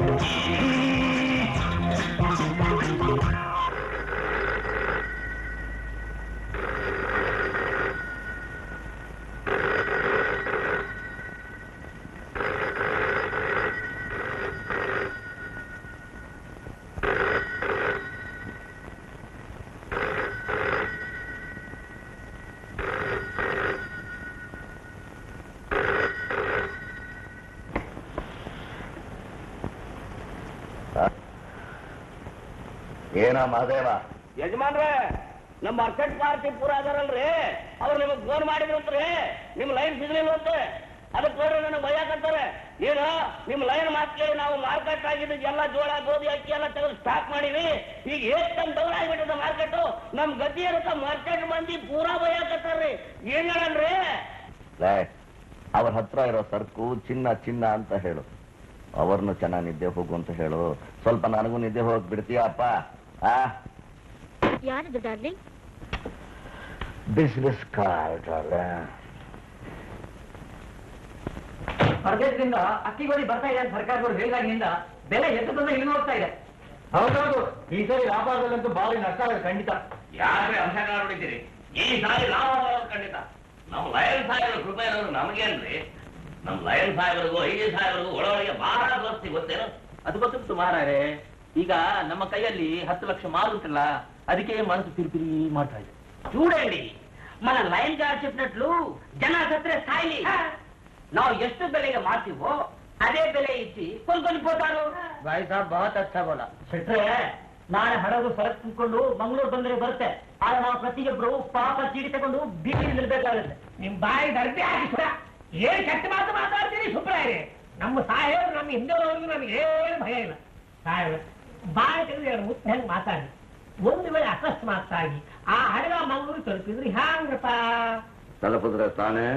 ಏನ ಮಹದೇವ ಯಜಮಾನ್ರೆ ನಮ್ಮ ಅರ್ಜೆಂಟ್ ಪಾರ್ಟಿ ಪೂರ ಅದಾರಲ್ರಿ ಅವ್ರು ನಿಮಗ್ ಫೋನ್ ಮಾಡಿದ್ರಂತ್ರಿ ನಿಮ್ ಲೈನ್ ಸಿಗ್ಲಿಲ್ವಂತೆ ಅದಕ್ಕೆ ನೋಡ್ರಿ ನನಗೆ ಭಯಕತ್ತಾರೆ ಈಗ ನಿಮ್ ಲೈನ್ ಮಾತು ಕೇಳಿ ನಾವು ಮಾರ್ಕೆಟ್ ಆಗಿದ್ದು ಎಲ್ಲ ಜೋಳ ಗೋಧಿ ಅಕ್ಕಿ ಎಲ್ಲ ತೆಗೆದು ಸ್ಟಾಕ್ ಮಾಡಿವಿ ಈಗ ಏನ್ ಡೌನ್ ಆಗಿಬಿಟ್ಟದ ಮಾರ್ಕೆಟ್ ನಮ್ ಗತಿ ಇರುತ್ತ ಮಾರ್ಕೆಟ್ ಮಂದಿ ಪೂರಾ ಭಯಕತ್ತಾರ್ರಿ ಏನ್ ಹೇಳನ್ರಿ ಲೇ ಅವ್ರ ಹತ್ರ ಇರೋ ಸರ್ಕು ಚಿನ್ನ ಚಿನ್ನ ಅಂತ ಹೇಳು ಅವ್ರನ್ನು ಚೆನ್ನಾಗಿ ನಿದ್ದೆ ಹೋಗು ಅಂತ ಹೇಳು ಸ್ವಲ್ಪ ನನಗೂ ನಿದ್ದೆ ಹೋಗಿ ಬಿಡ್ತೀಯಪ್ಪ ಆ ಯಾರದು ಡಾರ್ಲಿಂಗ್ ಬಿಸ್ನೆಸ್ ಕಾರ್ಡ್ ಹೊರದೇಶದಿಂದ ಅಕ್ಕಿ ಗೋಧಿ ಬರ್ತಾ ಇದೆ ಅಂತ ಸರ್ಕಾರದವರು ಹೇಳಿದಾಗಿನಿಂದ ಬೆಲೆ ಎಷ್ಟು ತಂದ ಇಳಿದು ಹೋಗ್ತಾ ಇದೆ ಹೌದೌದು ಈ ಸರಿ ವ್ಯಾಪಾರದಲ್ಲಂತೂ ಭಾರಿ ನಷ್ಟ ಆಗಿದೆ ಖಂಡಿತ ಯಾರೇ ಅಂಶ ನೋಡಿದ್ದೀರಿ ಈ ಸಾರಿ ಲಾಭ ಬರೋದು ಖಂಡಿತ ನಮ್ಮ ಲಯನ್ ಸಾಹೇಬರು ಕೃಪೆ ಇರೋದು ನಮಗೇನ್ರಿ ನಮ್ಮ ಲಯನ್ ಸಾಹೇಬರಿಗೂ ಐ ಡಿ ಸಾಹೇಬರಿಗೂ ಒಳಗೊಳಗೆ ಬಹಳ ದೋಸ್ತಿ ಗೊತ್ತೇನು ಅದು ಗೊತ್ತಿತ್ತು ಮಾರಾರೆ ಈಗ ನಮ್ಮ ಕೈಯಲ್ಲಿ ಹತ್ತು ಲಕ್ಷ ಮಾಲ್ ಉಂಟಲ್ಲ ಅದಕ್ಕೆ ಮನಸ್ಸು ಪಿರಿಪಿರಿ ಮಾಡ್ತಾ ಇದೆ చూడండి మన లైన్ గారు చెప్పినట్లు జన సత్రే స్థాయి ನಾವು ಎಷ್ಟು ಬೆಲೆಗೆ ಮಾರ್ತೀವೋ ಅದೇ ಬೆಲೆ ಇಚ್ಚಿ ಕೊಂಡ್ಕೊಂಡು పోతారు ಬಾಯ್ ಸಾಬ್ ಬಹತ್ ಅಚ್ಚ ಬೋಲ ಶೆಟ್ರೆ ನಾಳೆ ಹಡಗು ಸರಕು ತುಂಬಿಕೊಂಡು ಮಂಗಳೂರು ಬಂದರೆ ಬರುತ್ತೆ ಆಗ ನಾವು ಪ್ರತಿಯೊಬ್ರು ಪಾಪ ಚೀಟಿ ತಗೊಂಡು ಬೀದಿ ನಿಲ್ಬೇಕಾಗುತ್ತೆ ನಿಮ್ ಬಾಯಿ ದರ್ಬಿ ಹಾಕಿ ಏನ್ ಕೆಟ್ಟ ಮಾತು ಮಾತಾಡ್ತೀರಿ ಸುಬ್ರಾಯರೇ ನಮ್ಮ ಸಾಹೇಬ್ರು ನಮ್ಮ ಹಿಂದೆವರೆಗೂ ನಮ್ಗೆ ಏನು ಭಯ ಇಲ್ಲ ಸಾಹೇಬ್ರು ಬಾಯಿ ತೆಗೆದು ಎರಡು ಮುತ್ತು ಹೆಂಗ್ ಮಾತಾಡಿ ಒಂದು ವೇಳೆ ಅಕಸ್ಮಾತ್ತಾಗಿ ಆ ಹಡಗ ಮಂಗಳೂರು ತಲುಪಿದ್ರಿ ಹ್ಯಾಂಗಪ್ಪ ತಲುಪಿದ್ರೆ ತಾನೇ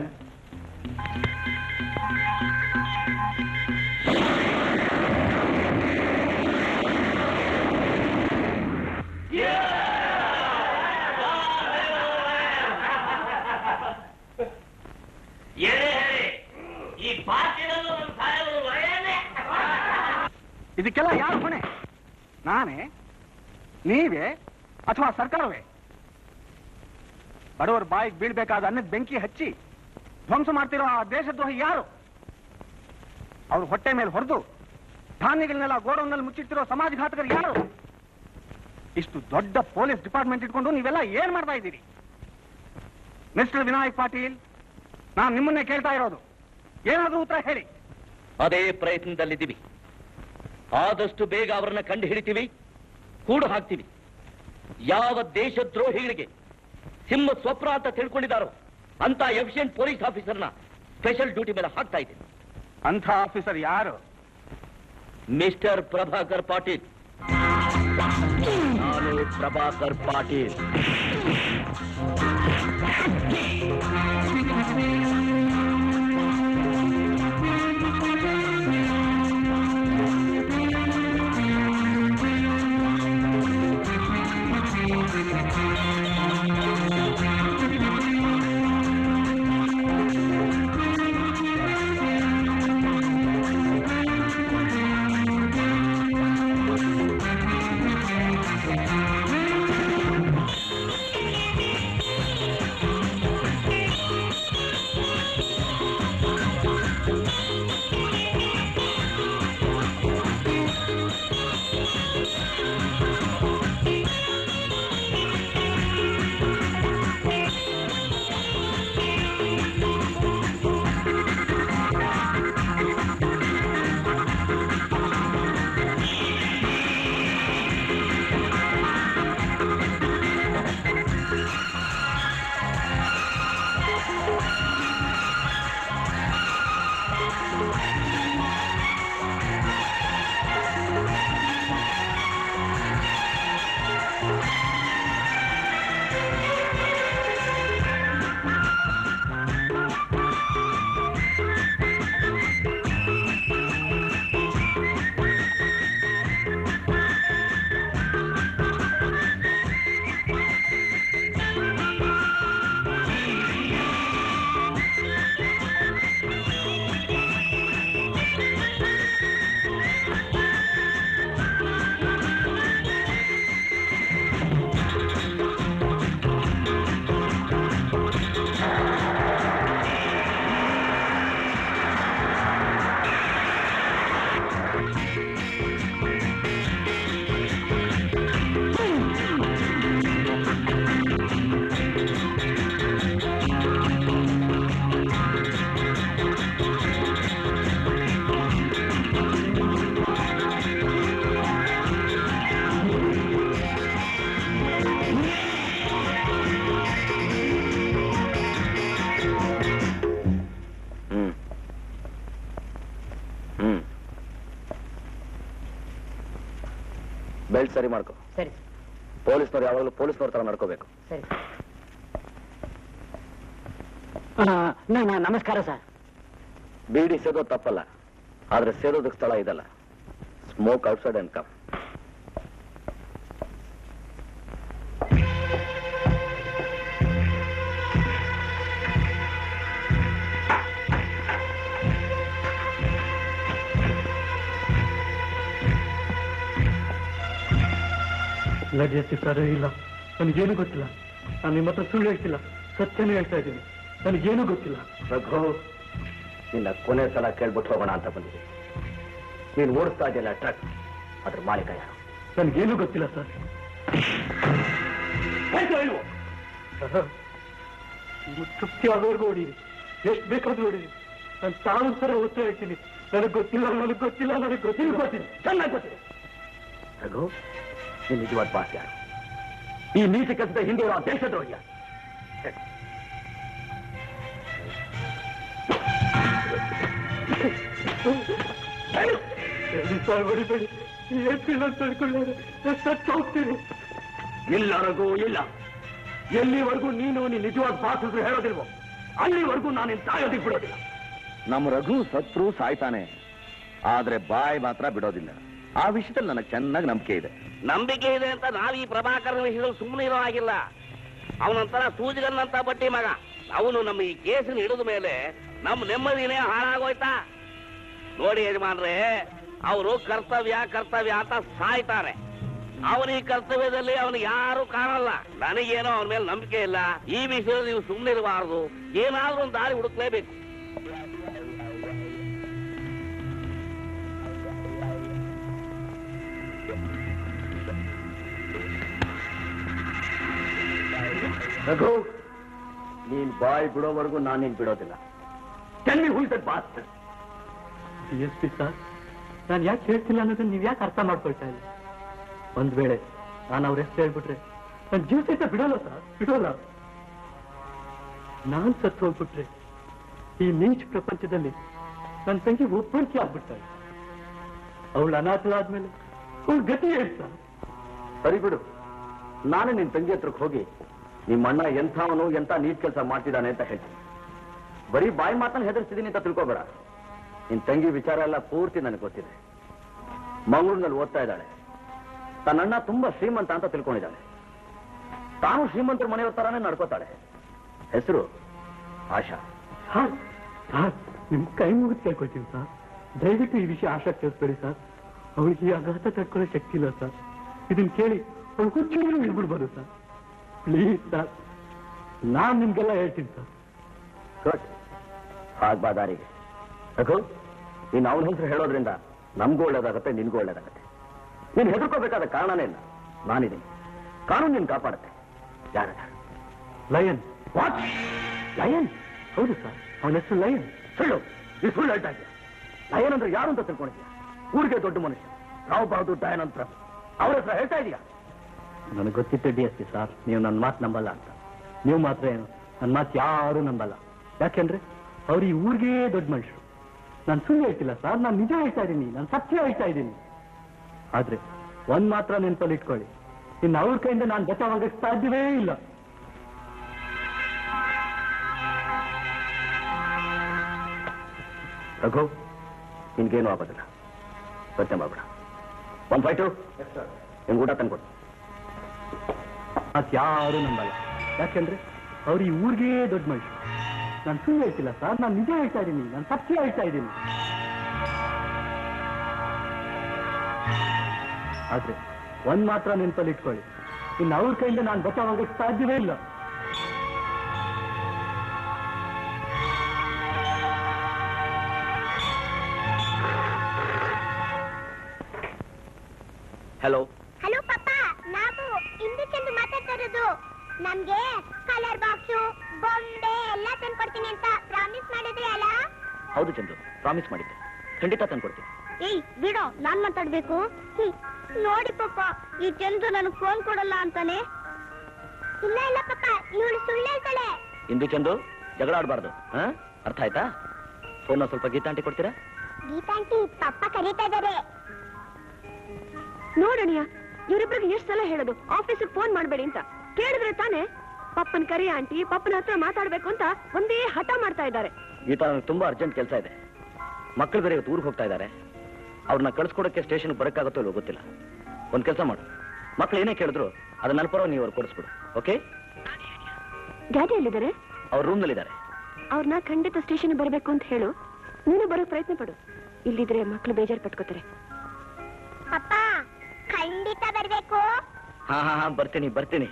ಏನೇ ಹೇಳಿ ಈ ಪಾರ್ಟಿನಲ್ಲೂ ನಮ್ಮ ಸಾಹೇಬರು ಲಯನೇ ಇದಕ್ಕೆಲ್ಲ ಯಾರು ಹೊಣೆ ನಾನೇ ನೀವೇ ಅಥವಾ ಸರ್ಕಾರವೇ ಬಡವರ ಬಾಯಿಗೆ ಬೀಳ್ಬೇಕಾದ ಅನ್ನದ ಬೆಂಕಿ ಹಚ್ಚಿ ಧ್ವಂಸ ಮಾಡ್ತಿರೋ ಆ ದೇಶದ್ರೋಹಿ ಯಾರು ಅವ್ರ ಹೊಟ್ಟೆ ಮೇಲೆ ಹೊಡೆದು ಧಾನ್ಯಗಳನ್ನೆಲ್ಲ ಗೋಡೌನ್ನಲ್ಲಿ ಮುಚ್ಚಿಟ್ಟಿರೋ ಸಮಾಜಘಾತಕರು ಯಾರು ಇಷ್ಟು ದೊಡ್ಡ ಪೊಲೀಸ್ ಡಿಪಾರ್ಟ್ಮೆಂಟ್ ಇಟ್ಕೊಂಡು ನೀವೆಲ್ಲ ಏನ್ ಮಾಡ್ತಾ ಇದ್ದೀರಿ ಮಿಸ್ಟರ್ ವಿನಾಯಕ್ ಪಾಟೀಲ್ ನಾನು ನಿಮ್ಮನ್ನೇ ಕೇಳ್ತಾ ಇರೋದು ಏನಾದ್ರೂ ಉತ್ತರ ಹೇಳಿ ಅದೇ ಪ್ರಯತ್ನದಲ್ಲಿದ್ದೀವಿ ಆದಷ್ಟು ಬೇಗ ಅವರನ್ನ ಕಂಡು ಹಿಡಿತೀವಿ ಕೂಡು ಹಾಕ್ತೀವಿ ಯಾವ ದೇಶದ್ರೋಹಿಗಳಿಗೆ ಸಿಂಹ ಸ್ವಪ್ನ ಅಂತ ತಿಳ್ಕೊಂಡಿದ್ದಾರೋ ಅಂತ ಎಫಿಷಿಯಂಟ್ ಪೊಲೀಸ್ ಆಫೀಸರ್ನ ಸ್ಪೆಷಲ್ ಡ್ಯೂಟಿ ಮೇಲೆ ಹಾಕ್ತಾ ಇದ್ದೀನಿ ಅಂಥ ಆಫೀಸರ್ ಯಾರು ಮಿಸ್ಟರ್ ಪ್ರಭಾಕರ್ ಪಾಟೀಲ್ ನಾನು ಪ್ರಭಾಕರ್ ಪಾಟೀಲ್ ಬೆಲ್ಟ್ ಸರಿ ಮಾಡ್ಕೊ ಸರಿ ಪೊಲೀಸ್ನವ್ರು ಯಾವಾಗಲೂ ಪೊಲೀಸ್ನವ್ರ ತರ ನಡ್ಕೋಬೇಕು ಸರಿ ನಮಸ್ಕಾರ ಸರ್ ಬೀಡಿ ಸೇದೋದು ತಪ್ಪಲ್ಲ ಆದ್ರೆ ಸೇದೋದಕ್ಕೆ ಸ್ಥಳ ಇದಲ್ಲ ಸ್ಮೋಕ್ ಔಟ್ಸೈಡ್ ಅಂಡ್ ಕಮ್ ನಡೆಯುತ್ತೆ ಸರ್ ಇಲ್ಲ ನನಗೇನು ಗೊತ್ತಿಲ್ಲ ನಾನು ನಿಮ್ಮ ಹತ್ರ ಸುಳ್ಳು ಹೇಳ್ತಿಲ್ಲ ಸತ್ಯನೇ ಹೇಳ್ತಾ ಇದ್ದೀನಿ ನನಗೇನು ಗೊತ್ತಿಲ್ಲ ರಘು ನಿನ್ನ ಕೊನೆ ಸಲ ಕೇಳ್ಬಿಟ್ಟು ಹೋಗೋಣ ಅಂತ ಬಂದಿದ್ದೀನಿ ನೀನು ಓಡಿಸ್ತಾ ಇದೆಯಲ್ಲ ಟ್ರಕ್ ಅದ್ರ ಮಾಲೀಕ ಯಾರು ನನಗೇನು ಗೊತ್ತಿಲ್ಲ ಸರ್ ಹೇಳ್ತೀಯೋ ಇಲ್ವೋ? ಸರ್, ನೀವು ತೃಪ್ತಿ ಆಗೋವರೆಗೂ ಹೊಡೀರಿ ಎಷ್ಟು ಬೇಕಾದ್ರೂ ಹೊಡೀರಿ ನಾನು ತಾವು ಸರ ಉತ್ತರ ಹೇಳ್ತೀನಿ ನನಗೆ ಗೊತ್ತಿಲ್ಲ ನನಗೆ ಗೊತ್ತಿಲ್ಲ ನನಗೆ ಗೊತ್ತಿಲ್ಲ ಗೊತ್ತಿಲ್ಲ ಚೆನ್ನಾಗಿ ಗೊತ್ತಿದೆ ರಘು ನಿನ್ನ ನಿಜವಾದ ಬಾಸ್ ಯಾರು ಈ ನೀತಿ ಕೆಲಸದ ಹಿಂದೆ ಇರೋ ಆ ದೇಶದ್ರೋಹಿ ಯಾರು? ಹೇಳು. ಹೇಳು. ಹೇಳಿ ಸರ್ ಹೊಡಿಬೇಡಿ ಹೇಳ್ತಿಲ್ಲ ಅಂತ ತಿಳ್ಕೊಳ್ಳೋದು ನಾನು ಸತ್ತು ಹೋಗ್ತೀನಿ ಇಲ್ಲ ರಘು ಇಲ್ಲ ಎಲ್ಲಿವರೆಗೂ ನೀನು ನಿನ್ ನಿಜವಾದ ಬಾಸ್ ಹೆಸರು ಹೇಳೋದಿಲ್ವೋ ಅಲ್ಲಿವರೆಗೂ ನಾನು ನಿನ್ ಸಾಯೋದಿಕ್ ಬಿಡೋದಿಲ್ಲ ನಮ್ಮ ರಘು ಸತ್ರು ಸಾಯ್ತಾನೆ ಆದ್ರೆ ಬಾಯ್ ಮಾತ್ರ ಬಿಡೋದಿಲ್ಲ ಆ ವಿಷಯದಲ್ಲಿ ನನಗೆ ಚೆನ್ನಾಗಿ ನಂಬಿಕೆ ಇದೆ ನಂಬಿಕೆ ಇದೆ ಅಂತ ನಾವು ಈ ಪ್ರಭಾಕರನ ವಿಷಯದಲ್ಲಿ ಸುಮ್ಮನೆ ಇರೋ ಆಗಿಲ್ಲ ಅವನಂತರ ಸೂಜಿಗನ್ನಂತ ಬಟ್ಟಿ ಮಗ ಅವನು ನಮ್ಮ ಈ ಕೇಸಿನ ಹಿಡಿದ ಮೇಲೆ ನಮ್ಮ ನೆಮ್ಮದಿನೇ ಹಾಳಾಗೋಯ್ತಾ ನೋಡಿ ಯಜಮಾನ್ರೆ ಅವರು ಕರ್ತವ್ಯ ಕರ್ತವ್ಯ ಅಂತ ಸಾಯ್ತಾರೆ ಅವನ ಈ ಕರ್ತವ್ಯದಲ್ಲಿ ಅವನು ಯಾರು ಕಾಣಲ್ಲ ನನಗೇನೋ ಅವನ ಮೇಲೆ ನಂಬಿಕೆ ಇಲ್ಲ ಈ ವಿಷಯದಲ್ಲಿ ನೀವು ಸುಮ್ಮನೆ ಇರಬಾರದು ಏನಾದ್ರೂ ಒಂದು ದಾರಿ ಹುಡುಕ್ಲೇಬೇಕು ರಘು ನೀನ್ ಬಾಯ್ ಬಿಡೋವರೆಗೂ ನಾನು ನಿನ್ ಬಿಡೋದಿಲ್ಲ tell me who is that boss D S P sir ನಾನು ಯಾಕೆ ಹೇಳ್ತಿಲ್ಲ ಅನ್ನೋದನ್ನ ನೀವು ಯಾಕೆ ಅರ್ಥ ಮಾಡ್ಕೊಳ್ತಾ ಇಲ್ಲ ಒಂದ್ ವೇಳೆ ನಾನು ಅವ್ರ ಹೆಸರು ಹೇಳ್ಬಿಟ್ರೆ ನನ್ನ ಜೀವ ಸಹಿತ ಬಿಡೋಲ್ಲ ಸರ್ ಬಿಡೋಲ್ಲ ನಾನ್ ಸತ್ತು ಹೋಗ್ಬಿಟ್ರೆ ಈ ನೀಚ್ ಪ್ರಪಂಚದಲ್ಲಿ ನನ್ನ ತಂಗಿ ಒಬ್ಬರಿಕೆ ಆಗ್ಬಿಡ್ತಾಳೆ ಅವಳು ಅನಾಥಳಾದ್ಮೇಲೆ ಅವಳು ಗತಿ ಹೇಳ್ತಾ ಸರಿ ಬಿಡು ನಾನು ನಿನ್ ತಂಗಿ ಹತ್ರಕ್ಕೆ ಹೋಗಿ ನಿಮ್ಮ ಅಣ್ಣ ಎಂಥವನು ಎಂಥ ನೀಟ್ ಕೆಲಸ ಮಾಡ್ತಿದ್ದಾನೆ ಅಂತ ಹೇಳ್ತೀನಿ ಬರೀ ಬಾಯಿ ಮಾತನ್ನ ಹೆದರ್ಸಿದ್ದೀನಿ ಅಂತ ತಿಳ್ಕೊಬೇಡ ನಿನ್ ತಂಗಿ ವಿಚಾರ ಎಲ್ಲ ಪೂರ್ತಿ ನನಗೆ ಗೊತ್ತಿದೆ ಮಂಗಳೂರಿನಲ್ಲಿ ಓದ್ತಾ ಇದ್ದಾಳೆ ತನ್ನ ಅಣ್ಣ ತುಂಬಾ ಶ್ರೀಮಂತ ಅಂತ ತಿಳ್ಕೊಂಡಿದ್ದಾಳೆ ತಾನು ಶ್ರೀಮಂತರ ಮನೆಯವ್ರ ತರಾನೇ ನಡ್ಕೋತಾಳೆ ಹೆಸರು ಆಶಾ ಸರ್ ಸರ್ ನಿಮ್ ಕೈ ಮುಗಿದು ಕೇಳ್ಕೊಳ್ತೀನಿ ಸರ್ ದಯವಿಟ್ಟು ಈ ವಿಷಯ ಆಶಾ ಕೇಳಿಸ್ಬೇಡಿ ಸರ್ ಅವಳಿಗೆ ಈ ಆಘಾತ ತಡ್ಕೊಳ್ಳೋ ಶಕ್ತಿ ಇಲ್ಲ ಸರ್ ಇದನ್ನ ಕೇಳಿ ಅವಳು ಹುಚ್ಚಿದ್ರು ಇಳ್ಬಿಡ್ಬೋದು ಸರ್ ಪ್ಲೀಸ್ ಸರ್ ನಾನ್ ನಿಮ್ಗೆಲ್ಲ ಹೇಳ್ತೀನಿ ಸರ್ ಗುಡ್ ಹಾಗ್ಬಾ ದಾರಿಗೆ ರಘು ನೀನು ಅವನ ಹೆಸರು ಹೇಳೋದ್ರಿಂದ ನಮಗೂ ಒಳ್ಳೇದಾಗತ್ತೆ ನಿನ್ಗೂ ಒಳ್ಳೇದಾಗತ್ತೆ ನೀನು ಹೆದರ್ಕೋಬೇಕಾದ ಕಾರಣನೇ ಇಲ್ಲ ನಾನಿದ್ದೀನಿ ಕಾನೂನು ನೀನು ಕಾಪಾಡುತ್ತೆ ಯಾರ ಲಯನ್ ವಾಟ್ ಲಯನ್ ಹೌದು ಸರ್ ಅವನ ಹೆಸರು ಲಯನ್ ಸುಳ್ಳು ನೀ ಸುಳ್ಳು ಹೇಳ್ತಾ ಇದೆಯಾ ಲಯನ್ ಅಂದ್ರೆ ಯಾರು ಅಂತ ತಿಳ್ಕೊಂಡಿದ್ಯಾ ಊರಿಗೆ ದೊಡ್ಡ ಮನುಷ್ಯ ರಾವ್ ಬಹದ್ದೂರ್ ದಯನ್ ಅಂತ ಅವ್ರ ಹೆಸರು ಹೇಳ್ತಾ ಇದೀಯಾ ನನಗೆ ಗೊತ್ತಿತ್ತು ಡಿ ಎಸ್ ಪಿ ಸರ್ ನೀವು ನನ್ನ ಮಾತು ನಂಬಲ್ಲ ಅಂತ ನೀವು ಮಾತ್ರ ಏನು ನನ್ನ ಮಾತು ಯಾರೂ ನಂಬಲ್ಲ ಯಾಕೆಂದ್ರೆ ಅವ್ರು ಈ ಊರಿಗೆ ದೊಡ್ಡ ಮನುಷ್ಯರು ನಾನು ಸುಳ್ಳು ಹೇಳ್ತಿಲ್ಲ ಸರ್ ನಾನು ನಿಜ ಹೇಳ್ತಾ ಇದ್ದೀನಿ ನಾನು ಸತ್ಯ ಹೇಳ್ತಾ ಇದ್ದೀನಿ ಆದ್ರೆ ಒಂದ್ ಮಾತ್ರ ನೆನಪಲ್ಲಿ ಇಟ್ಕೊಳ್ಳಿ ಇನ್ನು ಅವ್ರ ಕೈಯಿಂದ ನಾನು ಬಚಾವಾಗಕ್ಕೆ ಸಾಧ್ಯವೇ ಇಲ್ಲ ರಘು ನಿನ್ಗೇನು ಆಗೋದಿಲ್ಲ ಯೋಚನೆ ಮಾಡ್ಬೇಡ ಒಂದ್ ಫೈಟು ನಿಮ್ಗೆ ಊಟ ತಂದ್ಕೊಡು ಮಾತು ಯಾರೂ ನಂಬಲ್ಲ ಯಾಕೆಂದ್ರೆ ಅವ್ರು ಈ ಊರಿಗೆ ದೊಡ್ಡ ಮನುಷ್ಯರು ನಾನು ಸುಳ್ಳು ಹೇಳ್ತಿಲ್ಲ ಸರ್ ನಾನು ನಿಜ ಹೇಳ್ತಾ ಇದ್ದೀನಿ ನಾನು ಸತ್ಯ ಹೇಳ್ತಾ ಇದ್ದೀನಿ ಆದ್ರೆ ಒಂದ್ ಮಾತ್ರ ನೆನಪಲ್ಲಿ ಇಟ್ಕೊಳ್ಳಿ ಇನ್ನು ಅವ್ರ ಕೈಯಿಂದ ನಾನು ಬಚಾವಾಗಕ್ಕೆ ಸಾಧ್ಯವೇ ಇಲ್ಲ ಹಲೋ ಹಲೋ ಪಾಪ ನಾವು ಇಂದು ಚಂದು ಮಾತಾಡ್ತಾ ಇರೋದು ನಮ್ಗೆ ಕಲರ್ ಬಾಕ್ಸು ಬೊಂಬೆ ಎಲ್ಲ ತಂದ್ಕೊಡ್ತೀನಿ ಅಂತ ಪ್ರಾಮಿಸ್ ಮಾಡಿದ್ರಿ ಅಲ್ಲ ಹೌದು ಚಂದು ಪ್ರಾಮಿಸ್ ಮಾಡಿದ್ದೆ ಖಂಡಿತ ತಂದ್ಕೊಡ್ತೀನಿ ಏಯ್ ಬಿಡೋ ನಾನ್ ಮಾತಾಡ್ಬೇಕು ಹ್ಮ್. ನೋಡಿ ಪಾಪ ಈ ಚಂದು ನನಗ್ ಫೋನ್ ಕೊಡಲ್ಲ ಅಂತಾನೆ ಇಲ್ಲ ಇಲ್ಲ ಪಾಪ ಇವಳು ಸುಳ್ಳು ಹೇಳ್ತಾಳೆ ಇಂದು ಚಂದು ಜಗಳ ಆಡಬಾರ್ದು ಹಾ ಅರ್ಥ ಆಯ್ತಾ ಫೋನ್ ಸ್ವಲ್ಪ ಗೀತಾಂಟಿ ಕೊಡ್ತೀರಾ ಗೀತಾಂಟಿ ಪಪ್ಪ ಕರೀತಾ ಇದಾರೆ ನೋಡೋಣ ಇವರಿಬ್ರಿಗೆ ಎಷ್ಟು ಸಲ ಹೇಳೋದು ಆಫೀಸಿಗೆ ಫೋನ್ ಮಾಡಬೇಡಿ ಅಂತ ಕೇಳಿದ್ರೆ ತಾನೇ ಪಪ್ಪನ್ ಕರಿ ಆಂಟಿ ಪಪ್ಪನ ಹತ್ರ ಮಾತಾಡ್ಬೇಕು ಅಂತ ಒಂದೇ ಹಠ ಮಾಡ್ತಾ ಇದ್ದಾರೆ ಗೀತಾ ನನಗೆ ತುಂಬಾ ಅರ್ಜೆಂಟ್ ಕೆಲಸ ಇದೆ ಮಕ್ಕಳು ಬೇರೆ ಇವತ್ತು ಊರಿಗೆ ಹೋಗ್ತಾ ಇದ್ದಾರೆ ಅವ್ರನ್ನ ಕಳಿಸ್ಕೊಡಕ್ಕೆ ಸ್ಟೇಷನ್ ಬರಕ್ಕಾಗತ್ತೋ ಇಲ್ಲೋ ಗೊತ್ತಿಲ್ಲ ಒಂದ್ ಕೆಲಸ ಮಾಡು ಮಕ್ಳು ಏನೇ ಕೇಳಿದ್ರು ಅದನ್ನ ನನ್ನ ಪರವಾಗಿ ನೀವು ಅವ್ರು ಕೊಡಿಸ್ಬಿಡು ಓಕೆ ಡ್ಯಾಡಿ ಎಲ್ಲಿದ್ದಾರೆ ಅವ್ರ ರೂಮ್ನಲ್ಲಿದ್ದಾರೆ ಅವ್ರನ್ನ ಖಂಡಿತ ಸ್ಟೇಷನ್ ಬರಬೇಕು ಅಂತ ಹೇಳು ನೀನು ಬರೋಕ್ ಪ್ರಯತ್ನ ಪಡು ಇಲ್ಲಿದ್ರೆ ಮಕ್ಳು ಬೇಜಾರು ಪಟ್ಕೋತಾರೆ ಅಪ್ಪ ಖಂಡಿತ ಬರ್ಬೇಕು ಹಾ ಹಾ ಹಾ ಬರ್ತೀನಿ ಬರ್ತೀನಿ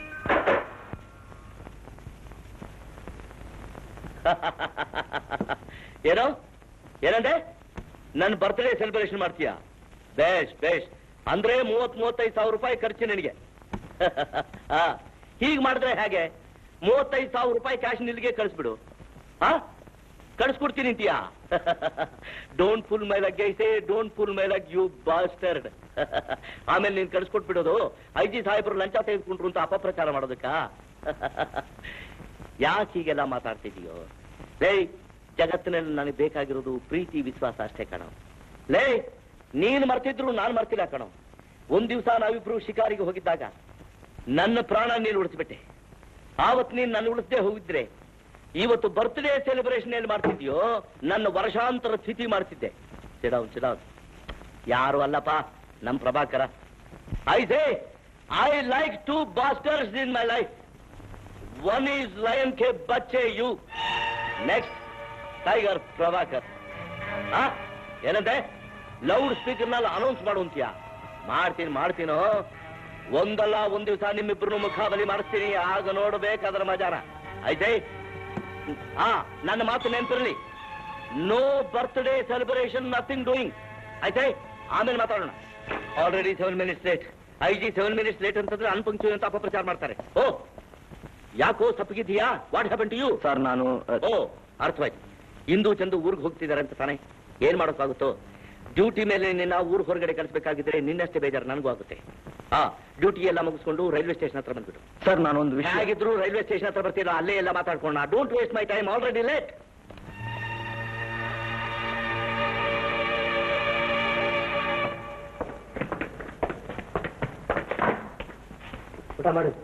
ಏನೋ ಏನಂದೆ ನನ್ನ ಬರ್ತ್ಡೇ ಸೆಲೆಬ್ರೇಷನ್ ಮಾಡ್ತೀಯಾ ಬೇಷ್ ಬೇಷ್ ಅಂದ್ರೆ ಮೂವತ್ ಮೂವತ್ತೈದು ಸಾವಿರ ರೂಪಾಯಿ ಖರ್ಚು ನಿನಗೆ ಹಾ ಹೀಗ್ ಮಾಡಿದ್ರೆ ಹೇಗೆ ಮೂವತ್ತೈದು ಸಾವಿರ ರೂಪಾಯಿ ಕ್ಯಾಶ್ ನಿಲ್ಗೆ ಕಳಿಸ್ಬಿಡು ಹಾ ಕಳಿಸ್ಕೊಡ್ತೀನಿ ಅಂತೀಯಾ ಡೋಂಟ್ ಫುಲ್ ಮೈ ಲಗ್ ಐಸೆ don't pull my leg you bastard ಆಮೇಲೆ ನೀನ್ ಕಳಿಸ್ಕೊಟ್ಬಿಡೋದು ಐ ಜಿ ಸಾಹೇಬರು ಲಂಚ ತೆಗೆದುಕೊಂಡ್ರು ಅಂತ ಅಪಪ್ರಚಾರ ಮಾಡೋದಕ್ಕ ಯಾಕೆ ಹೀಗೆಲ್ಲ ಮಾತಾಡ್ತಿದೀಯೋ ಲೇ ಜಗತ್ತಿನಲ್ಲಿ ನನಗೆ ಬೇಕಾಗಿರೋದು ಪ್ರೀತಿ ವಿಶ್ವಾಸ ಅಷ್ಟೇ ಕಣೋ ಲೇ ನೀನ್ ಮರ್ತಿದ್ರು ನಾನು ಮರ್ತಿಲ್ಲ ಕಣೋ ಒಂದ್ ದಿವಸ ನಾವಿಬ್ರು ಶಿಕಾರಿಗೆ ಹೋಗಿದ್ದಾಗ ನನ್ನ ಪ್ರಾಣ ನೀನು ಉಳಿಸ್ಬಿಟ್ಟೆ ಆವತ್ ನೀನ್ ನನ್ನ ಉಳಿಸದೆ ಹೋಗಿದ್ರೆ ಇವತ್ತು ಬರ್ತ್ಡೇ ಸೆಲೆಬ್ರೇಷನ್ ಏನ್ ಮಾಡ್ತಿದ್ಯೋ ನನ್ನ ವರ್ಷಾಂತರ ಸ್ಥಿತಿ ಮಾಡ್ತಿದ್ದೆ ಚಿಡೌನ್ ಚಿಡೌನ್ ಯಾರು ಅಲ್ಲಪ್ಪ ನಮ್ Prabhakara I say I like two bastards in my life one is Lion ಕೆ ಬಚ್ಚೆ ಯು ನೆಕ್ಸ್ಟ್ ಟೈಗರ್ ಪ್ರಭಾಕರ್ ಆ ಏನಂತೆ ಲೌಡ್ ಸ್ಪೀಕರ್ ನಲ್ಲಿ ಅನೌನ್ಸ್ ಮಾಡುವಂತೀಯ ಮಾಡ್ತೀನಿ ಮಾಡ್ತೀನೋ ಒಂದಲ್ಲ ಒಂದ್ ದಿವಸ ನಿಮ್ಮಿಬ್ರು ಮುಖಾಬಲಿ ಮಾಡಿಸ್ತೀನಿ ಆಗ ನೋಡ್ಬೇಕಾದ್ರ ಮಜಾನ ಆಯ್ತೇ ಹಾ ನನ್ನ ಮಾತು ನೆನಪಿರಲಿ no birthday celebration nothing doing ಆಯ್ತೇ ಆಮೇಲೆ ಮಾತಾಡೋಣ already seven minutes late I G seven minutes late ಅಂತಂದ್ರೆ ಅನ್ಪಂಕ್ಚುಲ್ ಅಂತ ಅಪಪ್ರಚಾರ ಮಾಡ್ತಾರೆ ಓ ಯಾಕೋ ತಪ್ಪಗಿದೀಯಾ what happen to you sir ನಾನು ಓ ಅರ್ಥವಾಯ್ತು ಇಂದು ಚಂದು ಊರಿಗೆ ಹೋಗ್ತಿದ್ದಾರೆ ಅಂತ ತಾನೆ ಏನ್ ಮಾಡೋಕ್ಕಾಗುತ್ತೋ ಡ್ಯೂಟಿ ಮೇಲೆ ನಿನ್ನ ಊರ್ ಹೊರಗಡೆ ಕಳಿಸ್ಬೇಕಾಗಿದ್ರೆ ನಿನ್ನಷ್ಟೇ ಬೇಜಾರು ನನಗೂ ಆಗುತ್ತೆ ಹಾ ಡ್ಯೂಟಿ ಎಲ್ಲ ಮುಗಿಸ್ಕೊಂಡು ರೈಲ್ವೆ ಸ್ಟೇಷನ್ ಹತ್ರ ಬಂದ್ಬಿಟ್ಟು ಸರ್ ನಾನೊಂದು ವಿಷಯ ಆಗಿದ್ರು ರೈಲ್ವೆ ಸ್ಟೇಷನ್ ಹತ್ರ ಬರ್ತೀರಾ ಅಲ್ಲೇ ಎಲ್ಲ ಮಾತಾಡ್ಕೊಂಡ don't waste my time already late ಊಟ ಮಾಡಿ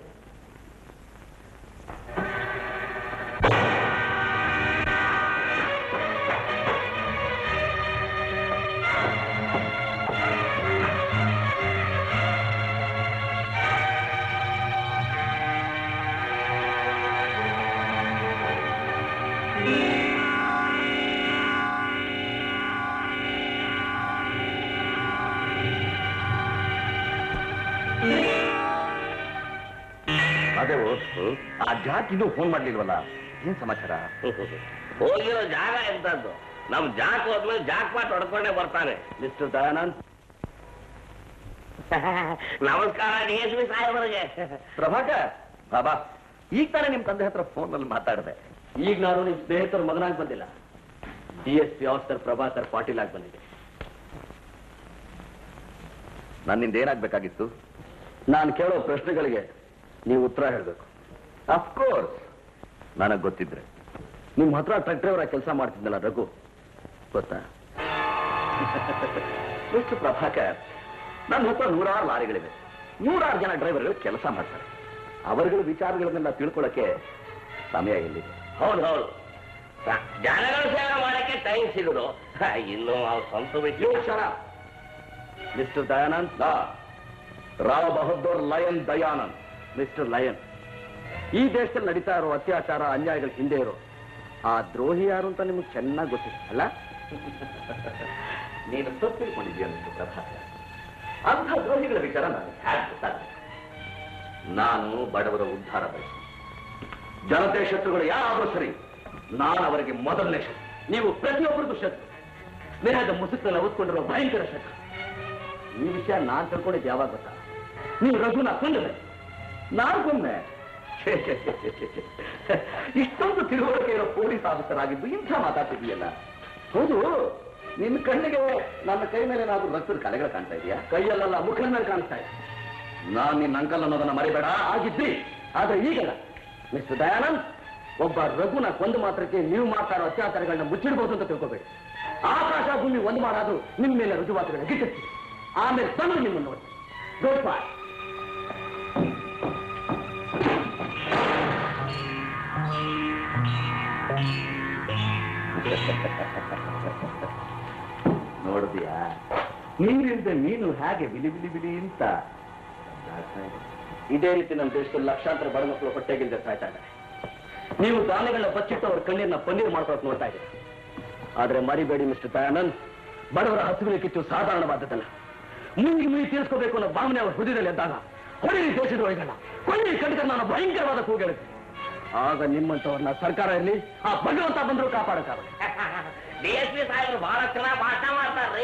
ಅದೇ ಆ ಜಾಕ್ ಇದು ಫೋನ್ ಮಾಡ್ಲಿಲ್ವಲ್ಲ ಏನ್ ಸಮಾಚಾರ ಹೋಗಿರೋ ಜಾಗ ಎಂತದ್ದು ನಮ್ ಜಾಕ್ ಹೋದ್ಮೇಲೆ ಜಾಕ್ ಪಾಟ್ ಹೊಡ್ಕೊಂಡೇ ಬರ್ತಾನೆ ಮಿಸ್ಟರ್ ದಯಾನಂದ್ ನಮಸ್ಕಾರ ಡಿ ಎಸ್ ಪಿ ಸಾಹೇಬರಿಗೆ ಪ್ರಭಾಕರ್ ಬಾಬಾ ಈಗ ತಾನೇ ನಿಮ್ ತಂದೆ ಹತ್ರ ಫೋನ್ ನಲ್ಲಿ ಮಾತಾಡಿದೆ ಈಗ ನಾನು ನಿಮ್ ಸ್ನೇಹಿತರ ಮಗನಾಗಿ ಬಂದಿಲ್ಲ D S P officer Prabhakar Patil ಆಗಿ ಬಂದಿದ್ದೆ ನನ್ನಿಂದ ಏನಾಗ್ಬೇಕಾಗಿತ್ತು ನಾನು ಕೇಳೋ ಪ್ರಶ್ನೆಗಳಿಗೆ ನೀವು ಉತ್ತರ ಹೇಳಬೇಕು ಅಫ್ಕೋರ್ಸ್ ನನಗ್ ಗೊತ್ತಿದ್ರೆ ನಿಮ್ ಹತ್ರ ಟ್ರಕ್ ಡ್ರೈವರ್ ಕೆಲಸ ಮಾಡ್ತಿದ್ದಲ್ಲ ರಘು ಗೊತ್ತಾ ಮಿಸ್ಟರ್ ಪ್ರಭಾಕರ್ ನನ್ನ ಹತ್ರ ನೂರಾರು ಲಾರಿಗಳಿವೆ ನೂರಾರು ಜನ ಡ್ರೈವರ್ಗಳು ಕೆಲಸ ಮಾಡ್ತಾರೆ ಅವರುಗಳ ವಿಚಾರಗಳನ್ನೆಲ್ಲ ತಿಳ್ಕೊಳ್ಳಕ್ಕೆ ಸಮಯ ಎಲ್ಲಿದೆ ಹೌದು ಹೌದು ಸ- ಜನಗಳ ಸೇವೆ ಮಾಡಕ್ಕೆ ಟೈಮ್ ಸಿಗುದು ಹ, ಇನ್ನು ಅವ್ರ ಸ್ವಂತ ವಿಷಯ mister Dayanand Rao Bahadur Lion Dayanand mister Lion ಈ ದೇಶದಲ್ಲಿ ನಡೀತಾ ಇರೋ ಅತ್ಯಾಚಾರ ಅನ್ಯಾಯಗಳ ಹಿಂದೆ ಇರೋ ಆ ದ್ರೋಹಿ ಯಾರು ಅಂತ ನಿಮಗೆ ಚೆನ್ನಾಗಿ ಗೊತ್ತಿದೆ ಅಲ್ಲ ನೀನು ತಪ್ಪು ತಿಳ್ಕೊಂಡಿದ್ದೀಯ ಮಿಸ್ಟರ್ ಪ್ರಭಾಕರ್ ಅಂಥ ದ್ರೋಹಿಗಳ ವಿಚಾರ ನಾನು ಹ್ಯಾಕ್ ಗೊತ್ತಾಗ್ಬೇಕು ನಾನು ಬಡವರ ಉದ್ಧಾರ ಬಯಸಿ ಜನತೆ ಶತ್ರುಗಳು ಯಾರಾದ್ರೂ ಸರಿ ನಾನು ಅವರಿಗೆ ಮೊದಲನೇ ಶತ್ರು ನೀವು ಪ್ರತಿಯೊಬ್ಬರಿಗೂ ಶತ್ರು ಸ್ನೇಹದ ಮುಸುಕನ್ನು ಓದ್ಕೊಂಡಿರೋ ಭಯಂಕರ ಶತ್ರು ಈ ವಿಷಯ ನಾನ್ ತಿಳ್ಕೊಂಡಿದ್ದು ಯಾವಾಗ ಗೊತ್ತಾ ನೀವು ರಘುನ ಕೊಂದರೆ ನಾನು ಕೊಂದೆ ಛೇ, ಛೇ, ಛೇ, ಛೇ, ಛೇ, ಛೇ. ಇಷ್ಟೊಂದು ತಿಳುವಳಿಕೆ ಇರೋ ಪೊಲೀಸ್ ಆಫೀಸರ್ ಆಗಿದ್ದು ಇಂಥ ಮಾತಾಡ್ತಿದೀಯಲ್ಲ ಹೌದು ನಿನ್ನ ಕಣ್ಣಿಗೆ ನನ್ನ ಕೈ ಮೇಲೆ ಏನಾದ್ರೂ ರಕ್ತದ ಕಲೆಗಳು ಕಾಣ್ತಾ ಇದೆಯಾ ಕೈಯಲ್ಲೆಲ್ಲ ಮುಖದ ಮೇಲೆ ಕಾಣಿಸ್ತಾ ಇದೆ ನಾನ್ ನಿನ್ನ ಅಂಕಲ್ ಅನ್ನೋದನ್ನ ಮರಿಬೇಡ ಆಗಿದ್ದಿ ಆದ್ರೆ ಈಗಲ್ಲ ಮಿಸ್ಟರ್ ದಯಾನಂದ್ ಒಬ್ಬ ರಘುನ ಕೊಂದು ಮಾತ್ರಕ್ಕೆ ನೀವು ಮಾಡ್ತಾ ಇರೋ ಅತ್ಯಾಚಾರಗಳನ್ನ ಮುಚ್ಚಿಡ್ಬೋದು ಅಂತ ತಿಳ್ಕೋಬೇಡಿ ಆಕಾಶ ಭೂಮಿ ಒಂದು ಮಾಡೋದು ನಿಮ್ಮ ಮೇಲೆ ರುಜುವಾತುಗಳನ್ನ ಗಿಟ್ಟಿಸ್ತೀವಿ ಆಮೇಲೆ ತಂದು ನಿಮ್ಮನ್ನು ನೋಡಿ ಗುಡ್ ಬಾಯ್ ನೋಡಿದ್ಯಾ ನೀರಿಲ್ದೆ ಮೀನು ಹೇಗೆ ಬಿಲಿ ಬಿಲಿ ಬಿಲಿ ಅಂತ ಇದೇ ರೀತಿ ನಮ್ಮ ದೇಶದಲ್ಲಿ ಲಕ್ಷಾಂತರ ಬಡ ಮಕ್ಕಳು ಹೊಟ್ಟೆಗಿಲ್ದೆ ಸಾಯ್ತಾ ಇದ್ದಾರೆ ನೀವು ದಾನಿಗಳನ್ನ ಬಚ್ಚಿಟ್ಟು ಅವ್ರ ಕಣ್ಣೀರ್ನ ಪನ್ನೀರ್ ಮಾಡ್ಕೊಳಕ್ ನೋಡ್ತಾ ಇದ್ದೀರಿ ಆದ್ರೆ ಮರಿಬೇಡಿ ಮಿಸ್ಟರ್ ದಯಾನಂದ್ ಬಡವರ ಹಸುವಿನ ಕಿತ್ತು ಸಾಧಾರಣವಾದದ್ದಲ್ಲ ಮುಂಗಿ ಮುಗಿ ತೀರಿಸ್ಕೋಬೇಕು ಅನ್ನೋ ಭಾವನೆ ಅವ್ರ ಹೃದಯದಲ್ಲಿ ಎದ್ದಾಗ ಹೊಡೆಯಿರಿ ದೇಶದ್ರೋಹಿಗಳನ್ನ ಕೊಳ್ಳಿ ಖಂಡಿತ ನಾನು ಭಯಂಕರವಾದ ಕೂಗೇಳುತ್ತೆ ಆಗ ನಿಮ್ಮಂತವ್ರನ್ನ ಸರ್ಕಾರ ಇರಲಿ ಆ ಭಗವಂತ ಬಂದ್ರು ಕಾಪಾಡಕ್ಕಾಗಲ್ಲ ಡಿ ಎಸ್ ಪಿ ಸಾಹೇಬ್ರು ಬಹಳ ಚೆನ್ನಾಗಿ ಭಾಷಣ ಮಾಡ್ತಾರ್ರಿ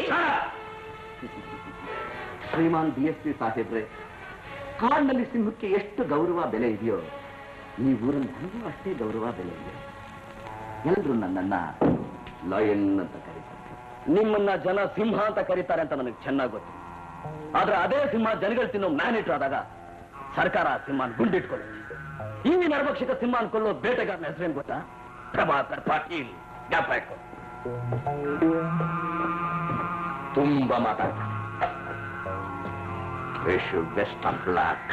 ಶ್ರೀಮಾನ್ ಬಿ ಎಸ್ ಪಿ ಸಾಹೇಬ್ರೆ ಕಾಡಿನಲ್ಲಿ ಸಿಂಹಕ್ಕೆ ಎಷ್ಟು ಗೌರವ ಬೆಲೆ ಇದೆಯೋ ಈ ಊರಲ್ಲಿ ನನಗೂ ಅಷ್ಟೇ ಗೌರವ ಬೆಲೆ ಇದೆ ಎಲ್ರು ನನ್ನನ್ನ ಲಾಯನ್ ಅಂತ ಕರೀತಾರೆ ನಿಮ್ಮನ್ನ ಜನ ಸಿಂಹ ಅಂತ ಕರೀತಾರೆ ಅಂತ ನನಗೆ ಚೆನ್ನಾಗಿ ಗೊತ್ತು ಆದ್ರೆ ಅದೇ ಸಿಂಹ ಜನಗಳು ತಿನ್ನೋ ಮ್ಯಾನೇಟರ್ ಆದಾಗ ಸರ್ಕಾರ ಆ ಸಿಂಹನ ಗುಂಡಿಟ್ಕೊಳ್ಳಿ ಈ ನರಭಕ್ಷಕ ಸಿಂಹನ ಕೊಲ್ಲೋ ಬೇಟೆಗಾರನ ಹೆಸರೇನು ಗೊತ್ತಾ ಪ್ರಭಾಕರ್ ಪಾಟೀಲ್ ಜ್ಞಾಪ ಇಟ್ಕೊ. ತುಂಬಾ ಮಾತಾಡ್ತಾರೆ wish you best of luck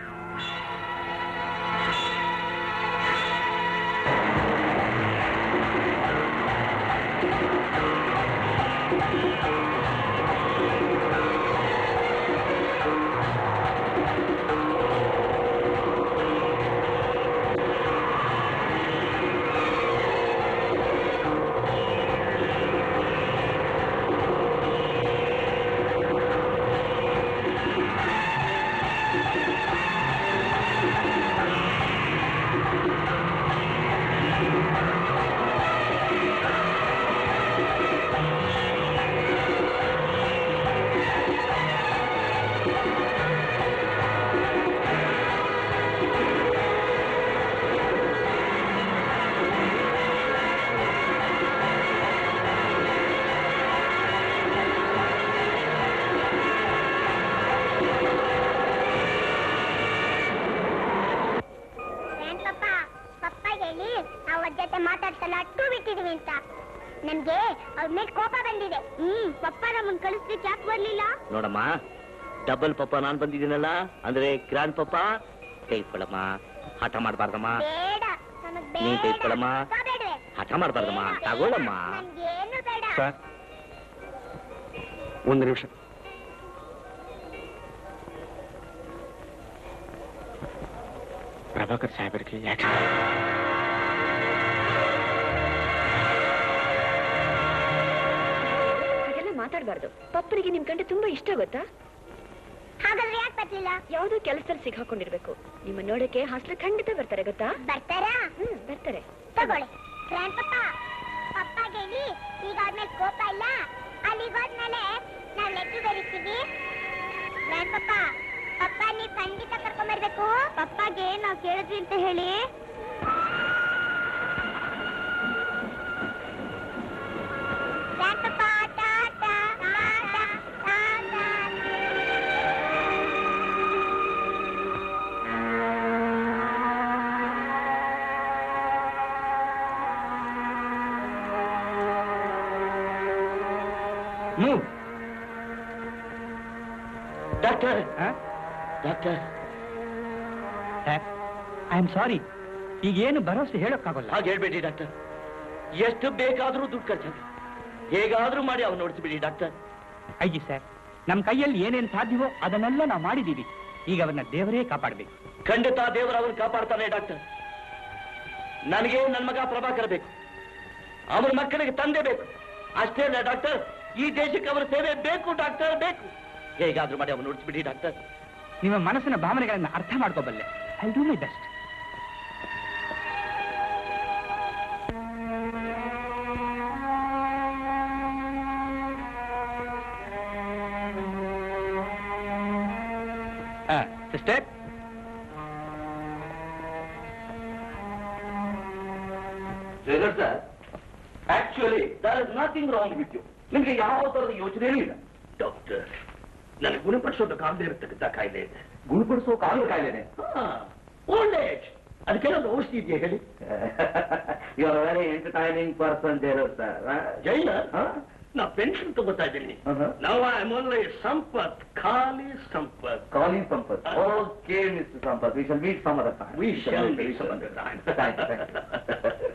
ಏನ್ ಪಪ್ಪ ಪಪ್ಪ ಹೇಳಿ ನಾವು ಅವ್ರ ಜೊತೆ ಮಾತಾಡ್ಸಲ್ಲ ಅಟ್ಟು ಬಿಟ್ಟಿದೀವಿ ಅಂತ ನನ್ಗೆ ಅವ್ರ ಮೇಲೆ ಕೋಪ ಬಂದಿದೆ ಹ್ಮ್ ಪಪ್ಪ ನಮ್ಮನ್ ಕಳಿಸ್ಲಿಕ್ಕೆ ಯಾಕೆ ಬರ್ಲಿಲ್ಲ ನೋಡಮ್ಮ ಡಬಲ್ ಪಪ್ಪ ನಾನ್ ಬಂದಿದ್ದೀನಲ್ಲ ಅಂದ್ರೆ ಗ್ರ್ಯಾಂಡ್ ಪಪ್ಪ ಕೈ ಇಟ್ಕೊಳಮ್ಮ ಹಠ ಮಾಡಬಾರ್ದಮ್ಮ ಬೇಡ ನನಗ್ ನೀನ್ ಬೇಡ ತೆಗೆದ್ಕೊಳಮ್ಮ. ತಗೋಬೇಡ್ವೆ. ಹಠ ಮಾಡ್ಬಾರ್ದಮ್ಮ ಬೇಡ. ತಗೊಳಮ್ಮ ನನ್ಗೇನು ಬೇಡ ಸರ್ ಒಂದು ನಿಮಿಷ ಪ್ರಭಾಕರ್ ಸಾಹೇಬರಿಗೆ ಯಾಕೆ ಹಾಗೆಲ್ಲ ಮಾತಾಡಬಾರ್ದು ಪಪ್ಪನಿಗೆ ನಿಮ್ ಕಂಡ್ರೆ ತುಂಬಾ ಇಷ್ಟ ಗೊತ್ತಾ ಹಾಗಾದ್ರೆ ಯಾಕೆ ಬರ್ಲಿಲ್ಲ ಯಾವ್ದೋ ಕೆಲಸದಲ್ಲಿ ಸಿಕ್ಕಾಕೊಂಡಿರ್ಬೇಕು ನಿಮ್ಮ ನೋಡಕ್ಕೆ ಹಾಸ್ಟೆಲ್ ಖಂಡಿತ ಬರ್ತಾರೆ ಗೊತ್ತಾ ಬರ್ತಾರಾ ಹ್ಮ್ ಬರ್ತಾರೆ ತಗೊಳ್ಳಿ ಗ್ರ್ಯಾಂಡ್ ಪಪ್ಪ ಪಪ್ಪ ಹೇಳಿ ಈಗ ಆದ್ಮೇಲೆ ಕೋಪ ಇಲ್ಲ ಅಲ್ಲಿಗೆ ಹೋದ್ಮೇಲೆ ನಾವ್ ಲೆಟ್ರ್ ಬರೀತೀವಿ ಗ್ರ್ಯಾಂಡ್ ಪಪ್ಪ ಪಪ್ಪ ನೀವ್ ಖಂಡಿತ ಕರ್ಕೊಂಡ್ ಬರ್ಬೇಕು ಪಪ್ಪಗೆ ನಾವ್ ಕೇಳಿದ್ವಿ ಅಂತ ಹೇಳಿ ಗ್ರ್ಯಾಂಡ್ ಪಪ್ಪ ಟಾಟಾ ಟಾಟಾ ಟಾಟಾ move doctor doctor I am sorry ಈಗೇನು ಭರವಸೆ ಹೇಳೋಕ್ಕಾಗಲ್ಲ ಹಾಗೆ ಹೇಳ್ಬೇಡಿ ಡಾಕ್ಟರ್ ಎಷ್ಟು ಬೇಕಾದ್ರೂ ದುಡ್ಡು ಖರ್ಚಾಗಿ ಹೇಗಾದ್ರೂ ಮಾಡಿ ಅವ್ನು ನೋಡ್ಸಿಬಿಡಿ ಡಾಕ್ಟರ್ ಅಯ್ಯಿ ಸರ್ ನಮ್ಮ ಕೈಯಲ್ಲಿ ಏನೇನು ಸಾಧ್ಯವೋ ಅದನ್ನೆಲ್ಲ ನಾವು ಮಾಡಿದ್ದೀವಿ ಈಗ ಅವನ್ನ ದೇವರೇ ಕಾಪಾಡಬೇಕು ಖಂಡಿತ ದೇವರು ಅವ್ರನ್ನ ಕಾಪಾಡ್ತಾನೆ ಡಾಕ್ಟರ್ ನನಗೆ ನನ್ನ ಮಗ ಪ್ರಭಾಕರ್ ಬೇಕು ಅವನ ಮಕ್ಕಳಿಗೆ ತಂದೆ ಬೇಕು ಅಷ್ಟೇ ಅಲ್ಲ ಡಾಕ್ಟರ್ ಈ ದೇಶಕ್ಕೆ ಅವರ ಸೇವೆ ಬೇಕು ಡಾಕ್ಟರ್ ಬೇಕು ಹೇಗಾದ್ರೂ ಮಾಡಿ ಅವನು ನೋಡ್ಸ್ಬಿಡಿ ಡಾಕ್ಟರ್ ನಿಮ್ಮ ಮನಸ್ಸಿನ ಭಾವನೆಗಳನ್ನ ಅರ್ಥ ಮಾಡ್ಕೋಬಲ್ಲೆ I do my best sister sir actually there is nothing wrong with you ನಿಮಗೆ ಯಾವ ತರದ ಯೋಚನೆಯೂ ಇಲ್ಲ ಡಾಕ್ಟರ್ ನನಗೆ ಗುಣಪಡಿಸೋದಕ್ಕಾಗದೇ ಇರತಕ್ಕಂಥ ಕಾಯಿಲೆ ಇದೆ ಗುಣಪಡಿಸೋಕಾಗದ ಕಾಯಿಲೆ ಓಲ್ಡ್ ಏಜ್ ಅದಕ್ಕೆಲ್ಲ ಔಷಧಿ ಇದೆಯಾ ಹೇಳಿ you are very entertaining person ದೇವರು ಸರ್ ಜೈನ ನಾ ಪೆನ್ಷನ್ ತಗೋತಾ ಇದ್ದೀನಿ ನಾವು ಓನ್ಲಿ ಸಂಪತ್ ಖಾಲಿ Sampath Calling Sampath. Okay, Mr. Sampath. We shall meet some other time. We shall meet meet some other time. Thank you, thank you.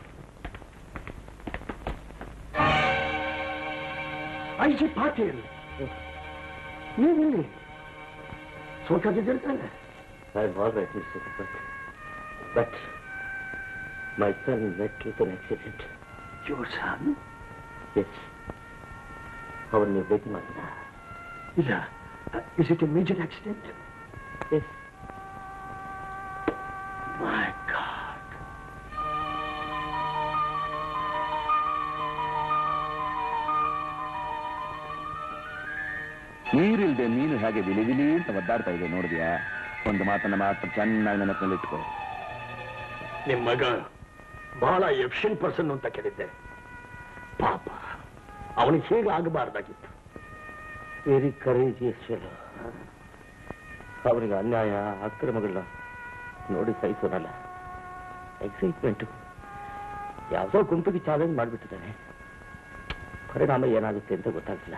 I G Patil ನೀವಿಲ್ಲಿ ಸೋಕಾಗಿದ್ದಿರ್ತಾನೆ I'm all right, Mr. Sampath. But my son met with an accident. Your son Yes. ಅವನು ನೀವು ಭೇಟಿ ಮಾಡಿದ ಇಲ್ಲ is it a major accident yes my god ನೀರಿಲ್ದೆ ಮೀನು ಹೇಗೆ ವಿಲಿ ವಿಲಿ ಅಂತ ಒದ್ದಾಡ್ತಾ ಇದೆ ನೋಡಿದ್ಯಾ ಒಂದು ಮಾತನ್ನ ಮಾತ್ರ ಚೆನ್ನಾಗಿ ನೆನಪಿನಲ್ಲಿಟ್ಕೋ ನಿಮ್ ಮಗ ಬಹಳ ಎಫಿಷಿಯಂಟ್ ಪರ್ಸನ್ ಅಂತ ಕೇಳಿದ್ದೆ ಪಾಪ ಅವನಿಗೆ ಹೇಗೆ ಆಗಬಾರ್ದಾಗಿತ್ತು ವೆರಿ ಕರೇಜಿಯಸ್ ಫೆಲೋ ಅವನಿಗೆ ಅನ್ಯಾಯ ಅಕ್ರಮಗಳನ್ನ ನೋಡಿ ಸಹಿಸೋನಲ್ಲ ಎಕ್ಸೈಟ್ಮೆಂಟು ಯಾವುದೋ ಗುಂಪಿಗೆ ಚಾಲೆಂಜ್ ಮಾಡಿಬಿಟ್ಟಿದ್ದಾನೆ ಪರಿಣಾಮ ಏನಾಗುತ್ತೆ ಅಂತ ಗೊತ್ತಾಗ್ತಿಲ್ಲ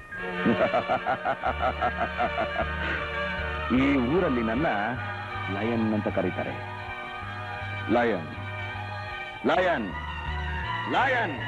ಈ ಊರಲ್ಲಿ ನನ್ನ ಲಯನ್ ಅಂತ ಕರೀತಾರೆ Lion Lion Lion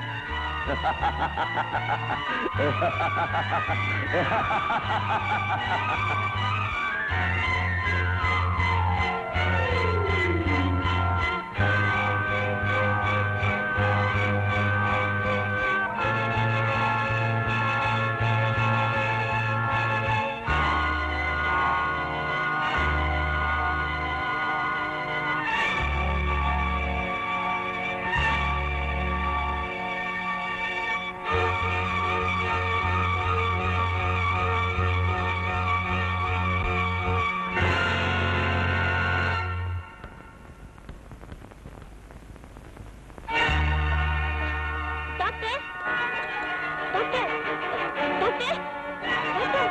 doctor doctor doctor doctor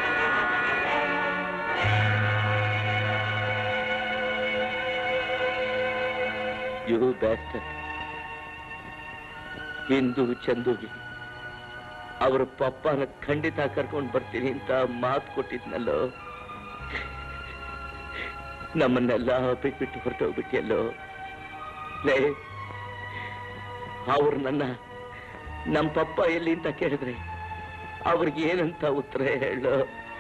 you best ಹಿಂದೂ ಚಂದುಗೆ ಅವರ ಪಪ್ಪನ ಖಂಡಿತ ಕರ್ಕೊಂಡು ಬರ್ತೀನಿ ಅಂತ ಮಾತು ಕೊಟ್ಟಿದ್ನಲ್ಲೋ ನಮ್ಮನ್ನೆಲ್ಲ ಬಿಟ್ಬಿಟ್ಟು ಹೊರಟೋಗ್ಬಿಟ್ಟಿಯಲ್ಲೋ ಲೇ ಅವ್ರು ನನ್ನ ನಮ್ಮ ಪಪ್ಪ ಎಲ್ಲಿ ಅಂತ ಕೇಳಿದ್ರೆ ಅವ್ರಿಗೆ ಏನಂತ ಉತ್ತರ ಹೇಳೋ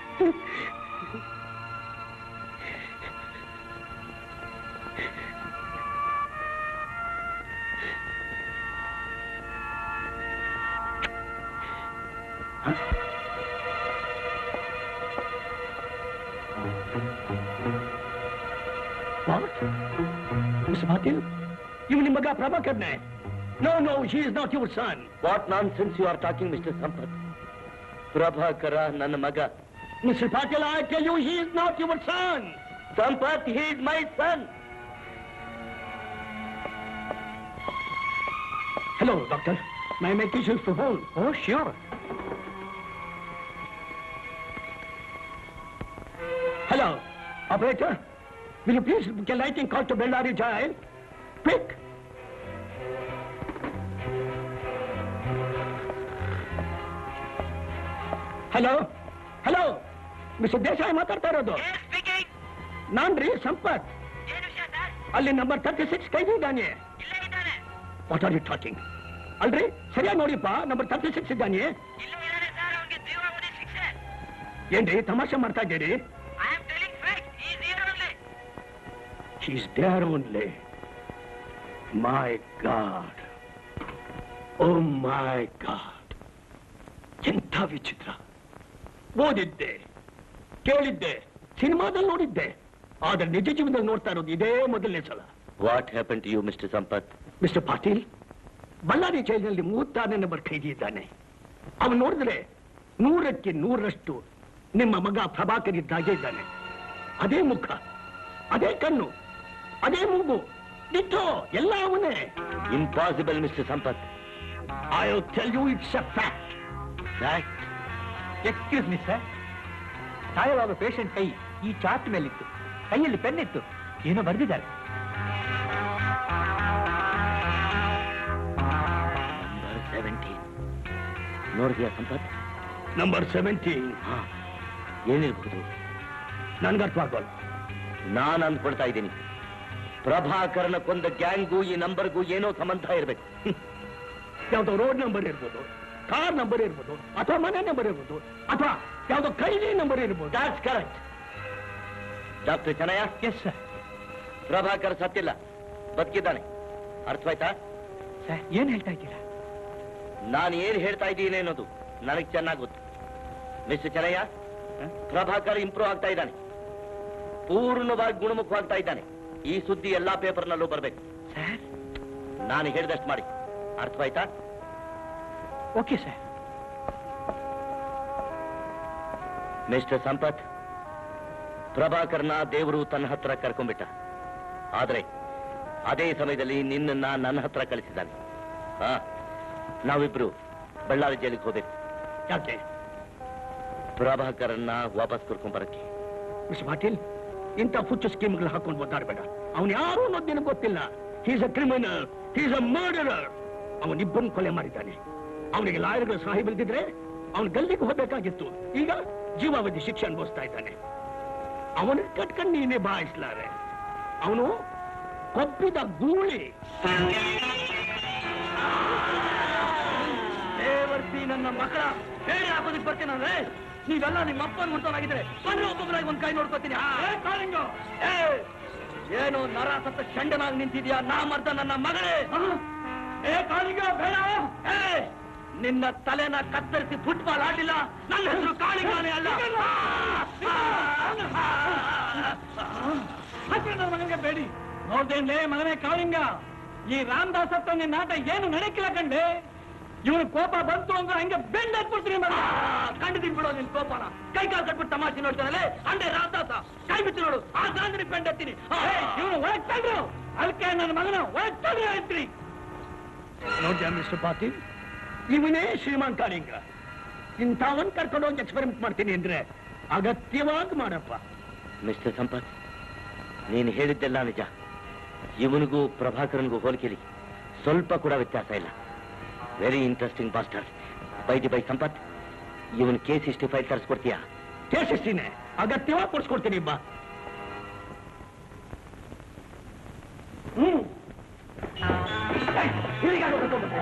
ವಾಟ್ ಮಿಸ್ ಪಾಟೀಲ್ ಇವ್ ನಿಮ್ಮ ಮಗ ಪ್ರಭಾಕರ್ನೆ no no he is not your son what nonsense you are talking mister Sampath Prabhakara ನನ್ನ ಮಗ mister Patil I tell you he is not your son Sampath he is my son Hello, doctor. May I make issues for home? Oh, sure. Hello, operator. Will you please get lightning call to Bellari Jail? Quick. Hello hello mister Desai ಮಾತಾಡ್ತಾ ಇರೋದು ನಾನ್ರಿ ಸಂಪತ್ ಅಲ್ಲಿ number thirty six ಕೈದಿ ಇದ್ದಾನೆ what are you talking ಅಲ್ರಿ ಸರಿಯಾಗಿ ನೋಡಿಪ್ಪ number thirty six ಇದ್ದಾನೆ ಏನ್ರಿ ತಮಾಷೆ ಮಾಡ್ತಾ ಇದ್ದೀರಿ He's there only. My God. Oh my God. ಎಂಥ ವಿಚಿತ್ರ ಓದಿದ್ದೆ ಕೇಳಿದ್ದೆ ಸಿನಿಮಾದಲ್ಲಿ ನೋಡಿದ್ದೆ ಆದ್ರೆ ನಿಜ ಜೀವನದಲ್ಲಿ ನೋಡ್ತಾ ಇರೋದು ಇದೇ ಮೊದಲನೇ ಸಲ what happen to you mister Sampath mister Patil Ballari ಜೈಲಿನಲ್ಲಿ ಮೂವತ್ತಾರನೇ ನಂಬರ್ ಖೈದಿ ಇದ್ದಾನೆ ಅವನು ನೋಡಿದ್ರೆ ನೂರಕ್ಕೆ ನೂರರಷ್ಟು ನಿಮ್ಮ ಮಗ ಪ್ರಭಾಕರ್ ಇದ್ದಾಗೆ ಇದ್ದಾನೆ ಅದೇ ಮುಖ ಅದೇ ಕಣ್ಣು ಅದೇ ಮೂಗು ನಿಟ್ಟು ಎಲ್ಲ ಅವನೇ impossible mister Sampath I tell you it's a fact excuse me sir ಸಾಯವಾದ ಪೇಷಂಟ್ ಕೈ ಈ ಚಾರ್ಟ್ ಮೇಲಿತ್ತು ಕೈಯಲ್ಲಿ ಪೆನ್ ಇತ್ತು ಏನೋ ಬರೆದಿದ್ದಾರೆ ನಂಬರ್ ಸೆವೆಂಟೀನ್ ನೋಡಿದ್ಯಾ ಸಂಪತ್ ನಂಬರ್ ಸೆವೆಂಟೀನ್ ಏನಿರ್ಬಹುದು ನನ್ಗೆ ಅರ್ಥವಾಗೋಲ್ಲ ನಾನು ಅಂದ್ಕೊಳ್ತಾ ಇದ್ದೀನಿ ಪ್ರಭಾಕರನ ಕೊಂದ ಗ್ಯಾಂಗ್ಗೂ ಈ ನಂಬರ್ಗೂ ಏನೋ ಸಂಬಂಧ ಇರಬೇಕು ಯಾವ್ದೋ ರೋಡ್ ನಂಬರ್ ಇರ್ಬೋದು ಕಾರ್ ನಂಬರ್ ಇರ್ಬೋದು ಅಥವಾ ಮನೆ ನಂಬರ್ ಇರ್ಬೋದು ಅಥವಾ ಯಾವ್ದೋ ಕೈಲಿ ನಂಬರ್ ಇರ್ಬೋದು that's correct doctor Chennayya yes sir Prabhakar ಸತ್ತಿಲ್ಲ ಬದುಕಿದ್ದಾನೆ ಅರ್ಥವಾಯ್ತಾ ಸರ್ ಏನ್ ಹೇಳ್ತಾ ಇದ್ದೀರಾ ನಾನು ಏನ್ ಹೇಳ್ತಾ ಇದ್ದೀನಿ ಅನ್ನೋದು ನನಗೆ ಚೆನ್ನಾಗಿ ಗೊತ್ತು ಮಿಸ್ಟರ್ ಚೆನ್ನಯ್ಯ ಪ್ರಭಾಕರ್ ಇಂಪ್ರೂವ್ ಆಗ್ತಾ ಇದ್ದಾನೆ ಪೂರ್ಣವಾಗಿ ಗುಣಮುಖವಾಗ್ತಾ ಇದ್ದಾನೆ ಈ ಸುದ್ದಿ ಎಲ್ಲಾ ಪೇಪರ್ನಲ್ಲೂ ಬರಬೇಕು ಸರ್ ನಾನು ಹೇಳಿದಷ್ಟು ಮಾಡಿ ಅರ್ಥವಾಯ್ತಾ ಓಕೆ ಸರ್ ಮಿಸ್ಟರ್ ಸಂಪತ್ ಪ್ರಭಾಕರ್ನ ದೇವರು ತನ್ನ ಹತ್ರ ಕರ್ಕೊಂಡ್ಬಿಟ್ಟ ಆದ್ರೆ ಅದೇ ಸಮಯದಲ್ಲಿ ನಿನ್ನನ್ನ ನನ್ನ ಹತ್ರ ಕಳಿಸಿದ್ದಾನೆ ಹಾ ನಾವಿಬ್ರು ಬಳ್ಳಾರಿ ಜೈಲಿಗೆ ಹೋಗ್ಬೇಕು ಯಾಕೆ ಪ್ರಭಾಕರನ್ನ ವಾಪಸ್ ಕರ್ಕೊಂಡ್ಬರಕ್ಕೆ ಮಿಸ್ ಪಾಟೀಲ್ ಇಂಥ ಹುಚ್ಚು ಸ್ಕೀಮ್ಗಳು ಹಾಕೊಂಡು ಒದ್ದಾಡಬೇಡ ಅವನು ಯಾರು ಅನ್ನೋದು ನಿನಗೆ ಗೊತ್ತಿಲ್ಲ he's a criminal he's a murderer ಅವನಿಬ್ಬರನ್ನು ಕೊಲೆ ಮಾಡಿದ್ದಾನೆ ಅವನಿಗೆ ಲಾಯರ್ಗಳು ಸಹಾಯ ಬಿಲ್ದಿದ್ರೆ ಅವನು ಗಲ್ಲಿಗೆ ಹೋಗ್ಬೇಕಾಗಿತ್ತು ಈಗ ಜೀವಾವಧಿ ಶಿಕ್ಷೆ ಅನುಭವಿಸ್ತಾ ಇದ್ದಾನೆ ಅವನ ಕಟ್ಕೊಂಡು ನೀನೇ ಬಾಯಿಸ್ಲಾರೆ ಅವನು ಕೊಬ್ಬಿದ ಗೂಳಿ ದೇವರ್ತಿ ನನ್ನ ಮಕ್ಕಳ ಬೇರೆ ಹಾಕೋದಕ್ಕೆ ಬರ್ತೀನಂದ್ರೆ ನೀವೆಲ್ಲ ನಿಮ್ಮ ಅಪ್ಪನ ಮುಟ್ಟೋನಾಗಿದ್ರೆ ಬನ್ನಿ ಒಬ್ಬೊಬ್ಬರಾಗಿ ಒಂದ್ ಕೈ ನೋಡ್ಕೋತೀನಿ ಏನು ನರ ಸತ್ತ ಚಂಡನಾಗಿ ನಿಂತಿದ್ಯಾ ನಾ ಮರ್ದ ನನ್ನ ಮಗಳೇ ಏ ಕಾಳಿಂಗ ಬೇಡ ಏ, ನಿನ್ನ ತಲೆನ ಕತ್ತರಿಸಿ ಫುಟ್ಬಾಲ್ ಆಡಿಲ್ಲ ನನ್ನ ಹೆಸರು ಕಾಳಿಂಗಾನೇ ಅಲ್ಲ ಮಗನಿಗೆ ಬೇಡಿ ನೋಡ್ದೇನ್ಲೇ ಮಗನೇ ಕಾಳಿಂಗ ಈ ರಾಮದಾಸ್ ಹತ್ರ ನಿನ್ನ ನಾಟ ಏನು ನಡೆಕಿಲ್ಲ ಕಂಡೆ ಇವನು ಕೋಪ ಬಂತು ಅಂದ್ರೆ ಹಂಗೆ ಬೆಂಡ್ ಹಾಕ್ಬಿಡ್ತೀನಿ ಮಗ ಕಂಡಿದ್ದೀನಿ ಬಿಡೋ ನಿನ್ ಕೋಪನ ಕೈ ಕಾಲು ಕಟ್ಬಿಟ್ಟು ತಮಾಷೆ ನೋಡ್ತಾನಲ್ಲೇ ಅಂಡೆ ರಾಮದಾಸ ಕೈ ಬಿಟ್ಟು ನೋಡು ಆ ಗಾಂಧಿ ಬೆಂಡ್ ಹತ್ತೀನಿ ಇವನು ಒಳಗ್ ತಗ್ರು ಅದಕ್ಕೆ ನನ್ನ ಮಗನ ಒಳಗ್ ತಗ್ರು ಹೇಳ್ತೀನಿ ನೋಡ್ಯಾ ಮಿಸ್ಟರ್ ಪಾಟೀಲ್ ಇವನೇ ಶ್ರೀಮಾನ್ ಕಾಳಿಂಗ ಇಂಥವನ್ ಕರ್ಕೊಂಡು ಹೋಗಿ ಎಕ್ಸ್ಪೆರಿಮೆಂಟ್ ಮಾಡ್ತೀನಿ ಅಂದ್ರೆ ಅಗತ್ಯವಾಗಿ ಮಾಡಪ್ಪ ಮಿಸ್ಟರ್ ಸಂಪತ್ ನೀನು ಹೇಳಿದ್ದೆಲ್ಲ ನಿಜ ಇವನಿಗೂ ಪ್ರಭಾಕರನ್ಗೂ ಹೋಲಿಕೆಲಿ ಸ್ವಲ್ಪ ಕೂಡ ವ್ಯತ್ಯಾಸ ಇಲ್ಲ very interesting bastard by the by Sampath ಇವನ್ ಕೇಸ್ ಇಷ್ಟು ಫೈಲ್ ತರಿಸ್ಕೊಡ್ತೀಯಾ ಕೇಸಿಸ್ತೀನಿ ಅಗತ್ಯವಾಗಿ ಕೊಡ್ಸ್ಕೊಡ್ತೀನಿ ಬಾ ಹ್ಮ್ ಏಯ್, ಇಲ್ಲಿಗೆ ಯಾರು ಕರ್ಕೊಂಡ್ಬರ್ತೀಯ?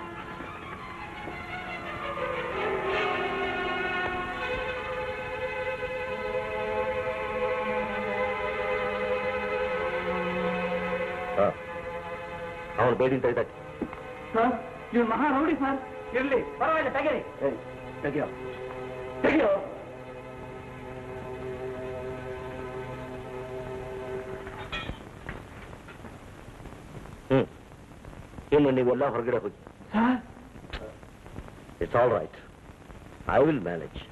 ಅವನು ಬೇಡಿಂತ ಇದ್ದಕ್ಕೆ ಸರ್ ನೀವು ಮಹಾ ರೌಡಿ ಸರ್ ಇರ್ಲಿ ಪರವಾಗಿಲ್ಲ ತೆಗೀರಿ ತೆಗಿಯೋ ತೆಗಿಯೋ ಹ್ಮ್ ಇನ್ನು ನೀವೆಲ್ಲ ಹೊರಗಡೆ ಹೋಗಿ sir it's all right I will manage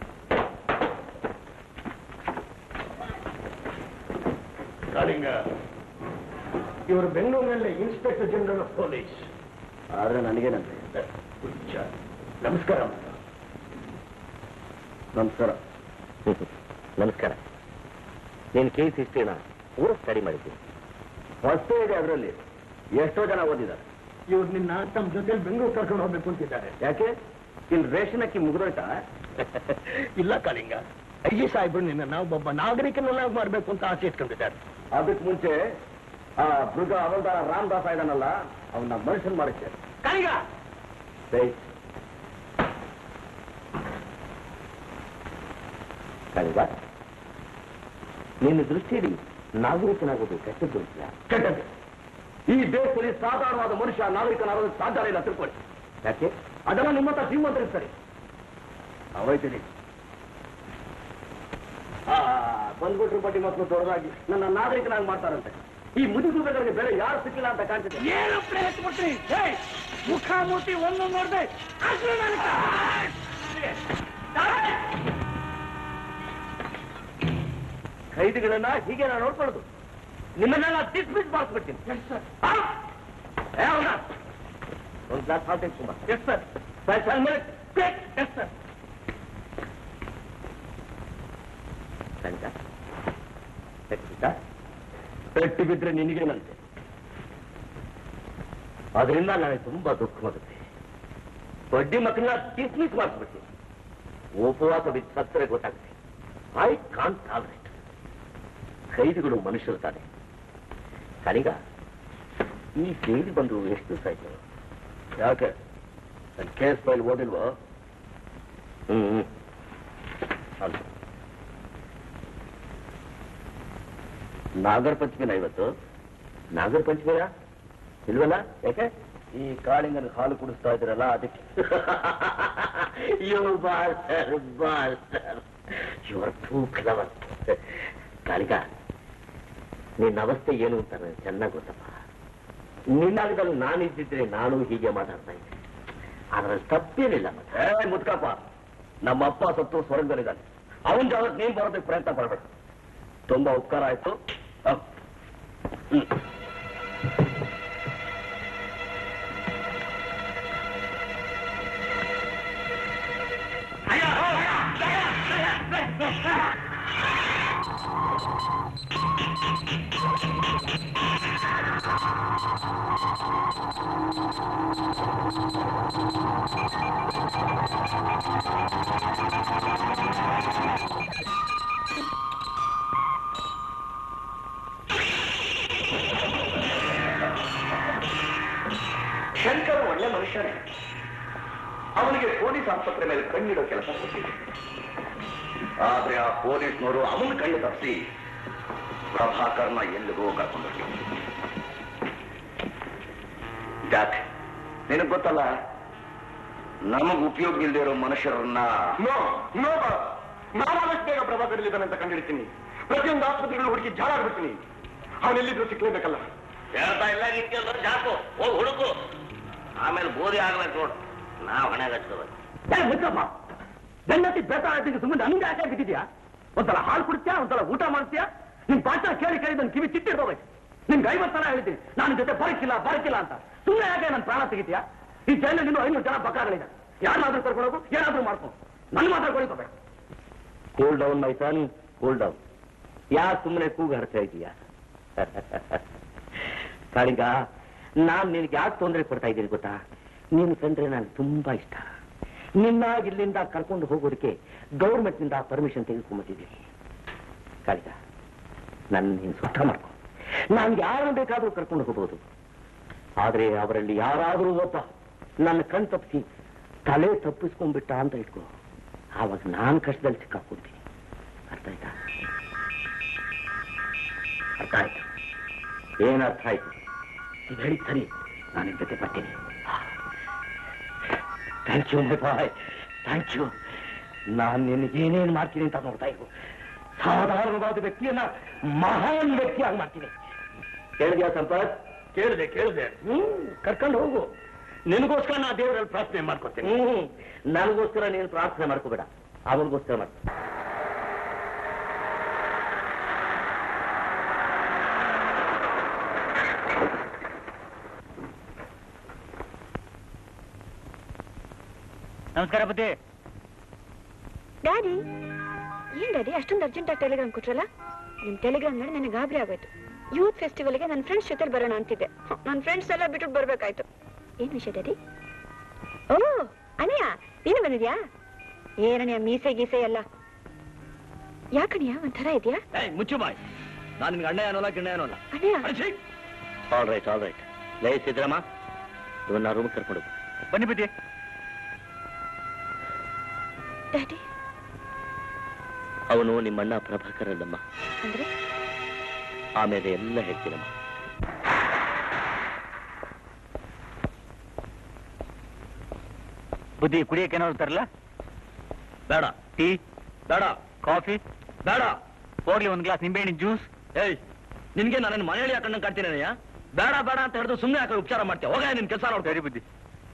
Kalinga ಇವರು ಬೆಂಗಳೂರಿನಲ್ಲಿ ಇನ್ಸ್ಪೆಕ್ಟರ್ ಜನರಲ್ ಆಫ್ ಪೊಲೀಸ್ ಆದ್ರೆ ನನಗೇನಂತೆ ಹುಚ್ಚ. ನಮಸ್ಕಾರ ನಮಸ್ಕಾರ ನಮಸ್ಕಾರ ನೀನು ಕೇಸ್ ಹಿಸ್ಟ್ರಿನ ಪೂರ ಸ್ಟಡಿ ಮಾಡಿದ್ದೀನಿ ಹೊಸೇ ಇದೆ ಅದರಲ್ಲಿ ಎಷ್ಟೋ ಜನ ಓದಿದ್ದಾರೆ ಇವ್ರು ನಿನ್ನ ತಮ್ಮ ಜೊತೆ ಬೆಂಗಳೂರು ಕರ್ಕೊಂಡು ಹೋಗ್ಬೇಕು ಅಂತಿದ್ದಾರೆ ಯಾಕೆ ಇಲ್ಲಿ ರೇಷನ್ ಅಕ್ಕಿ ಮುಗಿದೋಯ್ತಾ ಇಲ್ಲ ಕಾಳಿಂಗ ಐಜಿ ಸಾಹೇಬ್ರು ನಿನ್ನ ಒಬ್ಬ ನಾಗರಿಕನೆಲ್ಲ ಮಾಡ್ಬೇಕು ಅಂತ ಆಸೆ ಇಟ್ಕೊಂಡಿದ್ದಾರೆ ಅದಕ್ಕೆ ಮುಂಚೆ ಆ ಮೃಗ ಅವಲ್ದಾರ ರಾಮದಾಸ ಇದಾನಲ್ಲ ಅವನ್ನ ಮನುಷ್ಯನ್ ಮಾಡಿದ್ದೆ ಕಾಳಿಂಗ ಕಳಿಗ ನಿನ್ನ ದೃಷ್ಟಿಯಲ್ಲಿ ನಾಗರಿಕನಾಗೋದು ಕೆಟ್ಟದ್ದು ಅಂತೀಯ? ಕೆಟ್ಟದ್ದು ಈ ದೇಶದಲ್ಲಿ ಸಾಧಾರಣವಾದ ಮನುಷ್ಯ ನಾಗರಿಕನಾಗೋದು ಸಾಧ್ಯ ಇಲ್ಲ ತಿಳ್ಕೊಳ್ಳಿ ಯಾಕೆ ಅದೆಲ್ಲ ನಿಮ್ಮ ಹತ್ರ ಶ್ರೀಮಂತರಿರ್ತಾರೆ ಅವೈತೀನಿ ಆ ಬಂದ್ಬಿಟ್ರು ಬಡ್ಡಿ ಮಕ್ಕಳು ದೊಡ್ಡದಾಗಿ ನನ್ನ ನಾಗರಿಕನಾಗಿ ಮಾಡ್ತಾರಂತೆ ಈ ಮುದುಗುಗಳಿಗೆ ಬೇರೆ ಯಾರು ಸಿಕ್ಕಿಲ್ಲ ಅಂತ ಕಾಣ್ತಿದೆ ಏನು ಪ್ರಯತ್ನ ಕೊಡ್ತೀನಿ ಏಯ್, ಮುಖ ಮೂತಿ ಒಂದು ನೋಡ್ದೆ ಅಸಲು ನನ್ನ ಖೈದಿಗಳನ್ನ ಹೀಗೆ ನಾನು ನೋಡ್ಕೊಳ್ಳೋದು ನಿಮ್ಮನ್ನೆಲ್ಲ ಡಿಸ್ಮಿಸ್ ಮಾಡಿಸ್ಬಿಡ್ತೀನಿ ಒಂದು ಗ್ಲಾಸ್ ಹಾಲ್ ತುಂಬ ಎಸ್ ಸರ್ ಎಸ್ ಸರ್ ಸಂಜ ಪೆಟ್ಟು ಬಿದ್ರೆ ನಿನಗೇನಂತೆ ಅದರಿಂದ ನನಗೆ ತುಂಬಾ ದುಃಖವಾಗುತ್ತೆ ಬಡ್ಡಿ ಮಕ್ಕಳನ್ನ ಡಿಸ್ಮಿಸ್ ಮಾಡಿಸ್ಬಿಡ್ತೀನಿ ಉಪವಾಸ ಬಿದ್ದು ಸತ್ತರೆ ಗೊತ್ತಾಗುತ್ತೆ ಐ ಕಾಂಟ್ ಟಾಲರೇಟ್ ಖೈದಿಗಳು ಮನುಷ್ಯರು ತಾನೆ ಕಣಿಗ ಈ ಜೈಲಿಗೆ ಬಂದು ಎಷ್ಟು ದಿವಸ ಆಯ್ತು ಯಾಕೆ ನನ್ನ ಕೇಸ್ ಫೈಲ್ ಓದಿಲ್ವೋ ಹ್ಮ್ ಹ್ಮ್. ಅಲ್ಲ. ನಾಗರ ಪಂಚಮಿನ ಇವತ್ತು ನಾಗರ ಪಂಚಮಿನ ಇಲ್ವಲ್ಲ ಯಾಕೆ ಈ ಕಾಳಿಂಗನ ಹಾಲು ಕುಡಿಸ್ತಾ ಇದ್ರಲ್ಲ ಅದಕ್ಕೆ ಯೋ ಬಾಲ್ ಸರ್ ಬಾಲ್ ಸರ್ ಯುವರ್ ಟೂ ಕ್ಲವರ್ ಕಾಳಿಗ ನಿನ್ನ ಅವಸ್ಥೆ ಏನು ಅಂತ ನನಗೆ ಚೆನ್ನಾಗಿ ಗೊತ್ತಪ್ಪ ನಿನ್ನಾಗದಲ್ಲಿ ನಾನಿದ್ದಿದ್ರೆ ನಾನು ಹೀಗೆ ಮಾತಾಡ್ತಾ ಇದ್ದೆ ಅದ್ರಲ್ಲಿ ತಪ್ಪೇನಿಲ್ಲ ಮತ್ತೆ ಏ ಮುದ್ಕಪ್ಪ ನಮ್ಮ ಅಪ್ಪ ಸತ್ತು ಸ್ವರ್ಗದಲ್ಲಿದ್ದಾನೆ ಅವನ ಜಾಗಕ್ಕೆ ನೀನ್ ಬರೋದಕ್ಕೆ ಪ್ರಯತ್ನ ಪಡ್ಬೇಡ ತುಂಬಾ ಉಪಕಾರ ಆಯ್ತು ಹ. ಹ್ಮ್. ಶಂಕರ್ ಒಳ್ಳೆ ಮನುಷ್ಯನೇ ಅವನಿಗೆ ಪೊಲೀಸ್ ಆಸ್ಪತ್ರೆ ಮೇಲೆ ಕಣ್ಣಿಡೋ ಕೆಲಸ ಕೊಟ್ಟಿದೆ ಆದ್ರೆ ಆ ಪೊಲೀಸ್ನವರು ಅವನ ಕಣ್ಣು ತಪ್ಪಿಸಿ ಪ್ರಭಾಕರ್ನ ಎಲ್ಲಿಗೋ ಕರ್ಕೊಂಡೋಗಿ ಯಾಕೆ ನಿನಗ್ ಗೊತ್ತಲ್ಲ ನಮಗ್ ಉಪಯೋಗ ಇಲ್ಲದೆ ಇರೋ ಮನುಷ್ಯರನ್ನ ನೋ ನೋ ನಾನು ಆದಷ್ಟು ಬೇಗ ಪ್ರಭಾಕರ್ ಇದ್ದಾನೆ ಅಂತ ಕಂಡಿಡ್ತೀನಿ ಪ್ರತಿಯೊಂದು ಆಸ್ಪತ್ರೆಗಳು ಹುಡುಕಿ ಜಾಳ ಆಗ್ಬಿಡ್ತೀನಿ ಅವನೆಲ್ಲಿದ್ರು ಸಿಕ್ಲೇಬೇಕಲ್ಲ ಹೇಳ್ತಾ ಇಲ್ಲ ನಿಂತ್ಕೊಂಡು ಜಾಕು ಹೋಗಿ ಹುಡುಕು ಆಮೇಲೆ ಬೋಧಿ ಆಗ್ಬೇಕು ನೋಡು ನಾವು ಹಣೆ ಹಚ್ಕೋಬೇಕು ಮುಚ್ಚಪ್ಪ ಗಂಡತಿ ಬೇತಾಳತಿಗೆ ಸುಮ್ಮನೆ ಹಂಗೆ ಯಾಕೆ ಬಿಟ್ಟಿದ್ಯಾ ಒಂದ್ಸಲ ಹಾಲು ಕುಡಿಸ್ತೀಯಾ ಒಂದ್ಸಲ ಊಟ ಮಾಡ್ತೀಯಾ ನಿನ್ ಪಾಠ ಕೇಳಿ ಕೇಳಿ ನನ್ ಕಿವಿ ಚಿಟ್ಟಿರ್ಬೇಕು ನಿನ್ಗೆ ಐವತ್ತು ಸಲ ಹೇಳ್ತೀನಿ ನಾನು ಜೊತೆ ಬರಕಿಲ್ಲ ಬರಕಿಲ್ಲ ಅಂತ ಸುಮ್ಮನೆ ಯಾಕೆ ನನ್ನ ಪ್ರಾಣ ತೆಗಿತೀಯಾ ಈ ಜೈಲಲ್ಲಿ ಇನ್ನೂ ಐನೂರು ಜನ ಬಕ್ಕಾಗಳಿದೆ ಯಾರನ್ನಾದ್ರೂ ಕರ್ಕೊಳ್ಳೋದು ಏನಾದ್ರೂ ಮಾಡ್ಕೊಂಡು ನನ್ನ ಮಾತ್ರ ಕೊಳಿಕೋಬೇಡ cool down my son cool down ಯಾಕೆ ಸುಮ್ಮನೆ ಕೂಗು ಹರಿಸ್ತಾ ಇದೀಯಾ ಕಾಳಿಂಗ ನಾನ್ ನಿನಗೆ ಯಾಕೆ ತೊಂದರೆ ಕೊಡ್ತಾ ಇದ್ದೀನಿ ಗೊತ್ತಾ ನೀನು ಕಂಡ್ರೆ ನನಗೆ ತುಂಬಾ ಇಷ್ಟ ನಿನ್ನ ಇಲ್ಲಿಂದ ಕರ್ಕೊಂಡು ಹೋಗೋದಕ್ಕೆ ಗೌರ್ಮೆಂಟ್ನಿಂದ ಪರ್ಮಿಷನ್ ತೆಗೆದುಕೊಂಡ್ಬಂದಿದ್ದೀನಿ ಕಾಳಿಗ ನನ್ನ ನೀನು ಸುತ್ತ ಮಾಡ್ಕೊ ನಾನು ಯಾರನ್ನು ಬೇಕಾದ್ರೂ ಕರ್ಕೊಂಡು ಹೋಗ್ಬೋದು ಆದ್ರೆ ಅವರಲ್ಲಿ ಯಾರಾದರೂ ಒಬ್ಬ ನನ್ನ ಕಣ್ ತಪ್ಪಿಸಿ ತಲೆ ತಪ್ಪಿಸ್ಕೊಂಡ್ಬಿಟ್ಟ ಅಂತ ಇಟ್ಕೋ ಆವಾಗ ನಾನು ಕಷ್ಟದಲ್ಲಿ ಸಿಕ್ಕಾಕೊಡ್ತೀನಿ ಅರ್ಥ ಆಯ್ತಾ ಅರ್ಥ ಆಯ್ತು ಏನ್ ಅರ್ಥ ಆಯ್ತು ನೀವ್ ಹೇಳಿದ್ ಸರಿ ನಾನು ನಿಮ್ ಜೊತೆ ಬರ್ತೀನಿ thank you my boy thank you ನಾನು ನಿನಗೆ ಏನೇನು ಮಾಡ್ತೀನಿ ಅಂತ ನೋಡ್ತಾ ಇರು ಸಾಧಾರಣವಾದ ವ್ಯಕ್ತಿಯನ್ನ ಮಹಾನ್ ವ್ಯಕ್ತಿಯಾಗಿ ಮಾಡ್ತೀನಿ ಕೇಳಿದ್ಯಾ ಸಂಪತ್ ಕೇಳಿದೆ ಕೇಳಿದೆ ಹ್ಮ್ ಕರ್ಕೊಂಡು ಹೋಗು ನಿನಗೋಸ್ಕರ ನಾ ದೇವರಲ್ಲಿ ಪ್ರಾರ್ಥನೆ ಮಾಡ್ಕೊತೀನಿ ಹ್ಮ್ ನನಗೋಸ್ಕರ ನೀನು ಪ್ರಾರ್ಥನೆ ಮಾಡ್ಕೋಬೇಡ ಅವನಿಗೋಸ್ಕರ ಮಾಡ್ಕೊ ನಮಸ್ಕಾರ ಬುದ್ಧಿ ಡ್ಯಾಡಿ ಏನ್ ಡ್ಯಾಡಿ ಅಷ್ಟೊಂದು ಅರ್ಜೆಂಟ್ ಆಗಿ ಟೆಲಿಗ್ರಾಮ್ ಕೊಟ್ರಲ್ಲ ನಿಮ್ ಟೆಲಿಗ್ರಾಮ್ ನೋಡಿ ನನಗೆ ಗಾಬರಿ ಆಗೋಯ್ತು ಯೂತ್ ಫೆಸ್ಟಿವಲ್ಗೆ ನನ್ನ ಫ್ರೆಂಡ್ಸ್ ಜೊತೆ ಬರೋಣ ಅಂತಿದ್ದೆ ನನ್ನ ಫ್ರೆಂಡ್ಸ್ ಎಲ್ಲ ಬಿಟ್ಟು ಬರ್ಬೇಕಾಯ್ತು ಏನ್ ವಿಷಯ ಡ್ಯಾಡಿ ಓ ಅನಯ್ಯ ನೀನು ಬಂದಿದ್ಯಾ ಏನಣ್ಣ ಮೀಸೆ ಗೀಸೆ ಎಲ್ಲ ಯಾಕಣ್ಯ ಒಂಥರ ಇದೆಯಾ ಏಯ್ ಮುಚ್ಚು ಬಾಯ್ ನಾನು ನಿನ್ಗೆ ಅಣ್ಣ ಅನ್ನೋಲ್ಲ ಗಿಣ್ಣ ಅನ್ನೋಲ್ಲ ಅನಯ್ಯ ಆಲ್ ರೈಟ್ ಆಲ್ ರೈಟ್ ಲೈ ಸಿದ್ರಮ್ಮ ಇವನ್ನ ರೂಮ್ ಕರ್ಕೊಂಡು ಹೋಗು. ಬನ್ನಿ ಬುದ್ಧಿ ಡ್ಯಾಡಿ ಅವನು ನಿಮ್ಮಣ್ಣ ಪ್ರಭಾಕರ್ ಅಲ್ಲಮ್ಮ ಅಂದ್ರೆ ಆಮೇಲೆ ಎಲ್ಲ ಹೇಳ್ತೀನಮ್ಮ ಬುದ್ಧಿ ಕುಡಿಯಕ್ಕೆ ಏನಾದ್ರು ತರಲ್ಲ ಬೇಡ ಟೀ ಬೇಡ ಕಾಫಿ ಬೇಡ ಹೋಗ್ಲಿ ಒಂದ್ ಗ್ಲಾಸ್ ನಿಂಬೆಹಣ್ಣಿನ ಜ್ಯೂಸ್ ಏಯ್ ನಿನ್ಗೆ ನಾನು ಮನೆಯಲ್ಲಿ ಯಾಕಂಡ ಕಾಡ್ತೀನಯ್ಯ ಬೇಡ ಬೇಡ ಅಂತ ಹೇಳಿದ್ರು ಸುಮ್ಮನೆ ಯಾಕೆ ಉಪಚಾರ ಮಾಡ್ತೀಯ ಹೋಗ ನಿನ್ ಕೆಲಸ ನೋಡ್ತಾ ಸರಿ ಬುದ್ಧಿ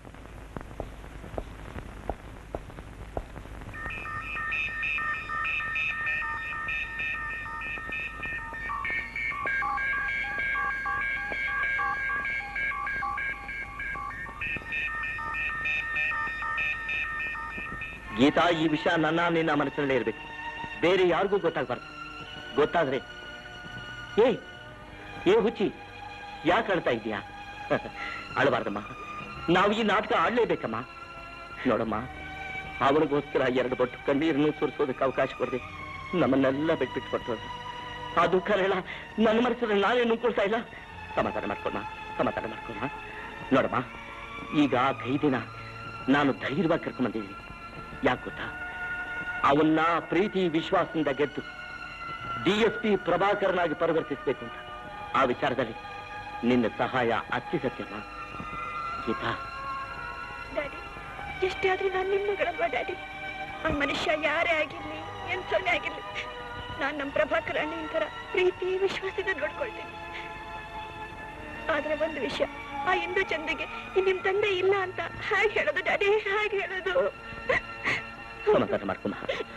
ಗೀತಾ ಈ ವಿಷಯ ನನ್ನ ನಿನ್ನ ಮನಸ್ಸಿನಲ್ಲೇ ಇರ್ಬೇಕು ಬೇರೆ ಯಾರಿಗೂ ಗೊತ್ತಾಗ್ಬಾರ್ದು ಗೊತ್ತಾದ್ರೆ ಏಯ್ ಏ ಹುಚ್ಚಿ ಯಾಕೆ ಅಳ್ತಾ ಇದೀಯಾ ಅಳಬಾರ್ದಮ್ಮ ನಾವು ಈ ನಾಟಕ ಆಡ್ಲೇಬೇಕಮ್ಮ ನೋಡಮ್ಮ ಅವನಿಗೋಸ್ಕರ ಎರಡು ಬೊಟ್ಟು ಕಣ್ಣೀರನ್ನು ಸುರಿಸೋದಕ್ಕೆ ಅವಕಾಶ ಕೊಡದೆ ನಮ್ಮನ್ನೆಲ್ಲ ಬಿಟ್ಬಿಟ್ಟು ಕೊಟ್ಟೋದು ಆ ದುಃಖ ಹೇಳ ನನ್ನ ಮನಸ್ಸಲ್ಲಿ ನಾನೇ ನುಂಗ್ಕೊಳ್ತಾ ಇಲ್ಲ ಸಮಾಧಾನ ಮಾಡ್ಕೊಣ ಸಮಾಧಾನ ಮಾಡ್ಕೊಣ ನೋಡಮ್ಮ ಈಗ ಕೈ ದಿನ ನಾನು ಧೈರ್ಯವಾಗಿ ಕರ್ಕೊಂಡ್ಬಂದಿದ್ದೀನಿ ಯಾಕೆ ಗೊತ್ತಾ ಅವನ್ನ ಪ್ರೀತಿ ವಿಶ್ವಾಸದಿಂದ ಗೆದ್ದು ಡಿ ಎಸ್ ಪಿ ಪ್ರಭಾಕರನಾಗಿ ಪರಿವರ್ತಿಸಬೇಕು ಅಂತ ಆ ವಿಚಾರದಲ್ಲಿ ನಿನ್ನ ಸಹಾಯ ಅತ್ಯಗತ್ಯಮ್ಮ ಗೀತಾ ಡ್ಯಾಡಿ ಎಷ್ಟೇ ಆದ್ರೂ ನಾನು ನಿಮ್ಮ ಮಗಳಲ್ವಾ ಡ್ಯಾಡಿ ಆ ಮನುಷ್ಯ ಯಾರೇ ಆಗಿರ್ಲಿ ಎಂಥವನೇ ಆಗಿರ್ಲಿ ನಾನ್ ನಮ್ಮ ಪ್ರಭಾಕರ್ ಅಣ್ಣನ ತರ ಪ್ರೀತಿ ವಿಶ್ವಾಸದಿಂದ ನೋಡ್ಕೊಳ್ತೀನಿ ಆದ್ರೆ ಒಂದು ವಿಷಯ ಆ ಇಂದು ಚಂದಿಗೆ ನಿಮ್ ತಂದೆ ಇಲ್ಲ ಅಂತ ಹಾಗೆ ಹೇಳೋದು ಡ್ಯಾಡಿ ಹಾಗೆ ಹೇಳೋದು ಸಮಾಧಾನ ಮಾಡ್ಕೊಂಡ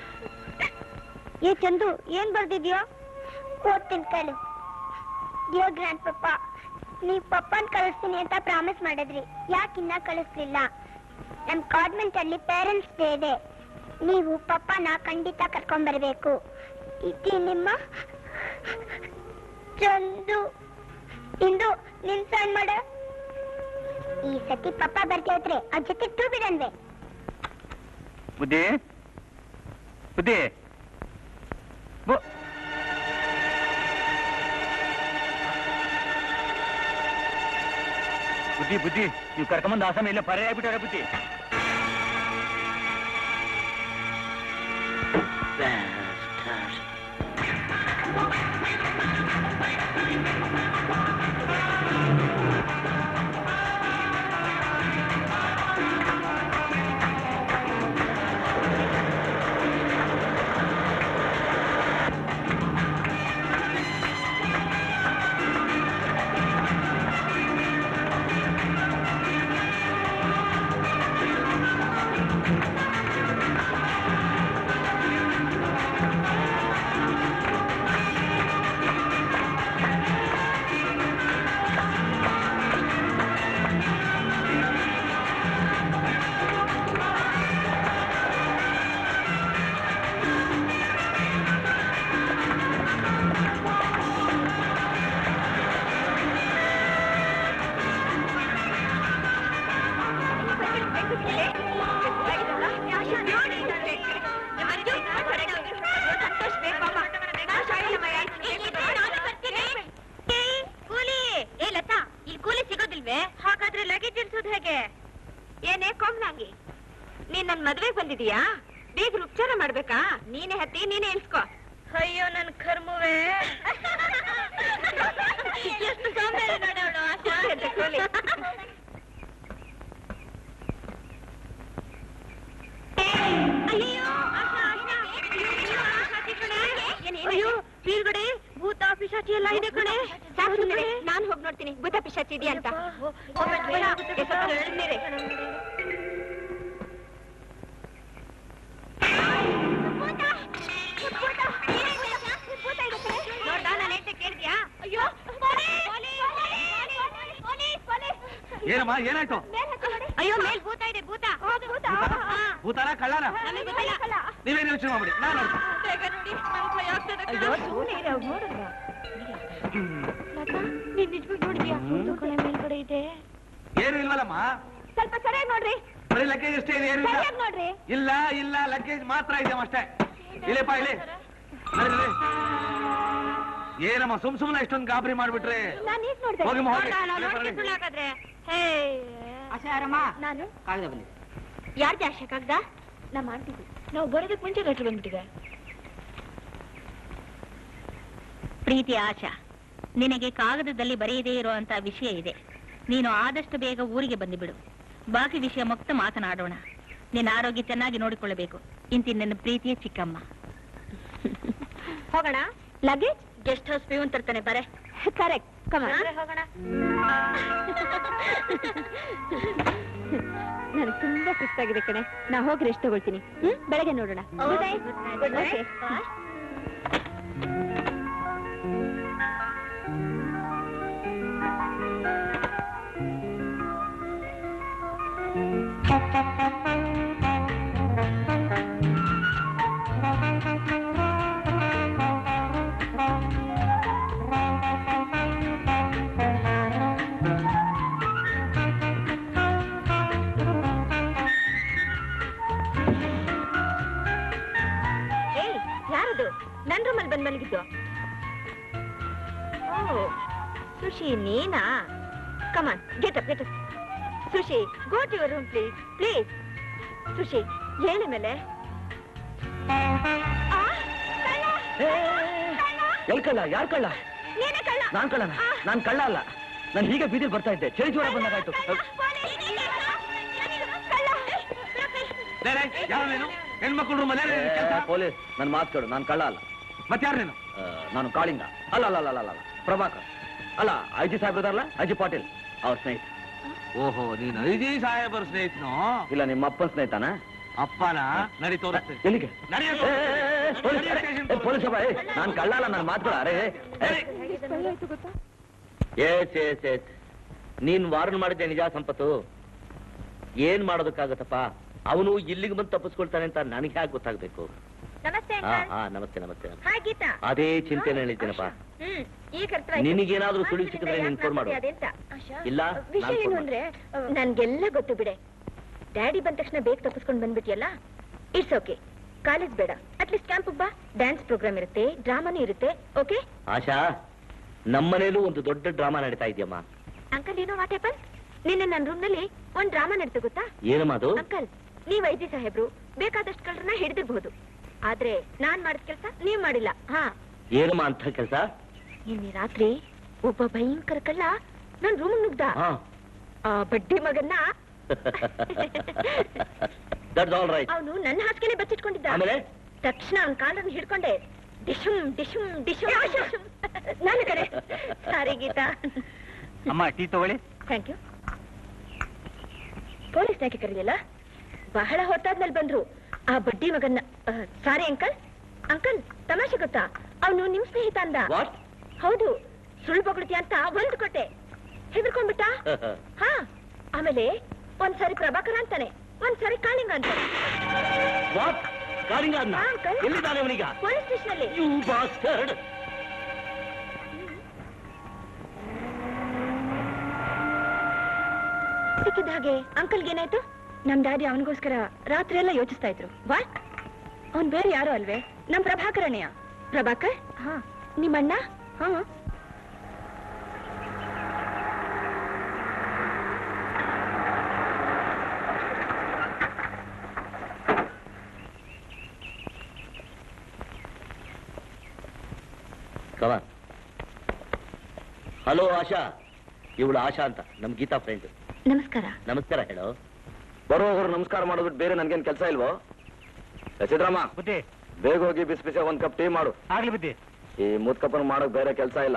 ಏ ಚಂದು ಏನ್ ಬರ್ದಿದ್ಯೋ ಓದ್ತೀನಿ ಕಲು ಡಿಯರ್ ಗ್ರ್ಯಾಂಡ್ ಪಪ್ಪ ನೀವ್ ಪಪ್ಪನ್ ಕಳಿಸ್ತೀನಿ ಅಂತ ಪ್ರಾಮಿಸ್ ಮಾಡಿದ್ರಿ ಯಾಕೆ ಇನ್ನ ಕಳಿಸ್ಲಿಲ್ಲ ನಮ್ ಕಾನ್ವೆಂಟ್ ಅಲ್ಲಿ ಪೇರೆಂಟ್ಸ್ ಡೇ ಇದೆ ನೀವು ಪಪ್ಪನ ಖಂಡಿತ ಕರ್ಕೊಂಡ್ ಬರ್ಬೇಕು ಇದು ನಿಮ್ಮ ಚಂದು ಇಂದು ನಿನ್ ಸಣ್ಣ ಮಾಡ ಈ ಸತಿ ಪಪ್ಪ ಬರ್ತಿದ್ರೆ ಅದ್ ಜೊತೆ ಟೂ ಬಿಡನ್ವೆ ಬುದ್ಧಿ ಬುದ್ಧಿ ಬು- ಬುದ್ಧಿ ಬುದ್ಧಿ ನೀವು ಕರ್ಕೊಂಬಂದು ಆಸಾಮ ಇಲ್ಲ ಪರ್ಯಾಯ ಆಗ್ಬಿಟ್ಟಾರೆ ಬುದ್ಧಿ ಕೂಲಿ ಏ ಲತಾ ಇಲ್ಲಿ ಕೂಲಿ ಸಿಗೋದಿಲ್ವೇ ಹಾಗಾದ್ರೆ ಲಗೇಜ್ ಇಳಿಸೋದು ಹೇಗೆ ಏನೇ ಕೊಂಬ್ನಾಂಗಿ ನೀನ್ ನನ್ ಮದ್ವೆಗ್ ಬಂದಿದೀಯಾ ಬೇಗ ಉಪಚಾರ ಮಾಡ್ಬೇಕಾ ನೀನೇ ಹತ್ತಿ ನೀನೇ ಇಳಿಸ್ಕೋ ಅಯ್ಯೋ ನನ್ ಕರ್ಮುವೆ ಎಷ್ಟು ಸೋಂಬೇರಿ ನೋಡವಳು ಕೂಲಿ ಅಯ್ಯೋ ಬೀಳ್ಗಡೆ ಭೂತ ಪಿಶಾಚಿ ಎಲ್ಲ ಇದೆ ಕಣೆ ನಾನು ಹೋಗಿ ನೋಡ್ತೀನಿ ಭೂತ ಪಿಶಾಚಿ ಇದೆಯಾ ಅಂತ ನೋಡ್ದ ನಾನು ಹೇಳ್ದೆ ಕೇಳಿದ್ಯಾ ಅಯ್ಯೋ ಏನಮ್ಮ ಏನಾಯ್ತು ಅಯ್ಯೋ ಮೇಲ್ ಭೂತ ಇದೆ ಭೂತ ಭೂತ ಭೂತಾನ ಕಳ್ಳನ ನನಗೆ ಗೊತ್ತಿಲ್ಲ ನೀವೇನು ಯೋಚನೆ ಮಾಡ್ಬಿಡಿ ನಾನು ನೋಡ್ತೀನಿ ಬೇಗ ನೋಡಿ ನಂಗ್ ಭಯ ಆಗ್ತದೆ ನೀನ್ ನಿಜವಾಗಿ ನೋಡಿದ್ಯಾ ಮೇಲ್ಗಡೆ ಇದೆ ಏನು ಇಲ್ವಲ್ಲಮ್ಮ ಸ್ವಲ್ಪ ಸರಿಯಾಗಿ ನೋಡ್ರಿ ಬರೀ ಲಗೇಜ್ ಅಷ್ಟೇ ಇದೆ ಏನು ಇಲ್ಲ ಸರಿಯಾಗಿ ನೋಡ್ರಿ ಇಲ್ಲ ಇಲ್ಲ ಲಗೇಜ್ ಮಾತ್ರ ಇದೆ ಅಷ್ಟೇ ಇಲ್ಲಪ್ಪ ಇಲ್ಲಿ ನಡೀರಿ. ಏನಮ್ಮ ಸುಮ್ ಸುಮ್ನೆ ಇಷ್ಟೊಂದು ಗಾಬರಿ ಮಾಡ್ಬಿಟ್ರೆ ನಾನು ಈಗ ನೋಡ್ದೆ ಹೋಗಿ ಹೋಗಿ ನೋಡ್ದೆ ಸುಳ್ಳಾಗಾದ್ರೆ ಹೇ ನಾನು ಕಾಗದ ಬನ್ನಿ ಯಾರ್ದು ಆಶೆ ಕಾಗ್ದ ನಾ ಮಾಡ್ತಿದ್ವಿ ನಾವು ಬರೋದಕ್ಕೆ ಮುಂಚೆ ಲೆಟ್ರ್ ಬಂದ್ಬಿಟ್ಟಿದೆ ಪ್ರೀತಿ ಆಶಾ ನಿನಗೆ ಕಾಗದದಲ್ಲಿ ಬರೆಯದೇ ಇರುವಂತ ವಿಷಯ ಇದೆ ನೀನು ಆದಷ್ಟು ಬೇಗ ಊರಿಗೆ ಬಂದುಬಿಡು ಬಾಕಿ ವಿಷಯ ಮುಕ್ತ ಮಾತನಾಡೋಣ ನಿನ್ನ ಆರೋಗ್ಯ ಚೆನ್ನಾಗಿ ನೋಡಿಕೊಳ್ಳಬೇಕು ಇಂತಿ ನನ್ನ ಪ್ರೀತಿಯ ಚಿಕ್ಕಮ್ಮ ಹೋಗೋಣ ಲಗೇಜ್ ಗೆಸ್ಟ್ ಹೌಸ್ ಪಿಯೂನ್ ತರ್ತಾನೆ ಬರೆ ಕರೆಕ್ಟ್ ಕಮಾನ್ ಹೋಗೋಣ ನನಗೆ ತುಂಬಾ ಸುಸ್ತಾಗಿದೆ ಕಣೆ ನಾ ಹೋಗಿ ರೆಸ್ಟ್ ತಗೊಳ್ತೀನಿ ಹ್ಮ್ ಬೆಳಗ್ಗೆ ನೋಡೋಣ Good night. Okay. ಯಾರದು ನನ್ ರೂಮಲ್ಲಿ ಬಂದ್ ಮಲಗಿದ್ದು ಓ ಸುಶಿ ನೀನಾ come on get up get up Sushi go to your room please please Sushi ಹೇಳಿ ಮೇಲೆ ಆ, ಕಳ್ಳ! ಕಳ್ಳ! ಎಲ್ ಕಳ್ಳ ಯಾರ್ ಕಳ್ಳ ನೀನೇ ಕಳ್ಳ ನಾನ್ ಕಳ್ಳನ ಆ. ನಾನ್ ಕಳ್ಳ ಅಲ್ಲ ನಾನು ಹೀಗೆ ಬೀದಿಲ್ ಬರ್ತಾ ಇದ್ದೆ ಚಳಿ ಜ್ವರ ಬಂದಾಗಾಯ್ತು ಯಾರು ನೀನು ಹೆಣ್ಮಕ್ಳು ರೂಮಲ್ಲಿ ಕೆಲಸ ಪೊಲೀಸ್ ನನ್ ಮಾತು ಕೇಳು ನಾನ್ ಕಳ್ಳ ಅಲ್ಲ ಮತ್ತೆ ಯಾರು ನೀನು ಆ, ನಾನು ಕಾಳಿಂಗ ಅಲ್ಲ ಅಲ್ಲ ಅಲ್ಲ ಅಲ್ಲ ಅಲ್ಲ ಪ್ರಭಾಕರ್ ಅಲ್ಲ ಐಜಿ ಸಾಹೇಬ್ರದಲ್ಲ ಐಜಿ ಪಾಟೀಲ್ ಅವ್ರ ಸ್ನೇಹಿತ ಓಹೋ ನೀನು ಐಜಿ ಸಾಹೇಬರ ಸ್ನೇಹಿತನು ಇಲ್ಲ ನಿಮ್ಮ ಅಪ್ಪನ ಸ್ನೇಹಿತನ ಅಪ್ಪನ ನಡಿ ತೋರಿಸ್ತೀನಿ ಎಲ್ಲಿಗೆ ನಡೆಯೋ ಏ, ಏ, ಏ, ಏ, ಪೊಲೀಸ್ ಅರೆ, ಏ, ಪೊಲೀಸ್ ಅಪ್ಪ, ಏ, ನಾನ್ ಕಳ್ಳ ಅಲ್ಲ ನನ್ನ ಮಾತುಗಳ ಅರೆ ಏಸ್ ಏಸ್ ಏಸ್ ನೀನ್ ವಾರನ್ ಮಾಡಿದ್ದೆ ನಿಜ ಸಂಪತ್ತು ಏನ್ ಮಾಡೋದಕ್ಕಾಗತ್ತಪ್ಪ ಅವನು ಇಲ್ಲಿಗೆ ಬಂದು ತಪ್ಪಿಸ್ಕೊಳ್ತಾನೆ ಅಂತ ನನಗೆ ಯಾಕೆ ಗೊತ್ತಾಗ್ಬೇಕು ನಮಸ್ತೆ ಹಾ ಅಂಕಲ್ ಹಾ ನಮಸ್ತೆ ನಮಸ್ತೆ ಹಾಯ್ ಗೀತಾ ಅದೇ ಚಿಂತೆನ ಹೇಳಿದ್ದೀನಪ್ಪ ಹ್ಮ್ ಈಗ ಅರ್ಥ ಆಯ್ತು. ನಿನಗೇನಾದ್ರೂ ಸುಳಿವು ಸಿಕ್ಕಿದ್ರೆ ಯಾಕ್ ನೀನ್ ಫೋನ್ ಮಾಡು. ಮಾಡ್ತಿದ್ದೆ ಅದೆಂತ? ಆಶಾ? ಇಲ್ಲ, ವಿಷಯ ನಾನ್ ಏನು ಫೋನ್ ಅಂದ್ರೆ ನನ್ಗೆಲ್ಲ ಗೊತ್ತು ಬಿಡೆ ಡ್ಯಾಡಿ ಬಂದ ತಕ್ಷಣ ಬೇಗ ತಪ್ಪಿಸ್ಕೊಂಡು ಬಂದ್ಬಿಟ್ಟಿಯಲ್ಲ ಇಟ್ಸ್ ಓಕೆ ಕಾಲೇಜ್ ಬೇಡ ಅಟ್ಲೀಸ್ಟ್ ಕ್ಯಾಂಪ್ ಬಾ ಡ್ಯಾನ್ಸ್ ಪ್ರೋಗ್ರಾಮ್ ಇರುತ್ತೆ ಡ್ರಾಮಾನು ಇರುತ್ತೆ ಓಕೆ ಆಶಾ ನಮ್ಮನೇಲೂ ಒಂದು ದೊಡ್ಡ ಡ್ರಾಮಾ ನಡೀತಾ ಇದೆಯಮ್ಮ ಅಂಕಲ್ ಏನೋ ವಾಟ್ ಹ್ಯಾಪನ್ ನಿನ್ನೆ ನನ್ನ ರೂಮ್ ನಲ್ಲಿ ಒಂದ್ ಡ್ರಾಮಾ ನಡೀತು ಗೊತ್ತಾ ಏನಮ್ಮ ಅದು ಅಂಕಲ್ ನೀವ್ ಐಜಿ ಸಾಹೇಬ್ರು ಬೇಕಾದಷ್ಟು ಕಳ್ಳರನ್ನ ಹಿಡಿದಿರ್ಬಹುದು ಆದ್ರೆ ನಾನ್ ಮಾಡಿದ ಕೆಲಸ ನೀವ್ ಮಾಡಿಲ್ಲ ಹಾ ಏನಮ್ಮ ಅಂತ ಕೆಲಸ ನಿನ್ನೆ ರಾತ್ರಿ ಒಬ್ಬ ಭಯಂಕರ ಕಳ್ಳ ನನ್ ರೂಮ್ ನುಗ್ದ ಹಾ ಆ ಬಡ್ಡಿ ಮಗನ್ನ ದಟ್ಸ್ ಆಲ್ ರೈಟ್ ಅವನು ನನ್ನ ಹಾಸಿಗೆನೆ ಬಚ್ಚಿಟ್ಕೊಂಡಿದ್ದ ಆಮೇಲೆ ತಕ್ಷಣ ಅವ್ನ ಕಾಲನ್ನು ಹಿಡ್ಕೊಂಡೆ ಡಿಶುಮ್ ಡಿಶುಮ್ ಡಿಶುಮ್ ಡಿಶುಮ್ ನಾನು ಕಡೆ ಸಾರಿ ಗೀತಾ ಅಮ್ಮ ಟೀ ತಗೊಳ್ಳಿ ಥ್ಯಾಂಕ್ ಯು ಪೊಲೀಸ್ ಯಾಕೆ ಕರೀಲಿಲ್ಲ ಬಹಳ ಹೊತ್ತಾದ್ಮೇಲೆ ಬಂದ್ರು ಆ ಬಡ್ಡಿ ಮಗನ್ನ ಸಾರಿ ಅಂಕಲ್ ಅಂಕಲ್ ತಮಾಷೆ ಗೊತ್ತಾ ಅವನು ನಿಮ್ ಸ್ನೇಹಿತ ಅಂದ ವಾಟ್ ಹೌದು ಸುಳ್ಳು ಬೊಗಳ್ತಿ ಅಂತ ಒಂದು ಕೊಟ್ಟೆ ಹೆದರ್ಕೊಂಡ್ಬಿಟ್ಟ ಹಾ ಆಮೇಲೆ ಒಂದ್ಸರಿ ಪ್ರಭಾಕರ ಅಂತಾನೆ ಒಂದ್ಸರಿ ಕಾಳಿಂಗ ಅಂತಾನೆ ವಾಟ್ ಕಾಳಿಂಗ ಅದ್ನ ಹಾ, uncle. ಎಲ್ಲಿದ್ದಾನೆ ಅವನೀಗ ಪೊಲೀಸ್ ಸ್ಟೇಷನ್ ಅಲ್ಲಿ ಯು ಬಾಸ್ಟರ್ಡ್ ಸಿಕ್ಕಿದ ಹಾಗೆ ಅಂಕಲ್ಗೆ ಏನಾಯ್ತು ನಮ್ ಡ್ಯಾಡಿ ಅವನಿಗೋಸ್ಕರ ರಾತ್ರಿ ಎಲ್ಲ ಯೋಚಿಸ್ತಾ ಇದ್ರು ವಾಟ್ ಅವ್ನ್ ಬೇರೆ ಯಾರು ಅಲ್ವೇ ನಮ್ ಪ್ರಭಾಕರಣ್ಯ ಪ್ರಭಾಕರ್ ಹಾ ನಿಮ್ಮಣ್ಣ ಹಾ ಕಮ ಹಲೋ ಆಶಾ ಇವಳು ಆಶಾ ಅಂತ ನಮ್ ಗೀತಾ ಫ್ರೆಂಡ್ ನಮಸ್ಕಾರ ನಮಸ್ಕಾರ ಹೇಳೋ ಬರುವವರು ನಮಸ್ಕಾರ ಮಾಡೋದ್ಬಿಟ್ಟು ಬೇರೆ ನನ್ಗೇನ್ ಕೆಲಸ ಇಲ್ವೋ ಏ, ಸಿದ್ದರಾಮ ಬುದ್ಧಿ ಬೇಗ ಹೋಗಿ ಬಿಸಿ ಬಿಸಿ ಒಂದ್ ಕಪ್ ಟೀ ಮಾಡು ಆಗ್ಲಿ ಬುದ್ಧಿ ಈ ಮುತ್ಕಪ್ಪನ ಮಾಡೋಕ್ ಬೇರೆ ಕೆಲಸ ಇಲ್ಲ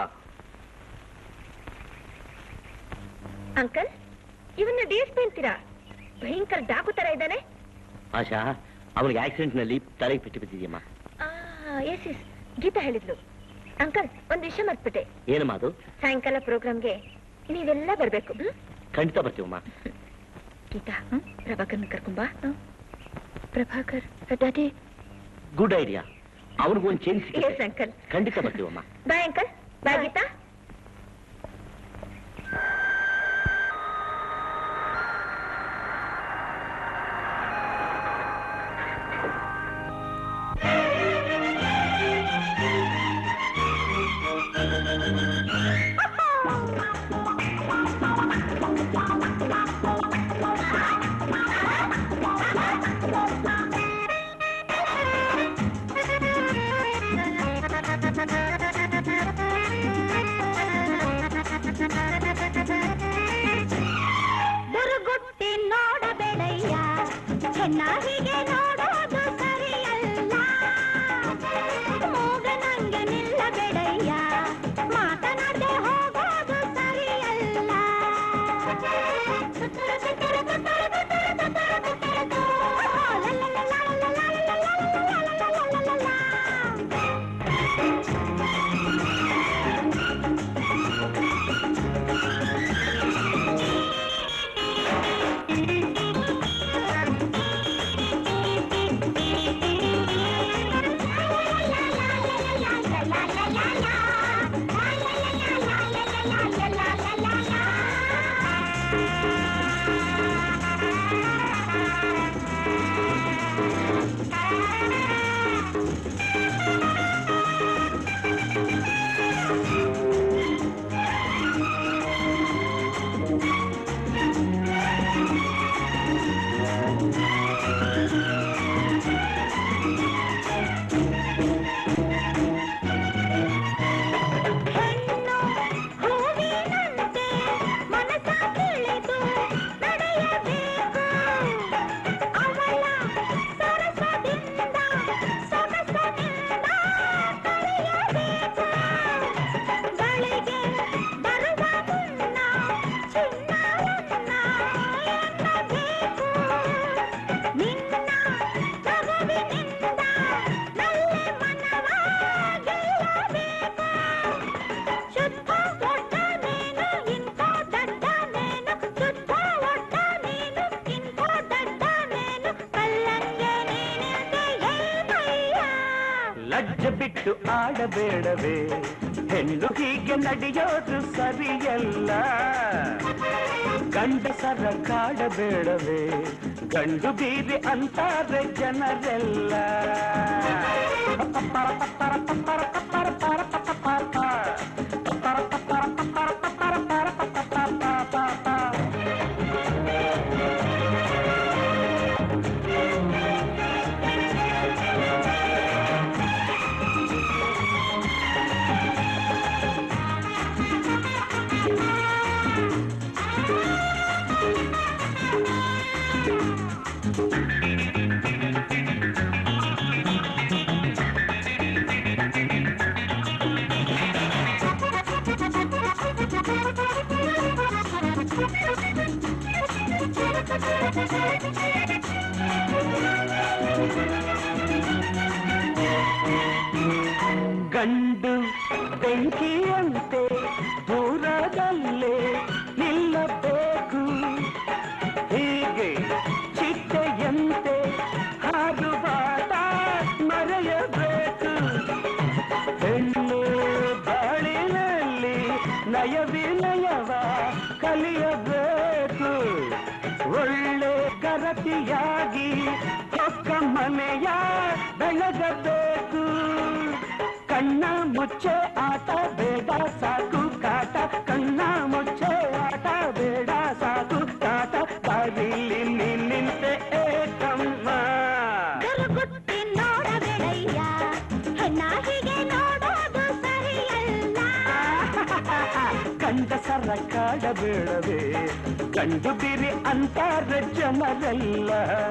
ಅಂಕಲ್ ಇವನ್ನ ಡಿ ಎಸ್ ಪಿ ಅಂತೀರಾ ಭಯಂಕರ ಡಾಕು ತರ ಇದ್ದಾನೆ ಆಶಾ ಅವನಿಗೆ ಆಕ್ಸಿಡೆಂಟ್ ನಲ್ಲಿ ತಲೆಗೆ ಪೆಟ್ಟು ಬಿದ್ದಿದ್ಯಮ್ಮ ಎಸ್ ಎಸ್ ಗೀತಾ ಹೇಳಿದ್ಲು ಅಂಕಲ್ ಒಂದ್ ವಿಷಯ ಮರ್ತ್ಬಿಟ್ಟೆ ಏನಮ್ಮ ಅದು ಸಾಯಂಕಾಲ ಪ್ರೋಗ್ರಾಮ್ಗೆ ನೀವೆಲ್ಲ ಬರ್ಬೇಕು ಹ್ಮ್? ಖಂಡಿತ ಬರ್ತೀವಮ್ಮ ಗೀತಾ ಪ್ರಭಾಕರ್ನ ಕರ್ಕೊಂಬಾ ಪ್ರಭಾಕರ್ ಡ್ಯಾಡಿ ಗುಡ್ ಐಡಿಯಾ ಅವನಿಗೆ ಒಂದು ಚೇಂಜ್ ಎಸ್ ಸಿಗುತ್ತೆ ಅಂಕಲ್ ಖಂಡಿತ ಬರ್ತೀವಮ್ಮ ಬಾಯ್ ಅಂಕಲ್ ಬಾಯ್ ಗೀತಾ ಲಜ್ಜೆ ಬಿಟ್ಟು ಆಡಬೇಡವೇ ಹೆಣ್ಣು ಹೀಗೆ ನಡೆಯೋದು ಸರಿಯಲ್ಲ ಗಂಡಸರ ಕಾಡಬೇಡವೇ ಗಂಡು ಬೀದಿ ಅಂತಾರೆ ಜನರೆಲ್ಲ ಗಂಡು ಬೆಂಕಿಯಂತೆ ದೂರದಲ್ಲೇ ನಿಲ್ಲಬೇಕು ಹೀಗೆ ಚಿಟ್ಟೆಯಂತೆ ಹಾರುವಾಟ ಮರೆಯಬೇಕು ಹೆಣ್ಣು ಬಾಳಿನಲ್ಲಿ ನಯ ವಿನಯವ ಕಲಿಯಬೇಕು ಒಳ್ಳೆ ಗರತಿಯಾಗಿ ಹೊಕ್ಕ ಮನೆಯ ಬೆಳಗಬೇಕು ಕಣ್ಣ ಮುಚ್ಚೆ ಆಟ ಬೇಡ ಸಾಕು ಕಾಟ ಕಣ್ಣ ಮುಚ್ಚೆ ಆಟ ಬೇಡ ಸಾಕು ಕಾಟ ಬಾಗಿಲಿ ನಿನ್ನಿಂತೆ ಏಕಮ್ಮ ಗುರುಗುಟ್ಟಿ ನೋಡಬೇಡಯ್ಯ ಹೆಣ್ಣ ಹೀಗೆ ನೋಡೋದು ಸರಿಯಲ್ಲ ಗಂಡಸರ ಕಾಡಬೇಡವೇ ಗಂಡು ಬಿರಿ ಅಂತಾರ ಜನರೆಲ್ಲ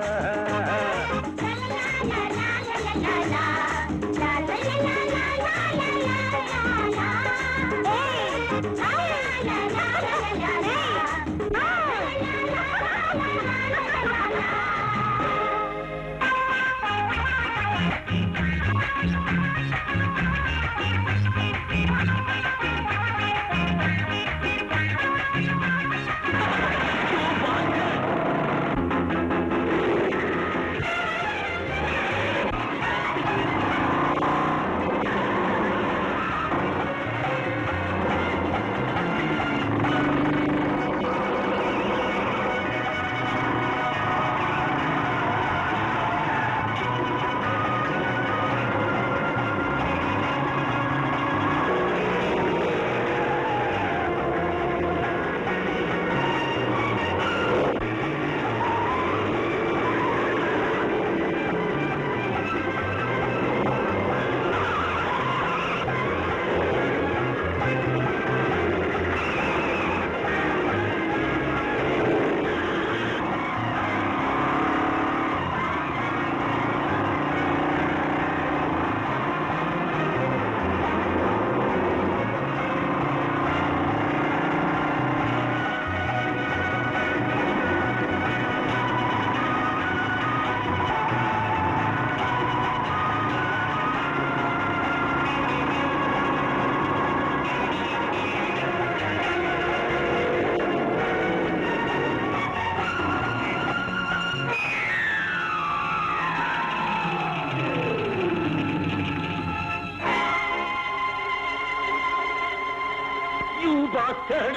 You bastard!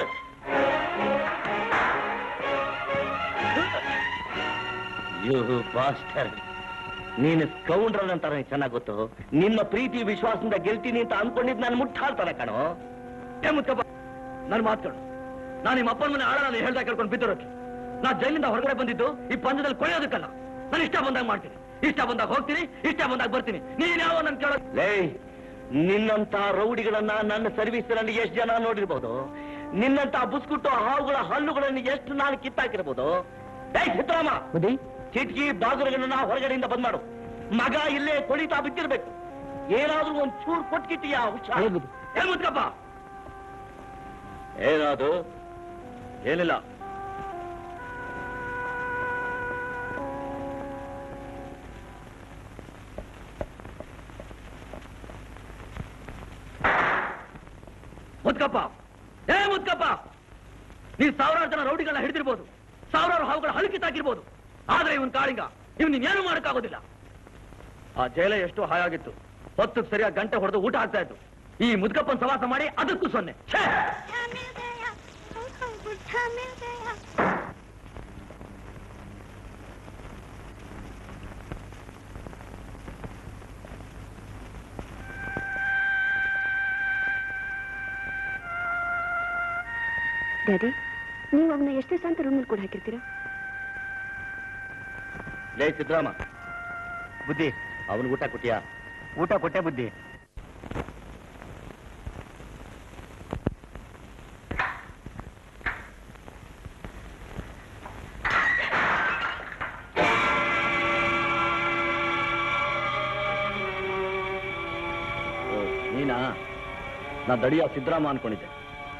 ಯು ಬಾಸ್ಟರ್ ನೀನು ಸ್ಕೌಂಡ್ರಲ್ ಅಂತಾರ ಚೆನ್ನಾಗ್ ಗೊತ್ತು ನಿನ್ನ ಪ್ರೀತಿ ವಿಶ್ವಾಸದಿಂದ ಗೆಲ್ತೀನಿ ಅಂತ ಅನ್ಕೊಂಡಿದ್ ನಾನು ಮುಟ್ಟಾಳ್ತಾರ ಕಣೋ ಏ ಮುತ್ತಪ್ಪ ನಾನು ಮಾತಾಡು ನಾನು ನಿಮ್ಮ ಅಪ್ಪನ ಮನೆ ಆಳ ನಾನು ಹೇಳ್ದಾಗ ಕೇಳ್ಕೊಂಡು ಬಿದ್ದೋರಕ್ಕೆ ನಾ ಜೈಲಿಂದ ಹೊರಗಡೆ ಬಂದಿದ್ದು ಈ ಪಂದ್ಯದಲ್ಲಿ ಕೊಳೆಯೋದಕ್ಕಲ್ಲ ನಾನು ಇಷ್ಟ ಬಂದಾಗ ಮಾಡ್ತೀನಿ ಇಷ್ಟ ಬಂದಾಗ ಹೋಗ್ತೀನಿ ಇಷ್ಟ ಬಂದಾಗ ಬರ್ತೀನಿ ನೀನ್ ಯಾವ ನನ್ ಕೇಳೋ ಲೇ ನಿನ್ನಂತ ರೌಡಿಗಳನ್ನ ನನ್ನ ಸರ್ವಿಸ್ ನಲ್ಲಿ ಎಷ್ಟು ಜನ ನೋಡಿರ್ಬೋದು ನಿನ್ನಂತ ಬುಸ್ಕುಟ್ಟು ಹಾವುಗಳ ಹಲ್ಲುಗಳನ್ನು ಎಷ್ಟು ನಾನು ಕಿತ್ತಾಕಿರ್ಬೋದು ಏ ಸಿದ್ದರಾಮ ಚಿಟ್ಕಿ ಬಾಗಿಲುಗಳನ್ನ ಹೊರಗಡೆಯಿಂದ ಬಂದ್ ಮಾಡು ಮಗ ಇಲ್ಲೇ ಕೊಳಿತಾ ಬಿದ್ದಿರ್ಬೇಕು ಏನಾದ್ರೂ ಒಂದ್ ಚೂರು ಕೊಟ್ಕಿಟ್ಟಿಯಾ ಹುಷಾರ್ ಏ ಮುತ್ಕಪ್ಪ ಏನಾದು ಏನಿಲ್ಲ ಮುತ್ಕಪ್ಪ ಏ ಮುತ್ಕಪ್ಪ ನೀನ್ ಸಾವಿರಾರು ಜನ ರೌಡಿಗಳನ್ನ ಹಿಡಿದಿರ್ಬೋದು ಸಾವಿರಾರು ಹಾವುಗಳ ಹಳಕಿ ತಾಕಿರ್ಬೋದು ಆದ್ರೆ ಇವನ್ ಕಾಳಿಂಗ ಇವನ್ ನೀನೇನು ಮಾಡಕ್ಕಾಗೋದಿಲ್ಲ ಆ ಜೈಲ ಎಷ್ಟು ಹಾಯಾಗಿತ್ತು ಹೊತ್ತಿಗೆ ಸರಿಯಾಗಿ ಗಂಟೆ ಹೊಡೆದು ಊಟ ಆಗ್ತಾ ಇತ್ತು ಈ ಮುದ್ಕಪ್ಪನ್ ಸವಾಸ ಮಾಡಿ ಅದಕ್ಕೂ ಸೊನ್ನೆ ಛೇ! ಡ್ಯಾಡಿ ನೀವು ಅವನ್ನ ಎಷ್ಟೇ ಅಂತ ರೂಮಲ್ಲಿ ಕೂಡ ಹಾಕಿರ್ತೀರಾ ಲೇ ಸಿದ್ದರಾಮ ಬುದ್ಧಿ ಅವನು ಊಟ ಕೊಟ್ಟಿಯಾ ಊಟ ಕೊಟ್ಟೆ ಬುದ್ಧಿ ಓ, ನೀನಾ ನಾ ದಡಿಯ ಸಿದ್ದರಾಮ ಅನ್ಕೊಂಡಿದ್ದೆ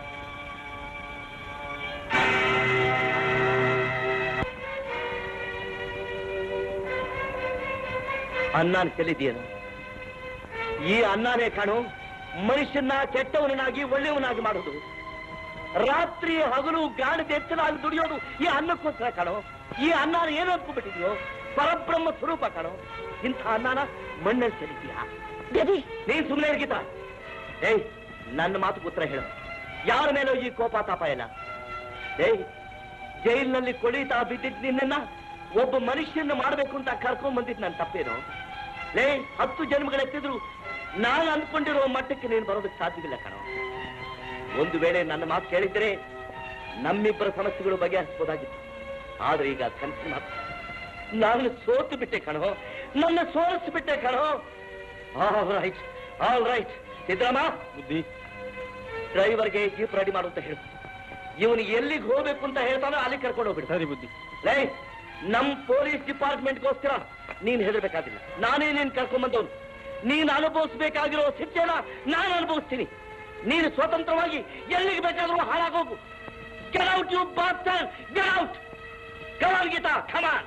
ಅನ್ನನ್ ಕಲಿದೆಯೇನು ಈ ಅನ್ನನೇ ಕಾಣು ಮನುಷ್ಯನ ಕೆಟ್ಟವನಾಗಿ ಒಳ್ಳೆಯವನಾಗಿ ಮಾಡೋದು ರಾತ್ರಿ ಹಗಲು ಗಾಳಿ ಬೆಚ್ಚಲಾಗಿ ದುಡಿಯೋದು ಈ ಅನ್ನಕ್ಕೋಸ್ಕರ ಕಾಣೋ ಈ ಅನ್ನನ ಏನು ಅನ್ಕೊಂಡ್ಬಿಟ್ಟಿದ್ಯೋ ಪರಬ್ರಹ್ಮ ಸ್ವರೂಪ ಕಾಣೋ ಇಂಥ ಅನ್ನನ ಮಣ್ಣಲ್ಲಿ ಚೆಲ್ಲಿದ್ಯಾ ಡ್ಯಾಡಿ ನೀನ್ ಸುಮ್ಮನೆ ಇರ್ಗಿತ ಏಯ್ ನನ್ನ ಮಾತು ಉತ್ತರ ಹೇಳು ಯಾರ ಮೇಲೂ ಈ ಕೋಪ ತಾಪ ಇಲ್ಲ ಏಯ್ ಜೈಲಿನಲ್ಲಿ ಕೊಳಿತಾ ಬಿದ್ದಿದ್ ನಿನ್ನ ಒಬ್ಬ ಮನುಷ್ಯನ ಮಾಡ್ಬೇಕು ಅಂತ ಕರ್ಕೊಂಡ್ ಬಂದಿದ್ ನನ್ನ ತಪ್ಪೇನು ಲೇ ಹತ್ತು ಜನ್ಮಗಳೆತ್ತಿದ್ರು ನಾನು ಅಂದ್ಕೊಂಡಿರೋ ಮಟ್ಟಕ್ಕೆ ನೀನು ಬರೋದಕ್ಕೆ ಸಾಧ್ಯವಿಲ್ಲ ಕಣೋ ಒಂದು ವೇಳೆ ನನ್ನ ಮಾತು ಕೇಳಿದ್ರೆ ನಮ್ಮಿಬ್ಬರ ಸಮಸ್ಯೆಗಳು ಬಗೆಹರಿಸಬಹುದಾಗಿತ್ತು ಆದ್ರೆ ಈಗ ಕನಸಿನ ಮಾತು ನಾನು ಸೋತು ಬಿಟ್ಟೆ ಕಣೋ ನನ್ನ ಸೋಲಿಸ್ಬಿಟ್ಟೆ ಕಣೋ all right all right Siddarama ಬುದ್ಧಿ ಡ್ರೈವರ್ಗೆ ಜೀಪ್ ರೆಡಿ ಮಾಡು ಅಂತ ಹೇಳು ಇವನು ಎಲ್ಲಿಗೆ ಹೋಗ್ಬೇಕು ಅಂತ ಹೇಳ್ತಾನೋ ಅಲ್ಲಿ ಕರ್ಕೊಂಡು ಹೋಗ್ಬಿಡು ಸರಿ ಬುದ್ಧಿ ಲೈ ನಮ್ ಪೊಲೀಸ್ ಡಿಪಾರ್ಟ್ಮೆಂಟ್ಗೋಸ್ಕರ ನೀನ್ ಹೆದರ್ಬೇಕಾಗಿಲ್ಲ ನಾನೇ ನೀನ್ ಕರ್ಕೊಂಡ್ ನೀನ್ ಅನುಭವಿಸ್ಬೇಕಾಗಿರೋ ಶಿಕ್ಷೆನ ನಾನು ಅನುಭವಿಸ್ತೀನಿ ನೀನು ಸ್ವತಂತ್ರವಾಗಿ ಎಲ್ಲಿಗೆ ಬೇಕಾದ್ರೂ ಹಾಳಾಗೋಗು get out you bastard get out come on Geeta come on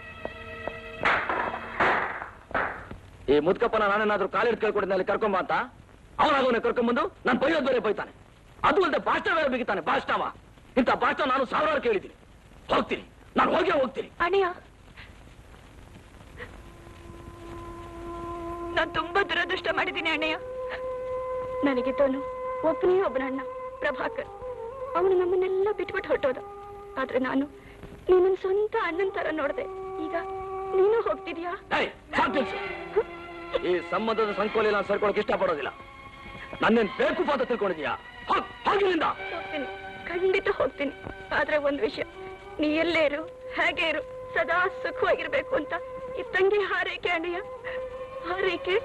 ಈ ಮುದ್ಕಪ್ಪನ ನಾನೇನಾದ್ರೂ ಕಾಲಿಡ್ ಕೇಳ್ಕೊಡಿದ್ನ ಅಲ್ಲಿ ಕರ್ಕೊಂಬ ಅಂತ ಅವನಾಗವನ್ನ ಕರ್ಕೊಂಬಂದು ನಾನು ಬೈಯೋದ್ ಬೇರೆ ಬೈತಾನೆ ಅದು ಅಲ್ಲದೆ ಬಾಷ್ಟ ಬೇರೆ ಬಿಗಿತಾನೆ ಬಾಷ್ಟವ ಇಂಥ ಬಾಷ್ಟ ನಾನು ಸಾವಿರಾರು ಕೇಳಿದ್ದೀನಿ ಹೋಗ್ತೀನಿ ನಾನು ಹೋಗೇ ಹೋಗ್ತೀನಿ ಅಣ್ಣಯ್ಯ ನಾನು ತುಂಬಾ ದುರದೃಷ್ಟ ಮಾಡಿದ್ದೀನಿ ಅಣ್ಣಯ್ಯ ನನಗೆ ತೋನು ಒಬ್ಬನೇ ಒಬ್ಬನ ಅಣ್ಣ ಪ್ರಭಾಕರ್ ಅವನು ನಮ್ಮನ್ನೆಲ್ಲ ಬಿಟ್ಬಿಟ್ಟು ಹೊರಟೋದ ಆದ್ರೆ ನಾನು ನೀನನ್ ಸ್ವಂತ ಅಣ್ಣನ ತರ ನೋಡ್ದೆ ಈಗ ನೀನು ಹೋಗ್ತಿದ್ಯಾ ಏಯ್, ಸಾಕ್ ನಿಲ್ಸು. ಈ ಸಂಬಂಧದ ಸಂಕೋಲಿ ನಾನು ಸೇರ್ಕೊಳಕ್ ಇಷ್ಟಪಡೋದಿಲ್ಲ ನನ್ನೇನ್ ಬೇಕು ಅಂತ ತಿಳ್ಕೊಂಡಿದ್ಯಾ ಹೋಗ್ ಹೋಗಿಲ್ಲಿಂದ ಹೋಗ್ತೀನಿ ಖಂಡಿತ ಹೋಗ್ತೀನಿ ಆದ್ರೆ ಒಂದ್ ವಿಷಯ ನೀ ಎಲ್ಲೇ ಇರು ಹೇಗೆ ಇರು ಸದಾ ಸುಖವಾಗಿರ್ಬೇಕು ಅಂತ ಈ ತಂಗಿ ಹಾರೈಕೆ ಅಣ್ಣಯ್ಯ ಹಾರೈಕೆ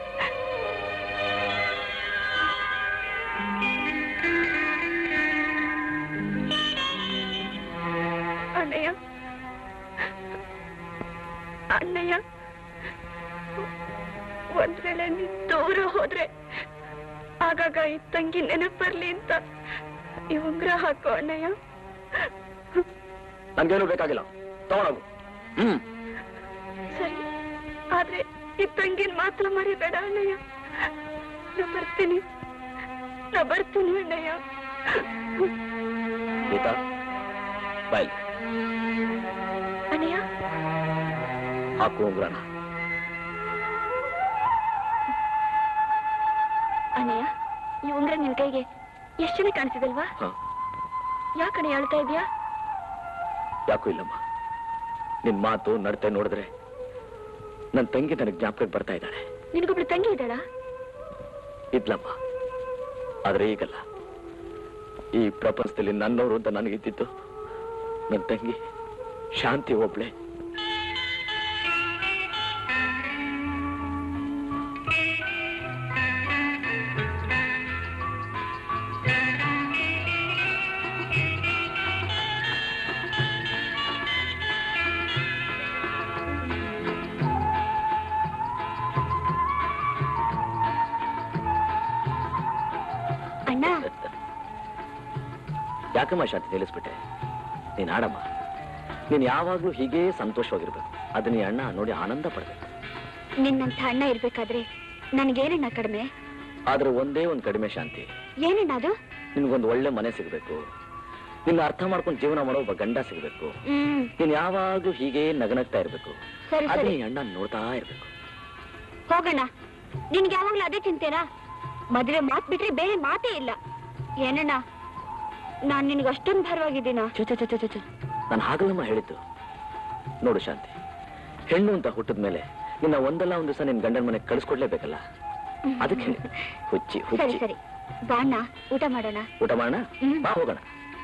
ಅಣ್ಣಯ್ಯ ಅಣ್ಣಯ್ಯ ಒಂದ್ ವೇಳೆ ನೀ ದೂರ ಹೋದ್ರೆ ಆಗಾಗ ಈ ತಂಗಿ ನೆನಪು ಬರ್ಲಿ ಅಂತ ಈ ಉಂಗ್ರ ಹಾಕೋ ಅಣ್ಣಯ್ಯ ನನ್ಗೇನು ಬೇಕಾಗಿಲ್ಲ ತಗೊಳಗು ಹ್ಮ್ ಸರಿ ಆದ್ರೆ ಈ ತಂಗಿನ ಮಾತ್ರ ಮರಿಬೇಡ ಅಣ್ಣಯ್ಯ ನಾ ಬರ್ತೀನಿ ನಾ ಬರ್ತೀನಿ ಅಣ್ಣಯ್ಯ ಗೀತಾ ಬಾಯ್ ಅಣ್ಣಯ್ಯ ಹಾಕು ಉಂಗ್ರನ ಅಣ್ಣಯ್ಯ ಈ ಉಂಗ್ರ ನಿನ್ ಕೈಗೆ ಎಷ್ಟು ಚೆನ್ನಾಗಿ ಕಾಣಿಸಿದಲ್ವಾ ಹ ಯಾಕಣ್ಣ ಹೇಳ್ತಾ ಇದೀಯಾ ಯಾಕೂ ಇಲ್ಲಮ್ಮ ನಿನ್ ಮಾತು ನಡತೆ ನೋಡಿದ್ರೆ ನನ್ ತಂಗಿ ನನಗೆ ಜ್ಞಾಪಕಕ್ಕೆ ಬರ್ತಾ ಇದ್ದಾಳೆ ನಿನಗೊಬ್ಳು ತಂಗಿ ಇದ್ದಾಳಾ ಇದ್ಲಮ್ಮ ಆದ್ರೆ ಈಗಲ್ಲ ಈ ಪ್ರಪಂಚದಲ್ಲಿ ನನ್ನವರು ಅಂತ ನನಗಿದ್ದಿದ್ದು ನನ್ನ ತಂಗಿ ಶಾಂತಿ ಒಬ್ಳೆ ಅಣ್ಣ ಯಾಕಮ್ಮ ಶಾಂತಿ ತಿಳಿಸ್ಬಿಟ್ಟೆ ನೀನ್ ಆಡಮ್ಮ ನೀನ್ ಯಾವಾಗ್ಲೂ ಹೀಗೇ ಸಂತೋಷವಾಗಿರ್ಬೇಕು ಅದನ್ನ ಈ ಅಣ್ಣ ನೋಡಿ ಆನಂದ ಪಡ್ಬೇಕು ನಿನ್ನಂಥ ಅಣ್ಣ ಇರ್ಬೇಕಾದ್ರೆ ನನಗೇನಣ್ಣ ಕಡಿಮೆ ಆದ್ರೆ ಒಂದೇ ಒಂದ್ ಕಡಿಮೆ ಶಾಂತಿ ಏನಣ್ಣ ಅದು ನಿನ್ಗೊಂದು ಒಳ್ಳೆ ಮನೆ ಸಿಗ್ಬೇಕು ನಿನ್ನ ಅರ್ಥ ಮಾಡ್ಕೊಂಡು ಜೀವನ ಮಾಡೋ ಒಬ್ಬ ಗಂಡ ಸಿಗ್ಬೇಕು ಹ್ಮ್ ನೀನ್ ಯಾವಾಗ್ಲೂ ಹೀಗೆ ನಗನಗ್ತಾ ಇರ್ಬೇಕು ಸರಿ ಅದನ್ನ ಸರಿ ಈ ಅಣ್ಣ ನೋಡ್ತಾ ಇರ್ಬೇಕು ಹೋಗೋಣ ನಿನ್ಗೆ ಯಾವಾಗ್ಲೂ ಅದೇ ಚಿಂತೆನಾ ಮದುವೆ ಮಾತ್ ಬಿಟ್ರೆ ಬೇರೆ ಮಾತೇ ಇಲ್ಲ ಏನಣ್ಣ ನಾನ್ ನಿನ್ಗೆ ಅಷ್ಟೊಂದು ಭಾರವಾಗಿದ್ದೀನ ಚೆ ಚೆ ಚೆ ಚೆ, ಚೆ ಚೆ ನಾನು ಹಾಗಲ್ಲಮ್ಮ ಹೇಳಿದ್ದು ನೋಡು ಶಾಂತಿ ಹೆಣ್ಣು ಅಂತ ಹುಟ್ಟಿದ ಮೇಲೆ ನಿನ್ನ ಒಂದಲ್ಲ ಒಂದು ದಿವಸ ನಿನ್ ಗಂಡನ ಮನೆಗೆ ಕಳಿಸ್ಕೊಡ್ಲೇಬೇಕಲ್ಲ ಅದಕ್ಕೆ ಹೇಳಿ ಹುಚ್ಚಿ ಸರಿ ಹುಚ್ಚಿ ಸರಿ ಬಾಣ್ಣ ಊಟ ಮಾಡೋಣ ಊಟ ಮಾಡೋಣ ಹ್ಮ್. ಬಾ ಹೋಗೋಣ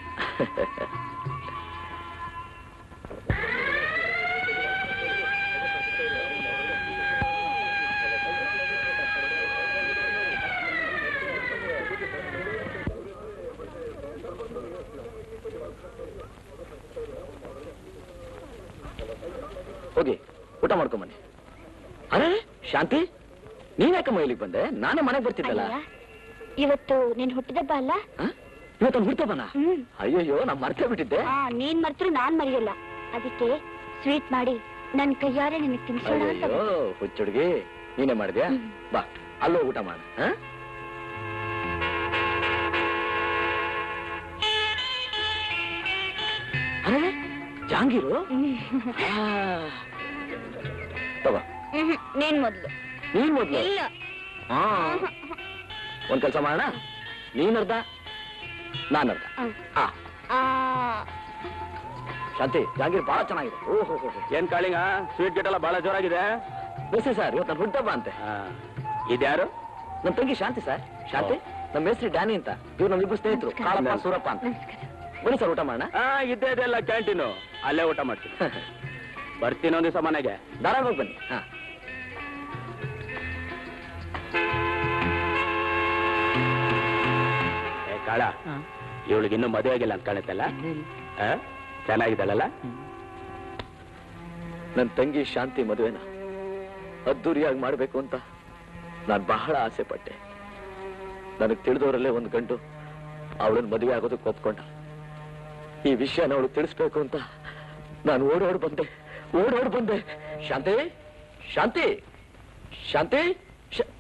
ಹೋಗಿ ಊಟ ಮಾಡ್ಕೊಂಬನ್ನಿ ಅರೆ ಶಾಂತಿ ನೀನ್ಯಾಕಮ್ಮ ಇಲ್ಲಿಗೆ ಬಂದೆ ನಾನೇ ಮನೆಗೆ ಬರ್ತಿದ್ದಲ್ಲ ಅಯ್ಯ, ಇವತ್ತು ನಿನ್ ಹುಟ್ಟಿದಬ್ಬ ಅಲ್ಲ ಇವತ್ತೊಂದು ಹುಡ್ತಬನ ಹ್ಮ್ ಅಯ್ಯಯ್ಯೋ ನಾ ಮರ್ತೇ ಬಿಟ್ಟಿದ್ದೆ ಆ ನೀನ್ ಮರ್ತರು ನಾನ್ ಮರೆಯಲ್ಲ ಅದಕ್ಕೆ ಸ್ವೀಟ್ ಮಾಡಿ ನನ್ ಕೈಯಾರೆ ನಿನಗೆ ತಿನ್ಸೋಣ ಅಂತ ಅಯ್ಯೋ ಹುಚ್ಚುಡ್ಗಿ ನೀನೇ ಮಾಡಿದ್ಯಾ ಹ್ಮ್. ಬಾ ಅಲ್ಲೋ ಊಟ ಮಾಡ ಅರೆ ಜಾಂಗೀರು ಆ. ತಗೋ ಹ್ಮ್, ನೀನ್ ಮೊದ್ಲು ನೀನ್ ಮೊದ್ಲು ಇಲ್ಲ ಹಾ ಒಂದ್ ಕೆಲಸ ಮಾಡೋಣ ನೀನರ್ಧ ನಾನರ್ಧ ಹ್ಮ್. ಆ ಆ, ಶಾಂತಿ ಜಾಂಗೀರ್ ಬಹಳ ಚೆನ್ನಾಗಿದೆ ಓಹೋ ಏನ್ ಕಾಳಿಂಗ ಸ್ವೀಟ್ ಗಿಟ್ ಎಲ್ಲ ಬಹಳ ಜೋರಾಗಿದೆ ಬೇಸಿ ಸರ್ ಇವತ್ತು ನನ್ನ ಹುಟ್ಟಬ್ಬ ಅಂತೆ ಇದ್ಯಾರು ನಮ್ ತಂಗಿ ಶಾಂತಿ ಸರ್ ಶಾಂತಿ ನಮ್ಮ ಹೆಸರು ಡ್ಯಾನಿ ಅಂತ ಇವ್ರು ನಮ್ಮಿಬ್ರು ಸ್ನೇಹಿತರು ನಮಸ್ಕಾರ. ಕಾಳಪ್ಪ ಸೂರಪ್ಪ ಅಂತ ನಮಸ್ಕಾರ ಬನ್ನಿ ಸರ್ ಊಟ ಮಾಡೋಣ ಹಾ ಇದ್ದೇ ಇದೆಲ್ಲ ಕ್ಯಾಂಟೀನು ಅಲ್ಲೇ ಊಟ ಮಾಡ್ತೀನಿ ಬರ್ತೀನಿ ಒಂದ್ ದಿವಸ ಮನೆಗೆ ಧಾರಾವಾಗಿ ಬನ್ನಿ ಹಾ ಏ ಕಾಳ ಇವಳಿಗೆ ಇನ್ನೂ ಮದುವೆ ಆಗಿಲ್ಲ ಅಂತ ಕಾಣುತ್ತಲ್ಲ ಆ? ಚೆನ್ನಾಗಿದ್ದಾಳಲ್ಲ ನನ್ನ ತಂಗಿ ಶಾಂತಿ ಮದುವೆನ ಅದ್ದೂರಿಯಾಗಿ ಮಾಡ್ಬೇಕು ಅಂತ ನಾನು ಬಹಳ ಆಸೆ ಪಟ್ಟೆ ನನಗೆ ತಿಳಿದವರಲ್ಲೇ ಒಂದು ಗಂಡು ಅವಳನ್ನ ಮದುವೆ ಆಗೋದಕ್ಕೆ ಒಪ್ಕೊಂಡ ಈ ವಿಷಯನ ಅವಳು ತಿಳಿಸ್ಬೇಕು ಅಂತ ನಾನು ಓಡೋಡ್ ಬಂದೆ ಓಡೋಡ್ ಬಂದೆ ಶಾಂತಿ ಶಾಂತಿ ಶಾಂತಿ ಶಾ-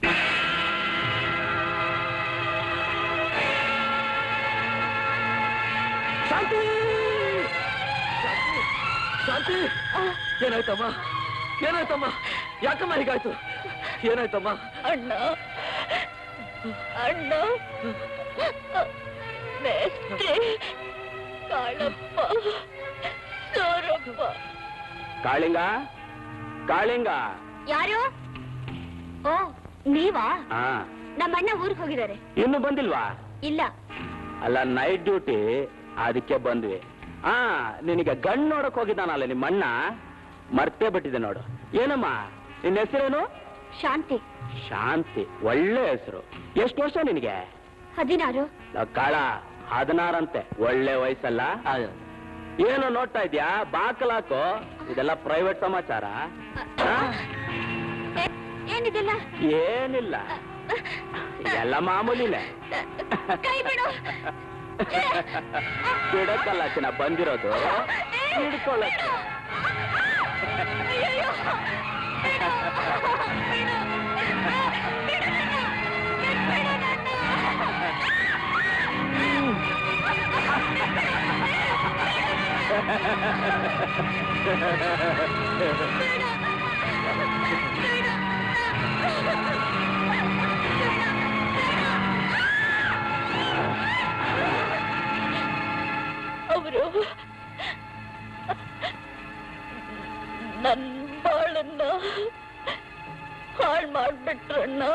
ಶಾಂತಿ ಶಾಂತಿ ಶಾಂತಿ ಏನಾಯ್ತಮ್ಮ ಏನಾಯ್ತಮ್ಮ ಯಾಕಮ್ಮ ಹೀಗಾಯ್ತು ಏನಾಯ್ತಮ್ಮ ಅಣ್ಣ ಅಣ್ಣ ಮೇಸ್ತ್ರಿ ಕಾಳಪ್ಪ ಸೌರಪ್ಪ ಕಾಳಿಂಗ ಕಾಳಿಂಗ ಯಾರು ಓ ನೀವಾ ಹಾ ನಮ್ಮ ಅಣ್ಣ ಊರಿಗೆ ಹೋಗಿದ್ದಾರೆ ಇನ್ನು ಬಂದಿಲ್ವಾ ಇಲ್ಲ ಅಲ್ಲ ನೈಟ್ ಡ್ಯೂಟಿ ಅದಕ್ಕೆ ಬಂದ್ವಿ ಹಾ ನಿನಗೆ ಗಂಡ್ ನೋಡಕ್ ಹೋಗಿದ್ದಾನಲ್ಲ ನಿಮ್ಮ ಅಣ್ಣ ಮರ್ತೇ ಬಿಟ್ಟಿದೆ ನೋಡು ಏನಮ್ಮ ನಿನ್ನ ಹೆಸರೇನು ಶಾಂತಿ ಶಾಂತಿ ಒಳ್ಳೆ ಹೆಸರು ಎಷ್ಟು ವರ್ಷ ನಿನಗೆ ಹದಿನಾರು ನಾವ್ ಕಾಳ ಹದಿನಾರಂತೆ ಒಳ್ಳೆ ವಯಸ್ಸಲ್ಲ ಏನು ನೋಡ್ತಾ ಇದ್ಯಾ ಬಾಕಲಾಕು ಇದೆಲ್ಲ ಪ್ರೈವೇಟ್ ಸಮಾಚಾರ ಹಾ? ಏ, ಏನಿದೆಲ್ಲ ಏನಿಲ್ಲ ಎಲ್ಲ ಮಾಮೂಲಿನೇ ಕೈ ಬಿಡು ಬಿಡಕ್ಕಲ್ಲ ಚಿನ್ನ ಬಂದಿರೋದು ಹಿಡ್ಕೊಳ್ಳಕ್ಕೆ ಅಯ್ಯಯ್ಯೋ. ಬಿಡು. ಬಿಡು. ಬಿಡು ನನ್ನ. ಬಿಟ್ಬಿಡು ನನ್ನ. ಅವರು ನನ್ ಬಾಳನ್ನ ಹಾಳು ಮಾಡ್ಬಿಟ್ರಣ್ಣ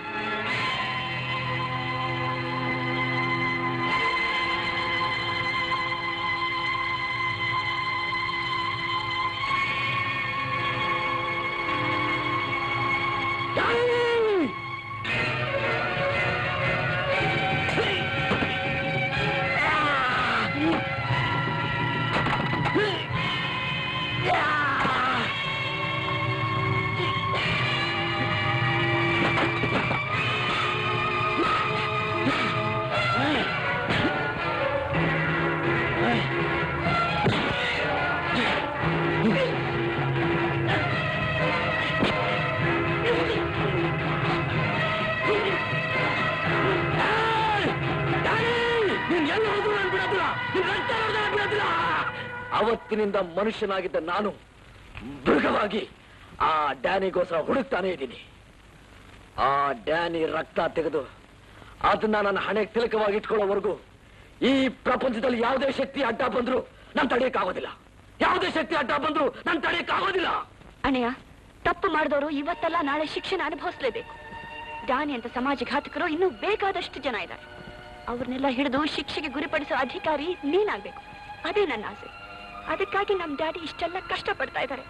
ಅವತ್ತಿನಿಂದ ಮನುಷ್ಯನಾಗಿದ್ದ ನಾನು ಮೃಗವಾಗಿ ಆ ಡ್ಯಾನಿಗೋಸ್ಕರ ಹುಡುಕ್ತಾನೆ ಇದ್ದೀನಿ ಆ ಡ್ಯಾನಿ ರಕ್ತ ತೆಗೆದು ಅದನ್ನ ನನ್ನ ಹಣೆಗೆ ತಿಲಕವಾಗಿ ಇಟ್ಕೊಳ್ಳೋವರೆಗೂ ಈ ಪ್ರಪಂಚದಲ್ಲಿ ಯಾವುದೇ ಶಕ್ತಿ ಅಡ್ಡ ಬಂದ್ರು ನಾನು ತಡೆಯಕ್ಕಾಗೋದಿಲ್ಲ ಯಾವುದೇ ಶಕ್ತಿ ಅಡ್ಡ ಬಂದ್ರು ನಾನು ತಡೆಯಕ್ಕಾಗೋದಿಲ್ಲ ಅಣ್ಣಯ್ಯ ತಪ್ಪು ಮಾಡಿದವರು ಇವತ್ತಲ್ಲ ನಾಳೆ ಶಿಕ್ಷಣ ಅನುಭವಿಸ್ಲೇಬೇಕು ದಾನಿ ಅಂತ ಸಮಾಜಘಾತಕರು ಇನ್ನೂ ಬೇಕಾದಷ್ಟು ಜನ ಇದ್ದಾರೆ ಅವ್ರನ್ನೆಲ್ಲ ಹಿಡಿದು ಶಿಕ್ಷೆಗೆ ಗುರಿಪಡಿಸೋ ಅಧಿಕಾರಿ ನೀನಾಗ್ಬೇಕು ಅದೇ ನನ್ನ ಆಸೆ ಅದಕ್ಕಾಗಿ ನಮ್ ಡ್ಯಾಡಿ ಇಷ್ಟೆಲ್ಲ ಕಷ್ಟಪಡ್ತಾ ಇದ್ದಾರೆ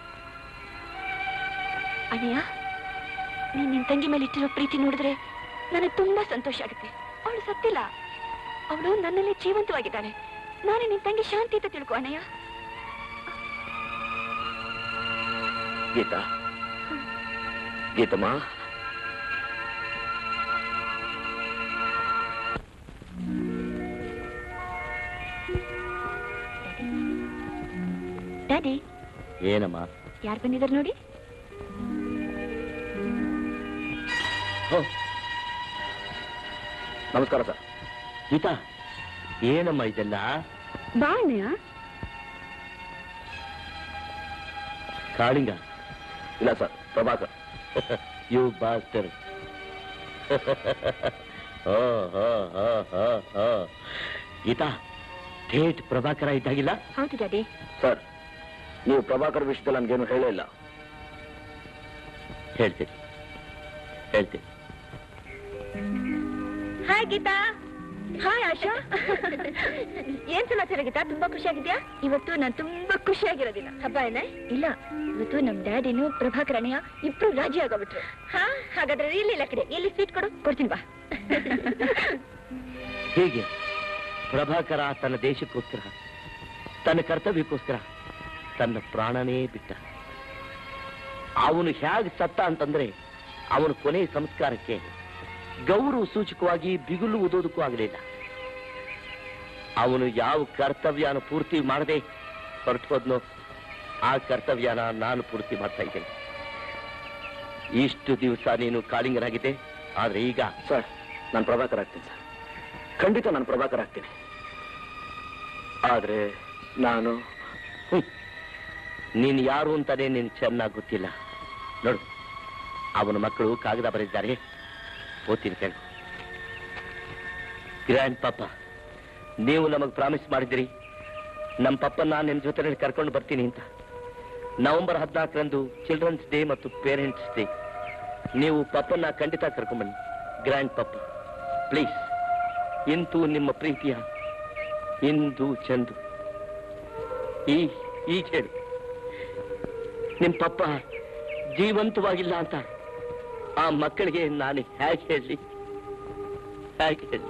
ಅಣ್ಣಯ್ಯ ನೀನ್ ನಿನ್ ತಂಗಿ ಮೇಲೆ ಇಟ್ಟಿರೋ ಪ್ರೀತಿ ನೋಡಿದ್ರೆ ನನಗೆ ತುಂಬಾ ಸಂತೋಷ ಆಗುತ್ತೆ ಅವಳು ಸತ್ತಿಲ್ಲ ಅವಳು ನನ್ನಲ್ಲಿ ಜೀವಂತವಾಗಿದ್ದಾಳೆ ನಾನೇ ನಿನ್ ತಂಗಿ ಶಾಂತಿ ಅಂತ ತಿಳ್ಕೊ ಅಣ್ಣಯ್ಯ ಗೀತಾ ಗೀತಮ್ಮ ಡ್ಯಾಡಿ ಏನಮ್ಮ ಯಾರು ಬಂದಿದ್ದಾರೆ ನೋಡಿ ನಮಸ್ಕಾರ ಸರ್ ಗೀತಾ ಏನಮ್ಮ ಇದೆಲ್ಲ ಬಾ ಅಣ್ಣಯ್ಯ ಕಾಳಿಂಗ ಇಲ್ಲ sir Prabhakar you bastard Geeta ಥೇಟ್ ಪ್ರಭಾಕರ ಇದ್ದಾಗಿಲ್ಲ ಹೌದು ಡ್ಯಾಡಿ ಸರ್ ನೀವು ಪ್ರಭಾಕರ್ ವಿಷಯದಲ್ಲಿ ನನ್ಗೇನು ಹೇಳೇ ಇಲ್ಲ ಹೇಳ್ತೀನಿ ಹೇಳ್ತೀನಿ ಹಾಯ್ ಗೀತಾ ಹಾಯ್ ಆಶಾ ಏನ್ ಸಮಾಚಾರ ಗೀತಾ ತುಂಬಾ ಖುಷಿಯಾಗಿದ್ಯಾ ಇವತ್ತು ನಾನು ತುಂಬಾ ಖುಷಿಯಾಗಿರೋದಿಲ್ಲ ಹಬ್ಬ ಏನೇ ಇಲ್ಲ ಇವತ್ತು ನಮ್ ಡ್ಯಾಡಿನು ಪ್ರಭಾಕರ್ ಅಣ್ಣಯ್ಯ ಇಬ್ರು ರಾಜಿ ಆಗೋಗ್ಬಿಟ್ರು ಹಾ ಹಾಗಾದ್ರೆ ಇಲ್ಲಿ ಇಲ್ಲ ಕಡೆ ಎಲ್ಲಿ ಸ್ವೀಟ್ ಕೊಡು ಕೊಡ್ತೀನಿ ಬಾ ಹೀಗೆ ಪ್ರಭಾಕರ ತನ್ನ ದೇಶಕ್ಕೋಸ್ಕರ ತನ್ನ ಕರ್ತವ್ಯಕ್ಕೋಸ್ಕರ ತನ್ನ ಪ್ರಾಣನೇ ಬಿಟ್ಟ ಅವನು ಹೇಗೆ ಸತ್ತ ಅಂತಂದ್ರೆ ಅವನ ಕೊನೆ ಸಂಸ್ಕಾರಕ್ಕೆ ಗೌರವ ಸೂಚಕವಾಗಿ ಬಿಗುಲು ಓದೋದಕ್ಕೂ ಆಗಲಿಲ್ಲ ಅವನು ಯಾವ ಕರ್ತವ್ಯನ ಪೂರ್ತಿ ಮಾಡದೆ ಹೊರಟು ಹೋದ್ನೋ ಆ ಕರ್ತವ್ಯನ ನಾನು ಪೂರ್ತಿ ಮಾಡ್ತಾ ಇದ್ದೇನೆ ಇಷ್ಟು ದಿವಸ ನೀನು ಕಾಳಿಂಗರಾಗಿದೆ ಆದ್ರೆ ಈಗ ಸರ್ ನಾನು ಪ್ರಭಾಕರ್ ಆಗ್ತೀನಿ ಸರ್ ಖಂಡಿತ ನಾನು ಪ್ರಭಾಕರ್ ಆಗ್ತೀನಿ ಆದ್ರೆ ನಾನು ಹ್ಮ್, ನೀನು ಯಾರು ಅಂತಾನೆ ನೀನು ಚೆನ್ನಾಗಿ ಗೊತ್ತಿಲ್ಲ ನೋಡು ಅವನ ಮಕ್ಕಳು ಕಾಗದ ಬರೆದಿದ್ದಾರೆ ಓದ್ತೀನಿ ಕೇಳು ಗ್ರ್ಯಾಂಡ್ ಪಾಪ ನೀವು ನಮಗೆ ಪ್ರಾಮಿಸ್ ಮಾಡಿದಿರಿ ನಮ್ಮ ಪಪ್ಪನ್ನ ನಿಮ್ಮ ಜೊತೆ ಕರ್ಕೊಂಡು ಬರ್ತೀನಿ ಅಂತ ನವೆಂಬರ್ ಹದಿನಾಲ್ಕರಂದು ಚಿಲ್ಡ್ರನ್ಸ್ ಡೇ ಮತ್ತು ಪೇರೆಂಟ್ಸ್ ಡೇ ನೀವು ಪಪ್ಪನ್ನ ಖಂಡಿತ ಕರ್ಕೊಂಡ್ಬನ್ನಿ ಗ್ರ್ಯಾಂಡ್ ಪಪ್ಪ ಪ್ಲೀಸ್ ಇಂತೂ ನಿಮ್ಮ ಪ್ರೀತಿಯ ಇಂದು ಚಂದು ಈ ಈಗ ಹೇಳಿ ನಿಮ್ ಪಪ್ಪ ಜೀವಂತವಾಗಿಲ್ಲ ಅಂತ ಆ ಮಕ್ಕಳಿಗೆ ನಾನು ಹೇಗೆ ಹೇಳಿ ಹೇಗೆ ಹೇಳಿ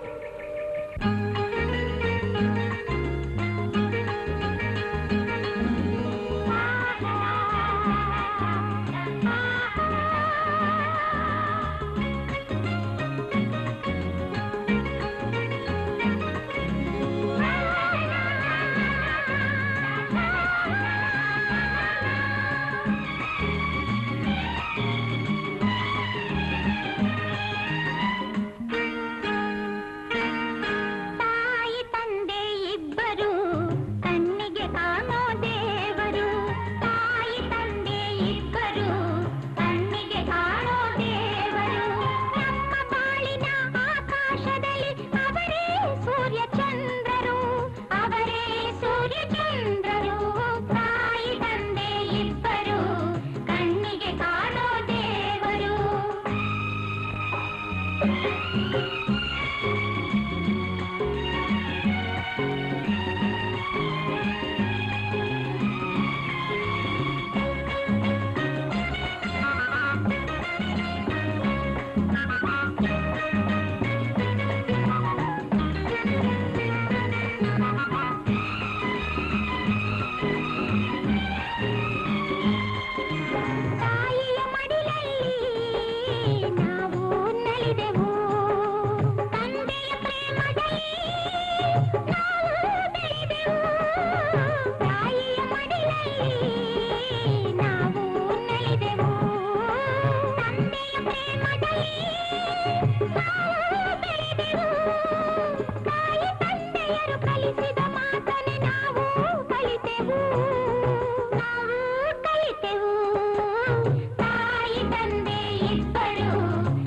ತಾಯಿ ತಂದೆ ಇಬ್ಬರು ಕಣ್ಣಿಗೆ ಕಾಣೋ ದೇವರು ತಾಯಿ ತಂದೆ ಇಬ್ಬರು ಕಣ್ಣಿಗೆ ಕಾಣೋ ದೇವರು ನಮ್ಮ ಬಾಳಿನ ಆಕಾಶದಲ್ಲಿ ಅವರೇ ಸೂರ್ಯ ಚಂದ್ರರು ಅವರೇ ಸೂರ್ಯ ಚಂದ್ರರು ತಾಯಿ ತಂದೆ ಇಬ್ಬರು ಕಣ್ಣಿಗೆ ಕಾಣೋ ದೇವರು ತಾಯಿಯ ಮಡಿಲಲ್ಲಿ ನಾವು ನಲಿದೆವು ತಂದೆಯ ಪ್ರೇಮದಲ್ಲಿ ನಾವು ಬೆಳೆದೆವು ತಾಯಿಯ ಮಡಿಲಲ್ಲಿ ನಾವು ನಲಿದೆವು ತಂದೆಯ ಪ್ರೇಮದಲ್ಲಿ ನಾವು ಬೆಳೆದೆವು ತಾಯಿ ತಂದೆಯರು ಕಲಿಸಿದ ಮಾತನೆ ನಾವು ಕಲಿತೆವು ನಾವು ಕಲಿತೆವು ತಾಯಿ ತಂದೆ ಇಬ್ಬರು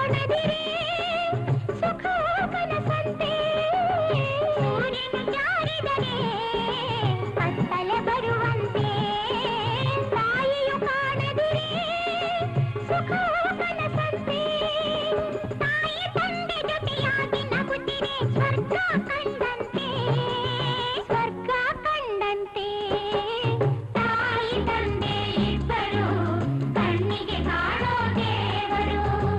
ಕಾಣದಿರೇ ಸುಖ ಕನಸಂತೆ ಸೂರ್ಯನು ಜಾರಿದರೆ ಕತ್ತಲೆ ಬರುವಂತೆ ತಾಯಿಯು ಕಾಣದಿರೇ ಸುಖ ಕನಸಂತೆ ತಾಯಿ ತಂದೆ ಜೊತೆಯಾಗಿ ನಗುತ್ತಿರೆ ಸ್ವರ್ಗ ಕಂಡಂತೆ ಸ್ವರ್ಗ ಕಂಡಂತೆ ತಾಯಿ ತಂದೆ ಇಬ್ಬರು ಕಣ್ಣಿಗೆ ಕಾಣೋ ದೇವರು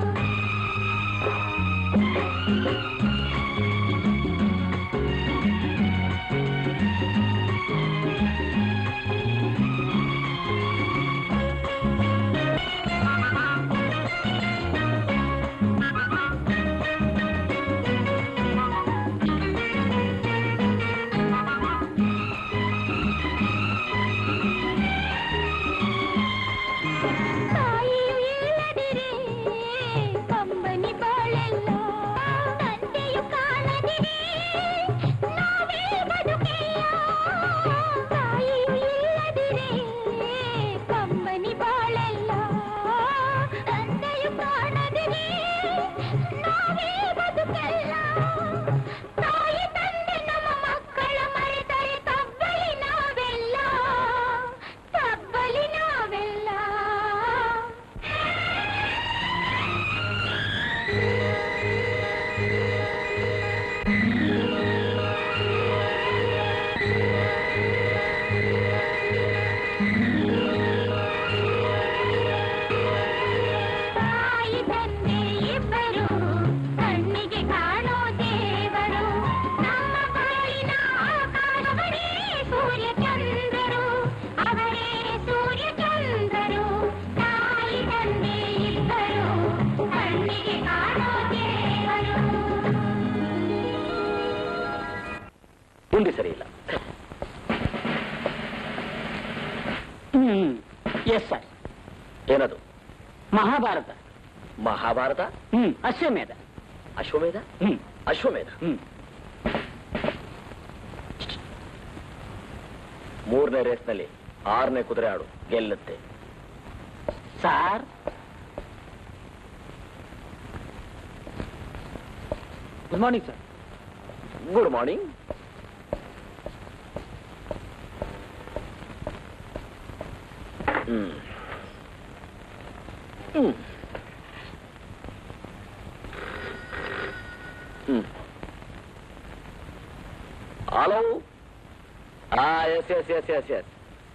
ತಾಯಿಯು ಇಲ್ಲದಿರೇ ಕಂಬನಿ ಬಾಳೆಲ್ಲ ತಂದೆಯು ಕಾಣದಿರೇ ನಾವೇ ಬದುಕೆಲ್ಲ ತಾಯಿಯು ಇಲ್ಲದಿರೇ ಕಂಬನಿ ಬಾಳೆಲ್ಲ ತಂದೆಯು ಕಾಣದಿರೇ ನಾವೇ ಬದುಕೆಲ್ಲ ತಾಯಿ ತಂದೆ ನಮ್ಮ ಮಕ್ಕಳ ಮರೆತರೆ ತಬ್ಬಲಿ ನಾವೆಲ್ಲ ತಬ್ಬಲಿ ನಾವೆಲ್ಲ ತಾಯಿ ತಂದೆ ಇಬ್ಬರು ಕಣ್ಣಿಗೆ ಕಾಣೋ ದೇವರು ನಮ್ಮ ಬಾಳಿನ ಆಕಾಶವರೇ ಸೂರ್ಯ ಚಂದ್ರರು ಅವರೇ ಸೂರ್ಯ ಚಂದ್ರರು ತಾಯಿ ತಂದೆ ಇಬ್ಬರು ಕಣ್ಣಿಗೆ ಕಾಣೋ ದೇವರು ಮುಂದೆ ಸರಿ ಇಲ್ಲ ಹ್ಮ್ ಎಸ್ ಸರ್ ಏನದು ಮಹಾಭಾರತ ಮಹಾಭಾರತ ಹ್ಮ್ ಅಶ್ವಮೇಧ ಅಶ್ವಮೇಧ ಹ್ಮ್ ಅಶ್ವಮೇಧ ಹ್ಮ್ ಮೂರನೇ ರೇಸ್ನಲ್ಲಿ ಆರನೇ ಕುದುರೆ ಆಡು ಗೆಲ್ಲುತ್ತೆ sir good morning sir good morning hmm hmm hmm hello ah yes yes yes yes yes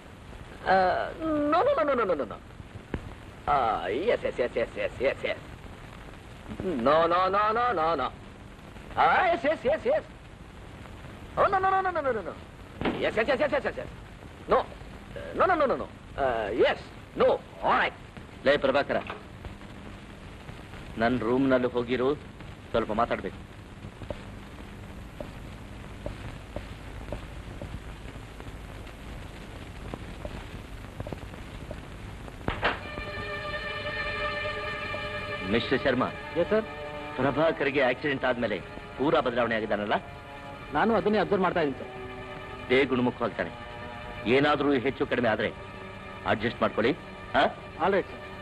no no no no no no no yes yes yes yes yes yes yes no no no no no no Ah, yes, yes, yes, yes. Oh, no, no, no, no, no, no, no, no. Yes, yes, yes, yes, yes, yes, yes. No. Uh, no, no, no, no, no. Uh, yes. No. All right. ಲೇ ಪ್ರಭಾಕರ ನನ್ನ ರೂಮ್ನಲ್ಲಿ ಹೋಗಿರು ಸ್ವಲ್ಪ ಮಾತಾಡ್ಬೇಕು mister Sharma yes sir ಪ್ರಭಾಕರ್ಗೆ accident ಆದ್ಮೇಲೆ ಪೂರಾ ಬದಲಾವಣೆ ಆಗಿದ್ದಾನಲ್ಲ ನಾನು ಅದನ್ನೇ ಅಬ್ಸರ್ವ್ ಮಾಡ್ತಾ ಇದ್ದೀನಿ ಸರ್ ದೇ ಗುಣಮುಖವಾಗ್ತಾನೆ ಏನಾದ್ರೂ ಹೆಚ್ಚು ಕಡಿಮೆ ಆದ್ರೆ ಅಡ್ಜಸ್ಟ್ ಮಾಡ್ಕೊಳ್ಳಿ ಹಾ ಆಲ್ ರೈಟ್ ಸರ್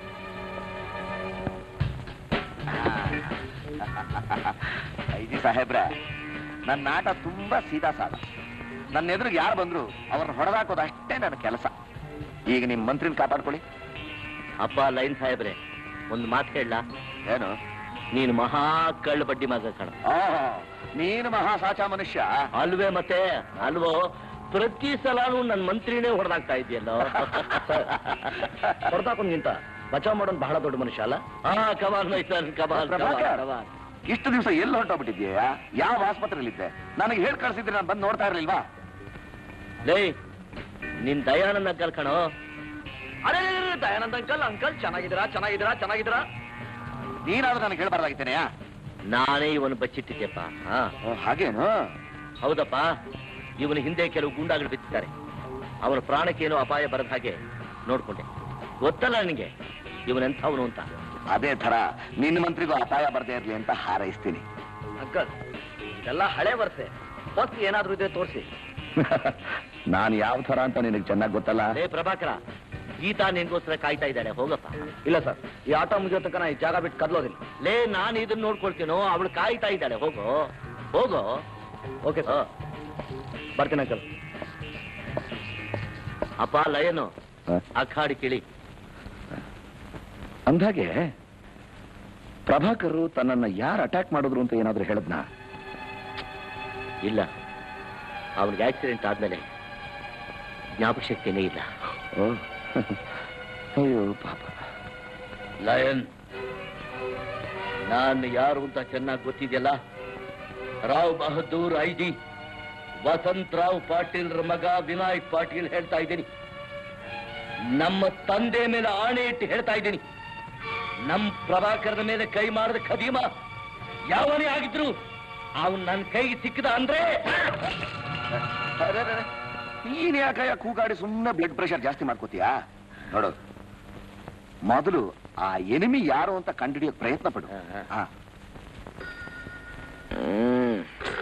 ಐಜಿ ಸಾಹೇಬ್ರೆ ನನ್ನ ನಾಟ ತುಂಬಾ ಸೀದಾ ಸಾದ ನನ್ನ ಎದುರಿಗೆ ಯಾರು ಬಂದ್ರು ಅವ್ರನ್ನ ಹೊಡೆದಾಕೋದು ಅಷ್ಟೇ ನನ್ನ ಕೆಲಸ ಈಗ ನಿಮ್ ಮಂತ್ರಿನ ಕಾಪಾಡ್ಕೊಳ್ಳಿ ಅಪ್ಪ ಲೈನ್ ಸಾಹೇಬ್ರೆ ಒಂದು ಮಾತು ಹೇಳ ಏನು ನೀನು ಮಹಾ ಕಳ್ಳ ಬಡ್ಡಿ ಮಗ ಕಣ ಓಹೋ ನೀನು ಮಹಾಸಾಚ ಮನುಷ್ಯ ಅಲ್ವೇ ಮತ್ತೆ ಅಲ್ವೋ ಪ್ರತಿ ಸಲಾನು ನನ್ನ ಮಂತ್ರಿನೇ ಹೊಡೆದಾಗ್ತಾ ಇದೆಯಲ್ಲೋ ಹೊಡೆದಾಕೊಂಡ್ಗಿಂತ ಬಚಾವ್ ಮಾಡೋನ್ ಬಹಳ ದೊಡ್ಡ ಮನುಷ್ಯ ಅಲ್ಲ ಹಾ ಕಮಾಲ್ ಮೈಸನ್ ಕಮಾಲ್ ಪ್ರಭಾಕರ್, ಇಷ್ಟು ದಿವಸ ಎಲ್ಲಿ ಹೊರಟೋಗ್ಬಿಟ್ಟಿದ್ಯಾ ಯಾವ ಆಸ್ಪತ್ರೆಯಲ್ಲಿದ್ದೆ ನನಗೆ ಹೇಳಿ ಕಳ್ಸಿದ್ರೆ ನಾನು ಬಂದು ನೋಡ್ತಾ ಇರ್ಲಿಲ್ವಾ ಲೇ ನಿನ್ ದಯಾನಂದ ಅಂಕಲ್ ಕಣೋ ಅರೆ ದಯಾನಂದ ಅಂಕಲ್ ಅಂಕಲ್ ಚೆನ್ನಾಗಿದ್ದೀರಾ ಚೆನ್ನಾಗಿದ್ದೀರಾ ಚೆನ್ನಾಗಿದ್ದೀರಾ ನೀನಾದ್ರೂ ನನಗೆ ಹೇಳ್ಬಾರ್ದಾಗಿತ್ತೇನೆಯಾ ನಾನೇ ಇವನು ಬಚ್ಚಿಟ್ಟಿದ್ದೆಪ್ಪ ಹಾ ಹಾಗೇನು ಹೌದಪ್ಪ ಇವನ ಹಿಂದೆ ಕೆಲವು ಗೂಂಡಾಗಳು ಬಿತ್ತಿದ್ದಾರೆ ಅವನ ಪ್ರಾಣಕ್ಕೇನು ಅಪಾಯ ಬರದ ಹಾಗೆ ನೋಡ್ಕೊಂಡೆ ಗೊತ್ತಲ್ಲ ನನಗೆ ಇವನೆಂಥವನು ಅಂತ ಅದೇ ತರ ನಿನ್ನ ಮಂತ್ರಿಗೂ ಅಪಾಯ ಬರ್ದೇ ಇರ್ಲಿ ಅಂತ ಹಾರೈಸ್ತೀನಿ ಅಂಕಲ್ ಇದೆಲ್ಲ ಹಳೆ ವರ್ಷೆ ಹೊತ್ತು ಏನಾದ್ರೂ ಇದ್ರೆ ತೋರಿಸಿ ನಾನು ಯಾವ ತರ ಅಂತ ನಿನಗೆ ಚೆನ್ನಾಗಿ ಗೊತ್ತಲ್ಲ ಲೇ ಪ್ರಭಾಕರ ಗೀತಾ ನಿನ್ಗೋಸ್ಕರ ಕಾಯ್ತಾ ಇದ್ದಾಳೆ ಹೋಗಪ್ಪ ಇಲ್ಲ ಸರ್ ಈ ಆಟೋ ಮುಗಿಯೋ ತನಕ ನಾ ಈ ಜಾಗ ಬಿಟ್ಟು ಕದ್ಲೋದಿಲ್ಲ ಲೇ ನಾನು ಇದನ್ನ ನೋಡ್ಕೊಳ್ತೀನೋ ಅವಳು ಕಾಯ್ತಾ ಇದ್ದಾಳೆ ಹೋಗೋ ಹೋಗೋ ಓಕೆ ಸರ್ ಬರ್ತೀನಿ ಅಂಕಲ್ ಅಪ್ಪ ಲಯನು ಅಖಾಡಿ ಕಿಳಿ ಅಂದಾಗೆ ಪ್ರಭಾಕರ್ ತನ್ನನ್ನ ಯಾರು ಅಟ್ಯಾಕ್ ಮಾಡಿದ್ರು ಅಂತ ಏನಾದ್ರೂ ಹೇಳದ್ನಾ ಇಲ್ಲ ಅವನಿಗೆ ಆಕ್ಸಿಡೆಂಟ್ ಆದ್ಮೇಲೆ ಜ್ಞಾಪಕ ಶಕ್ತಿನೇ ಇಲ್ಲ ಓ ಅಯ್ಯೋ ಪಾಪ ಲಯನ್ ನಾನು ಯಾರು ಅಂತ ಚೆನ್ನಾಗಿ ಗೊತ್ತಿದೆಯಲ್ಲ ರಾವ್ ಬಹದ್ದೂರ್ ಐಜಿ ವಸಂತ್ ರಾವ್ ಪಾಟೀಲ್ರ ಮಗ ವಿನಾಯಕ್ ಪಾಟೀಲ್ ಹೇಳ್ತಾ ಇದ್ದೀನಿ ನಮ್ಮ ತಂದೆ ಮೇಲೆ ಆಣೆ ಇಟ್ಟು ಹೇಳ್ತಾ ಇದ್ದೀನಿ ನಮ್ ಪ್ರಭಾಕರನ ಮೇಲೆ ಕೈ ಮಾಡಿದ ಖದೀಮ ಯಾವನೇ ಆಗಿದ್ರು ಅವನ್ ನನ್ನ ಕೈಗೆ ಸಿಕ್ಕದ ಅಂದ್ರೆ ನೀನ್ ಯಾಕಯ್ಯ ಕೂಗಾಡಿ ಸುಮ್ಮನೆ ಬ್ಲಡ್ ಪ್ರೆಷರ್ ಜಾಸ್ತಿ ಮಾಡ್ಕೋತೀಯಾ ನೋಡು ಮೊದಲು ಆ ಎನಿಮಿ ಯಾರು ಅಂತ ಕಂಡುಹಿಡಿಯೋಕ್ ಪ್ರಯತ್ನ ಪಡು ಹಾ ಹ್ಮ್.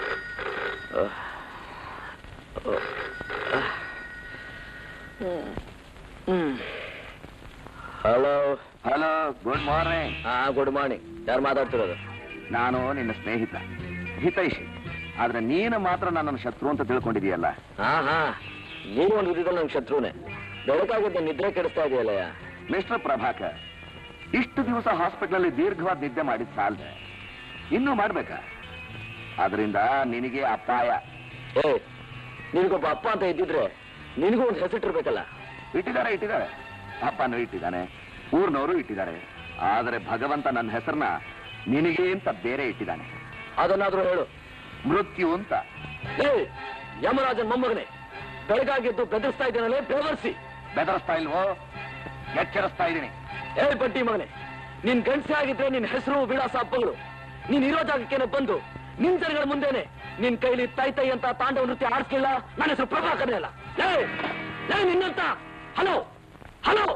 ಹಲೋ ಹಲೋ ಗುಡ್ ಮಾರ್ನಿಂಗ್ ಹಾ ಗುಡ್ ಮಾರ್ನಿಂಗ್ ಯಾರು ಮಾತಾಡ್ತಿರೋದು ನಾನು ನಿನ್ನ ಸ್ನೇಹಿತ ಹಿತೈಷಿ ಆದ್ರೆ ನೀನು ಮಾತ್ರ ನನ್ನನ್ನು ಶತ್ರು ಅಂತ ತಿಳ್ಕೊಂಡಿದೀಯಲ್ಲ ಹಾ ಹಾ ನೀನು ಒಂದು ವಿಧದಲ್ಲಿ ನನ್ ಶತ್ರುನೇ ಬೆಳಕಾಗಿದ್ದ ನಿದ್ರೆ ಕೆಡಿಸ್ತಾ ಇದೆಯಲ್ಲಯ್ಯ ಮಿಸ್ಟರ್ ಪ್ರಭಾಕರ್ ಇಷ್ಟು ದಿವಸ ಹಾಸ್ಪಿಟಲ್ ದೀರ್ಘವಾದ ನಿದ್ದೆ ಮಾಡಿದ್ ಸಾಲದೆ ಇನ್ನೂ ಮಾಡ್ಬೇಕಾ ಅದರಿಂದ ನಿನಗೆ ಅಪಾಯ ಏ ನಿನಗೊಬ್ಬ ಅಪ್ಪ ಅಂತ ಇದ್ದಿದ್ರೆ ನಿನಗೂ ಒಂದು ಹೆಸರಿಟ್ಟಿರ್ಬೇಕಲ್ಲ ಇಟ್ಟಿದ್ದಾರೆ ಇಟ್ಟಿದ್ದಾರೆ ಅಪ್ಪನೂ ಇಟ್ಟಿದ್ದಾನೆ ಊರ್ನವರು ಇಟ್ಟಿದ್ದಾರೆ ಆದರೆ ಭಗವಂತ ನನ್ನ ಹೆಸರನ್ನ ನಿನಗೆ ಅಂತ ಬೇರೆ ಇಟ್ಟಿದ್ದಾನೆ ಅದನ್ನಾದ್ರೂ ಹೇಳು ಮೃತ್ಯು ಅಂತ ಏ ಯಮರಾಜನ್ ಮೊಮ್ಮಗನೇ ಬೆಳಗಾಗಿದ್ದು ಬೆದರಿಸ್ತಾ ಇದ್ದೇನಲ್ಲೇ ಬೆವರ್ಸಿ ಬೆದರಿಸ್ತಾ ಇಲ್ವೋ ಎಚ್ಚರಿಸ್ತಾ ಇದ್ದೀನಿ ಏ ಬಡ್ಡಿ ಮಗನೇ ನಿನ್ ಗಂಡಸೆ ಆಗಿದ್ರೆ ನಿನ್ ಹೆಸರು ವಿಳಾಸ ಹಬ್ಬಗಳು ನೀನ್ ಇರೋ ಜಾಗಕ್ಕೇನೆ ಬಂದು ನಿನ್ ಜನಗಳ ಮುಂದೆನೆ ನಿನ್ ಕೈಲಿ ತೈ ತೈ ಅಂತ ತಾಂಡವ ನೃತ್ಯ ಆಡಿಸ್ಲಿಲ್ಲ ನನ್ನ ಹೆಸರು ಪ್ರಭಾಕರನೇ ಅಲ್ಲ ಲೇ ಲೇ ನಿನ್ನಂತ ಹಲೋ ಹಲೋ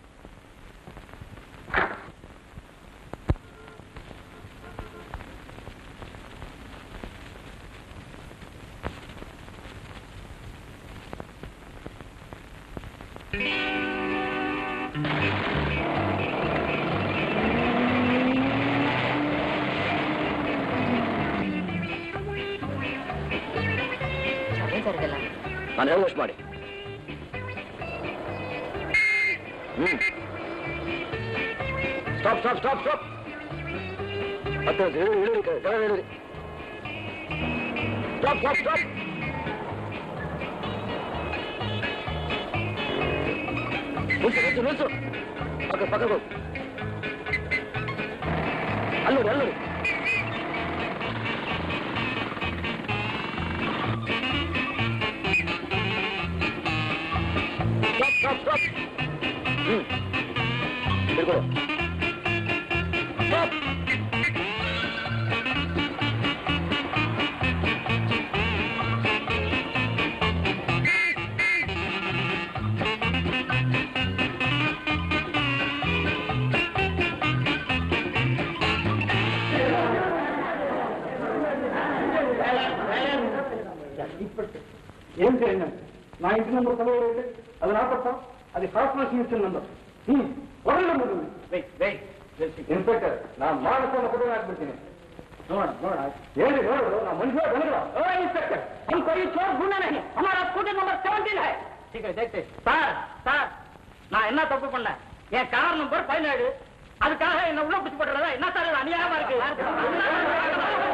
ನಾನು ಹೇಳುವಷ್ಟು ಮಾಡಿ ಹ್ಮ್ ಸ್ಟಾಪ್ ಸ್ಟಾಪ್ ಸ್ಟಾಪ್ ಸ್ಟಾಪ್ ಮತ್ತೆ ಇಳಿರಿ ಇಳಿರಿ ಕೆಳಗೆ ಇಳಿರಿ ಸ್ಟಾಪ್ ಸ್ಟಾಪ್ ಸ್ಟಾಪ್ ನಿಲ್ಸು ನಿಲ್ಸು ನಿಲ್ಸು ಪಕ್ಕ ಪಕ್ಕ ಹೋಗು ಅಲ್ಲೋಡಿ ಅಲ್ಲೋಡಿ ಸ್ಟಾಪ್ ಸ್ಟಾಪ್ ಸ್ಟಾಪ್ ಹ್ಮ್ ಹಿಡ್ಕೊಡು ಸ್ಟಾಪ್ ఏం చేయండి నా ఇంటి నెంబర్ చదువు అయితే అది నా తప్ప అది కార్పొరేషన్ ఇచ్చిన నెంబర్ ಒಳ್ಳೆ ನಂಬರ್ ಇನ್ಸ್ಪೆಕ್ಟರ್ ನಾ ಮಾಡಿಕೊಂಡು ಕೂಡ ಹಾಕ್ಬಿಡ್ತೀನಿ ನೋಡ ನೋಡ ಹೇಳಿ ನೋಡು ನಾ ಮನುಷ್ಯ ಬೆಳಗ್ರ ಇನ್ಸ್ಪೆಕ್ಟರ್ हमको ये चोर ढूंढना नहीं हमारा स्कूटर नंबर सेवनटीन है ठीक है देखते சார் சார் நான் என்ன தப்பு பண்ணேன் என் கார் நம்பர் பதினேழு அதுக்காக என்ன உள்ள பிடிச்சு போட்டுறதா என்ன சார் இது அநியாயமா இருக்கு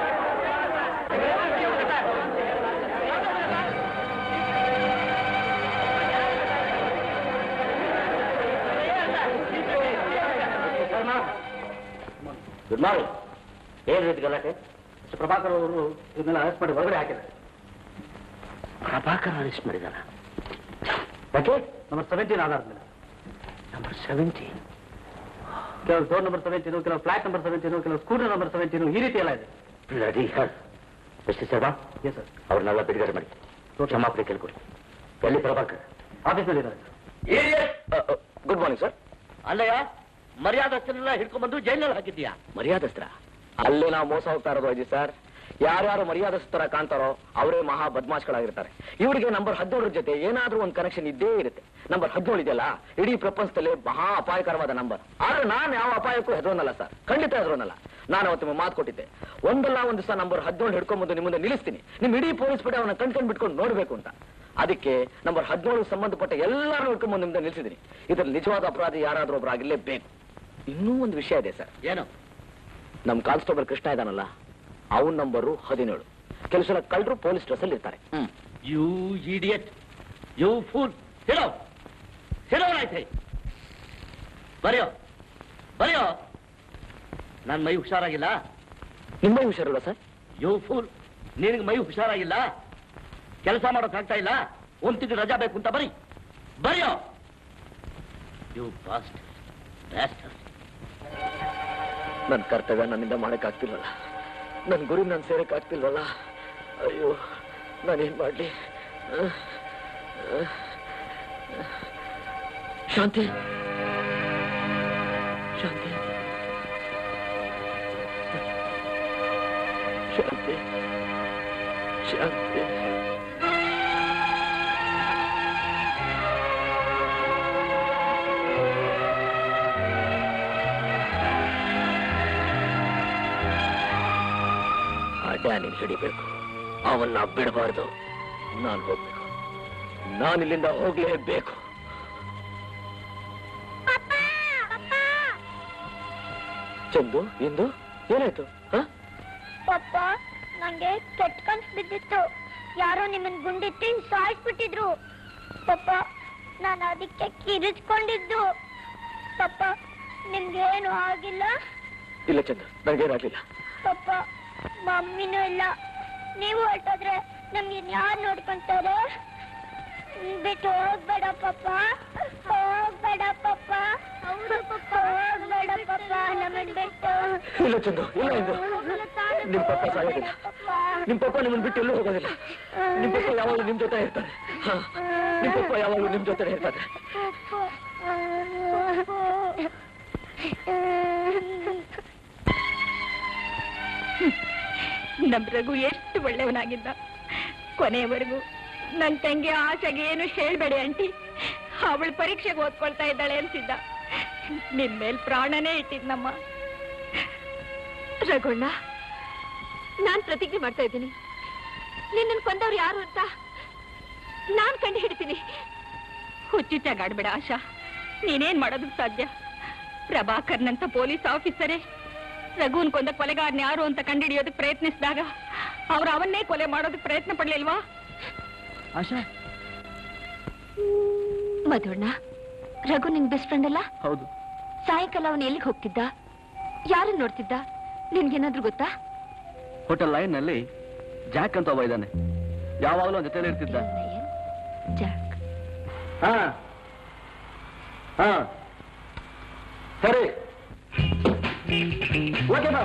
ಗುಡ್ ಮಾರ್ನಿಂಗ್ ಏನ್ ರೀತಿ ಗಲಾಟೆ ಪ್ರಭಾಕರ್ ಅವರು ಇದನ್ನೆಲ್ಲ ಅರೆಸ್ಟ್ ಮಾಡಿ ಹೊರಗಡೆ ಹಾಕಿದ್ದಾರೆ ಪ್ರಭಾಕರ್ ಅರೆಸ್ಟ್ ಮಾಡಿದಾನ ಯಾಕೆ ನಂಬರ್ ಸೆವೆಂಟೀನ್ ಆಧಾರದ ಮೇಲೆ ನಂಬರ್ ಸೆವೆಂಟಿ ಕೆಲವು ಡೋರ್ ನಂಬರ್ ಸೆವೆಂಟೀನು ಕೆಲವು ಫ್ಲಾಟ್ ನಂಬರ್ ಸೆವೆಂಟೀನು ಕೆಲವು ಸ್ಕೂಟರ್ ನಂಬರ್ ಸೆವೆಂಟೀನು ಈ ರೀತಿ ಎಲ್ಲ ಇದೆ bloody her mister Sharma yes sir ಅವ್ರನ್ನೆಲ್ಲ ಬಿಡುಗಡೆ ಮಾಡಿ ಕ್ಷಮಾಪಣೆ ಕೇಳ್ಕೊಡಿ ಎಲ್ಲಿ ಪ್ರಭಾಕರ್ ಆಫೀಸ್ನಲ್ಲಿ ಇದ್ದಾರೆ ಗುಡ್ ಮಾರ್ನಿಂಗ್ ಸರ್ ಅಲ್ಲಯ್ಯ ಮರ್ಯಾದಸ್ಥರನ್ನೆಲ್ಲ ಹಿಡ್ಕೊಂಡ್ಬಂದು ಜೈಲಿನಲ್ಲಿ ಹಾಕಿದ್ದೀಯಾ ಮರ್ಯಾದಸ್ತ್ರ ಅಲ್ಲೇ ನಾವು ಮೋಸ ಹೋಗ್ತಾ ಇರೋದು ಅಜ್ಜಿ ಸರ್ ಯಾರ್ಯಾರು ಮರ್ಯಾದಸ್ಥರ ಕಾಣ್ತಾರೋ ಅವರೇ ಮಹಾ ಬದ್ಮಾಶ್ಗಳಾಗಿರ್ತಾರೆ ಇವರಿಗೆ ನಂಬರ್ ಹದಿನೇಳರ ಜೊತೆ ಏನಾದ್ರೂ ಒಂದು ಕನೆಕ್ಷನ್ ಇದ್ದೇ ಇರುತ್ತೆ ನಂಬರ್ ಹದಿನೇಳು ಇದೆಯಲ್ಲ ಇಡೀ ಪ್ರಪಂಚದಲ್ಲಿ ಮಹಾ ಅಪಾಯಕರವಾದ ನಂಬರ್ ಆದ್ರೆ ನಾನು ಯಾವ ಅಪಾಯಕ್ಕೂ ಹೆದರೋನಲ್ಲ ಸರ್ ಖಂಡಿತ ಹೆದರೋನಲ್ಲ ನಾನು ಅವತ್ತು ನಿಮಗೆ ಮಾತು ಕೊಟ್ಟಿದ್ದೆ ಒಂದಲ್ಲ ಒಂದು ದಿವಸ ನಂಬರ್ ಹದಿನೇಳು ಹಿಡ್ಕೊಂಬಂದು ನಿಮ್ಮ ಮುಂದೆ ನಿಲ್ಲಿಸ್ತೀನಿ ನಿಮ್ ಇಡೀ ಪೊಲೀಸ್ ಪಡೆ ಅವನ ಕಣ್ಕೊಂಡ್ ಬಿಟ್ಕೊಂಡು ನೋಡ್ಬೇಕು ಅಂತ ಅದಕ್ಕೆ ನಂಬರ್ ಹದಿನೇಳು ಸಂಬಂಧಪಟ್ಟ ಎಲ್ಲರೂ ಹಿಡ್ಕೊಂಬಂದು ನಿಮ್ದೆ ನಿಲ್ಲಿಸಿದ್ದೀನಿ ಇದ್ರಲ್ಲಿ ನಿಜವಾದ ಅಪರಾಧಿ ಯಾರಾದ್ರೂ ಒಬ್ರು ಆಗಿರ್ಲೇಬೇಕು ಇನ್ನೂ ಒಂದು ವಿಷಯ ಇದೆ ಸರ್ ಏನು ನಮ್ ಕಾನ್ಸ್ಟೇಬಲ್ ಕೃಷ್ಣ ಇದಾನಲ್ಲ ಅವನ್ ನಂಬರು ಹದಿನೇಳು ಕೆಲವು ಸಲ ಕಳ್ಳರು ಪೊಲೀಸ್ ಡ್ರೆಸ್ ಅಲ್ಲಿ ಇರ್ತಾರೆ ಯು ಇಡಿಯಟ್ ಯು ಫೂಲ್ ಹೇಳೋ ಹೇಳೋ ಆಯ್ತು ಬರೆಯೋ ಬರೆಯೋ ನನ್ ಮೈ ಹುಷಾರಾಗಿಲ್ಲ ನಿಮ್ಮ ಹುಷಾರಲ್ಲ ಸರ್ ಯು ಫೂಲ್ ನಿನಗೆ ಮೈ ಹುಷಾರಾಗಿಲ್ಲ ಕೆಲಸ ಮಾಡೋಕ್ ಆಗ್ತಾ ಇಲ್ಲ ಒಂದ್ ತಿಂಗಳು ರಜಾ ಬೇಕು ಅಂತ ಬರಿ ಬರೆಯೋ ಯು ಬಾಸ್ಟ್ ಬ್ಯಾಸ್ಟರ್ ನನ್ನ ಕರ್ತವ್ಯ ನನ್ನಿಂದ ಮಾಡಕ್ ಆಗ್ತಿಲ್ವಲ್ಲ ನನ್ನ ಗುರಿ ನಾನು ಸೇರಕ್ ಆಗ್ತಿಲ್ವಲ್ಲ ಅಯ್ಯೋ ನಾನೇನ್ ಮಾಡ್ಲಿ ಅಹ್, ಅಹ್, ಶಾಂತಿ ಶಾಂತಿ ಶಾಂತಿ ಶಾಂತಿ ಆ ಡ್ಯಾನಿನ್ ಹಿಡಿಬೇಕು ಅವನ್ನ ಬಿಡಬಾರ್ದು ನಾನು ಹೋಗ್ಬೇಕು ನಾನು ಇಲ್ಲಿಂದ ಹೋಗ್ಲೇಬೇಕು ಚಂದು ಎಂದು ಏನಾಯ್ತು ಹ? ಪಪ್ಪ ನಂಗೆ ಕೆಟ್ಟ ಕನ್ಸ್ ಬಿದ್ದಿತ್ತು ಯಾರೋ ನಿಮ್ಮನ್ ಗುಂಡಿಟ್ಟಿ ಸಾಯಿಸ್ಬಿಟ್ಟಿದ್ರು ಪಪ್ಪ ನಾನು ಅದಕ್ಕೆ ಕಿರಿಚ್ಕೊಂಡಿದ್ದು ಪಪ್ಪ ನಿಮ್ಗೇನು ಆಗಿಲ್ಲ ಇಲ್ಲ ಚಂದು ನನಗೇನಾಗ್ಲಿಲ್ಲ ಪಪ್ಪ ಮಮ್ಮಿನೂ ಇಲ್ಲ ನೀವು ಹೊರಟೋದ್ರೆ ನಮ್ಗೆ ಯಾರು ನೋಡ್ಕೊಂತಾರೆ ಹ್ಮ್, ಬಿಟ್ಟು ಹೋಗ್ಬೇಡ ಪಪ್ಪ ಹೋಗ್ಬೇಡ ಪಪ್ಪ ಹೋಗ್ಬೇಡ ಪಪ್ಪ ನಮ್ಮನ್ ಬಿಟ್ಟು ಇಲ್ಲ ಚಂದು ಇಲ್ಲ ಎಂದು ನಿಮ್ ಪಪ್ಪ ಸಾಯೋದಿಲ್ಲ ನಿಮ್ ಪಪ್ಪ ನಿಮ್ಮನ್ನ ಬಿಟ್ಟು ಎಲ್ಲೂ ಹೋಗೋದಿಲ್ಲ ನಿಮ್ ಪಪ್ಪ ಯಾವಾಗಲೂ ನಿಮ್ ಜೊತೆ ಇರ್ತಾರೆ ಹ. ನಿಮ್ ಪಪ್ಪ ಯಾವಾಗಲೂ ನಿಮ್ ಜೊತೆ ಇರ್ತಾರೆ ನಮ್ ರಘು ಎಷ್ಟು ಒಳ್ಳೆಯವನಾಗಿದ್ದ ಕೊನೆಯವರೆಗೂ ನನ್ ತಂಗಿ ಆಸೆಗೆ ಏನು ಹೇಳ್ಬೇಡಿ ಆಂಟಿ ಅವಳ ಪರೀಕ್ಷೆಗೆ ಓದ್ಕೊಳ್ತಾ ಇದ್ದಾಳೆ ಅಂತಿದ್ದ ನಿನ್ ಮೇಲ್ ಪ್ರಾಣನೇ ಇಟ್ಟಿದ್ನಮ್ಮ ರಘುಣ್ಣ ನಾನ್ ಪ್ರತಿಜ್ಞೆ ಮಾಡ್ತಾ ಇದ್ದೀನಿ ನಿನ್ನ ಕೊಂದವ್ರು ಯಾರು ಅಂತ ನಾನ್ ಕಂಡು ಹಿಡಿತೀನಿ ಹುಚ್ಚುಚ್ಚಾಗಾಡ್ಬೇಡ ಆಶಾ ನೀನೇನ್ ಮಾಡೋದಕ್ ಸಾಧ್ಯ ಪ್ರಭಾಕರ್ನಂತ ಪೊಲೀಸ್ ಆಫೀಸರೇ ರಘುನ್ ಕೊಂದ ಕೊಲೆಗಾರನ ಯಾರು ಅಂತ ಕಂಡುಹಿಡಿಯೋದಕ್ಕೆ ಪ್ರಯತ್ನಿಸಿದಾಗ ಅವ್ರು ಅವನ್ನೇ ಕೊಲೆ ಮಾಡೋದಕ್ಕೆ ಪ್ರಯತ್ನ ಪಡ್ಲಿಲ್ವಾ ಆಶಾ ಮಧುಣ್ಣ ರಘು ನಿನ್ ಬೆಸ್ಟ್ ಫ್ರೆಂಡ್ ಅಲ್ಲ ಹೌದು ಸಾಯಂಕಾಲ ಅವನು ಎಲ್ಲಿಗೆ ಹೋಗ್ತಿದ್ದ ಯಾರನ್ನ ನೋಡ್ತಿದ್ದ ನಿನ್ಗೇನಾದ್ರೂ ಗೊತ್ತಾ ಹೋಟೆಲ್ ಲೈನ್ ನಲ್ಲಿ ಜಾಕ್ ಅಂತ ಒಬ್ಬ ಇದ್ದಾನೆ ಯಾವಾಗಲೂ ಅವನ ಜೊತೆಲಿ ಇರ್ತಿದ್ದ ಜಾಕ್ ಹಾ ಹಾ ಸರಿ ಓಕೆ ಬಾ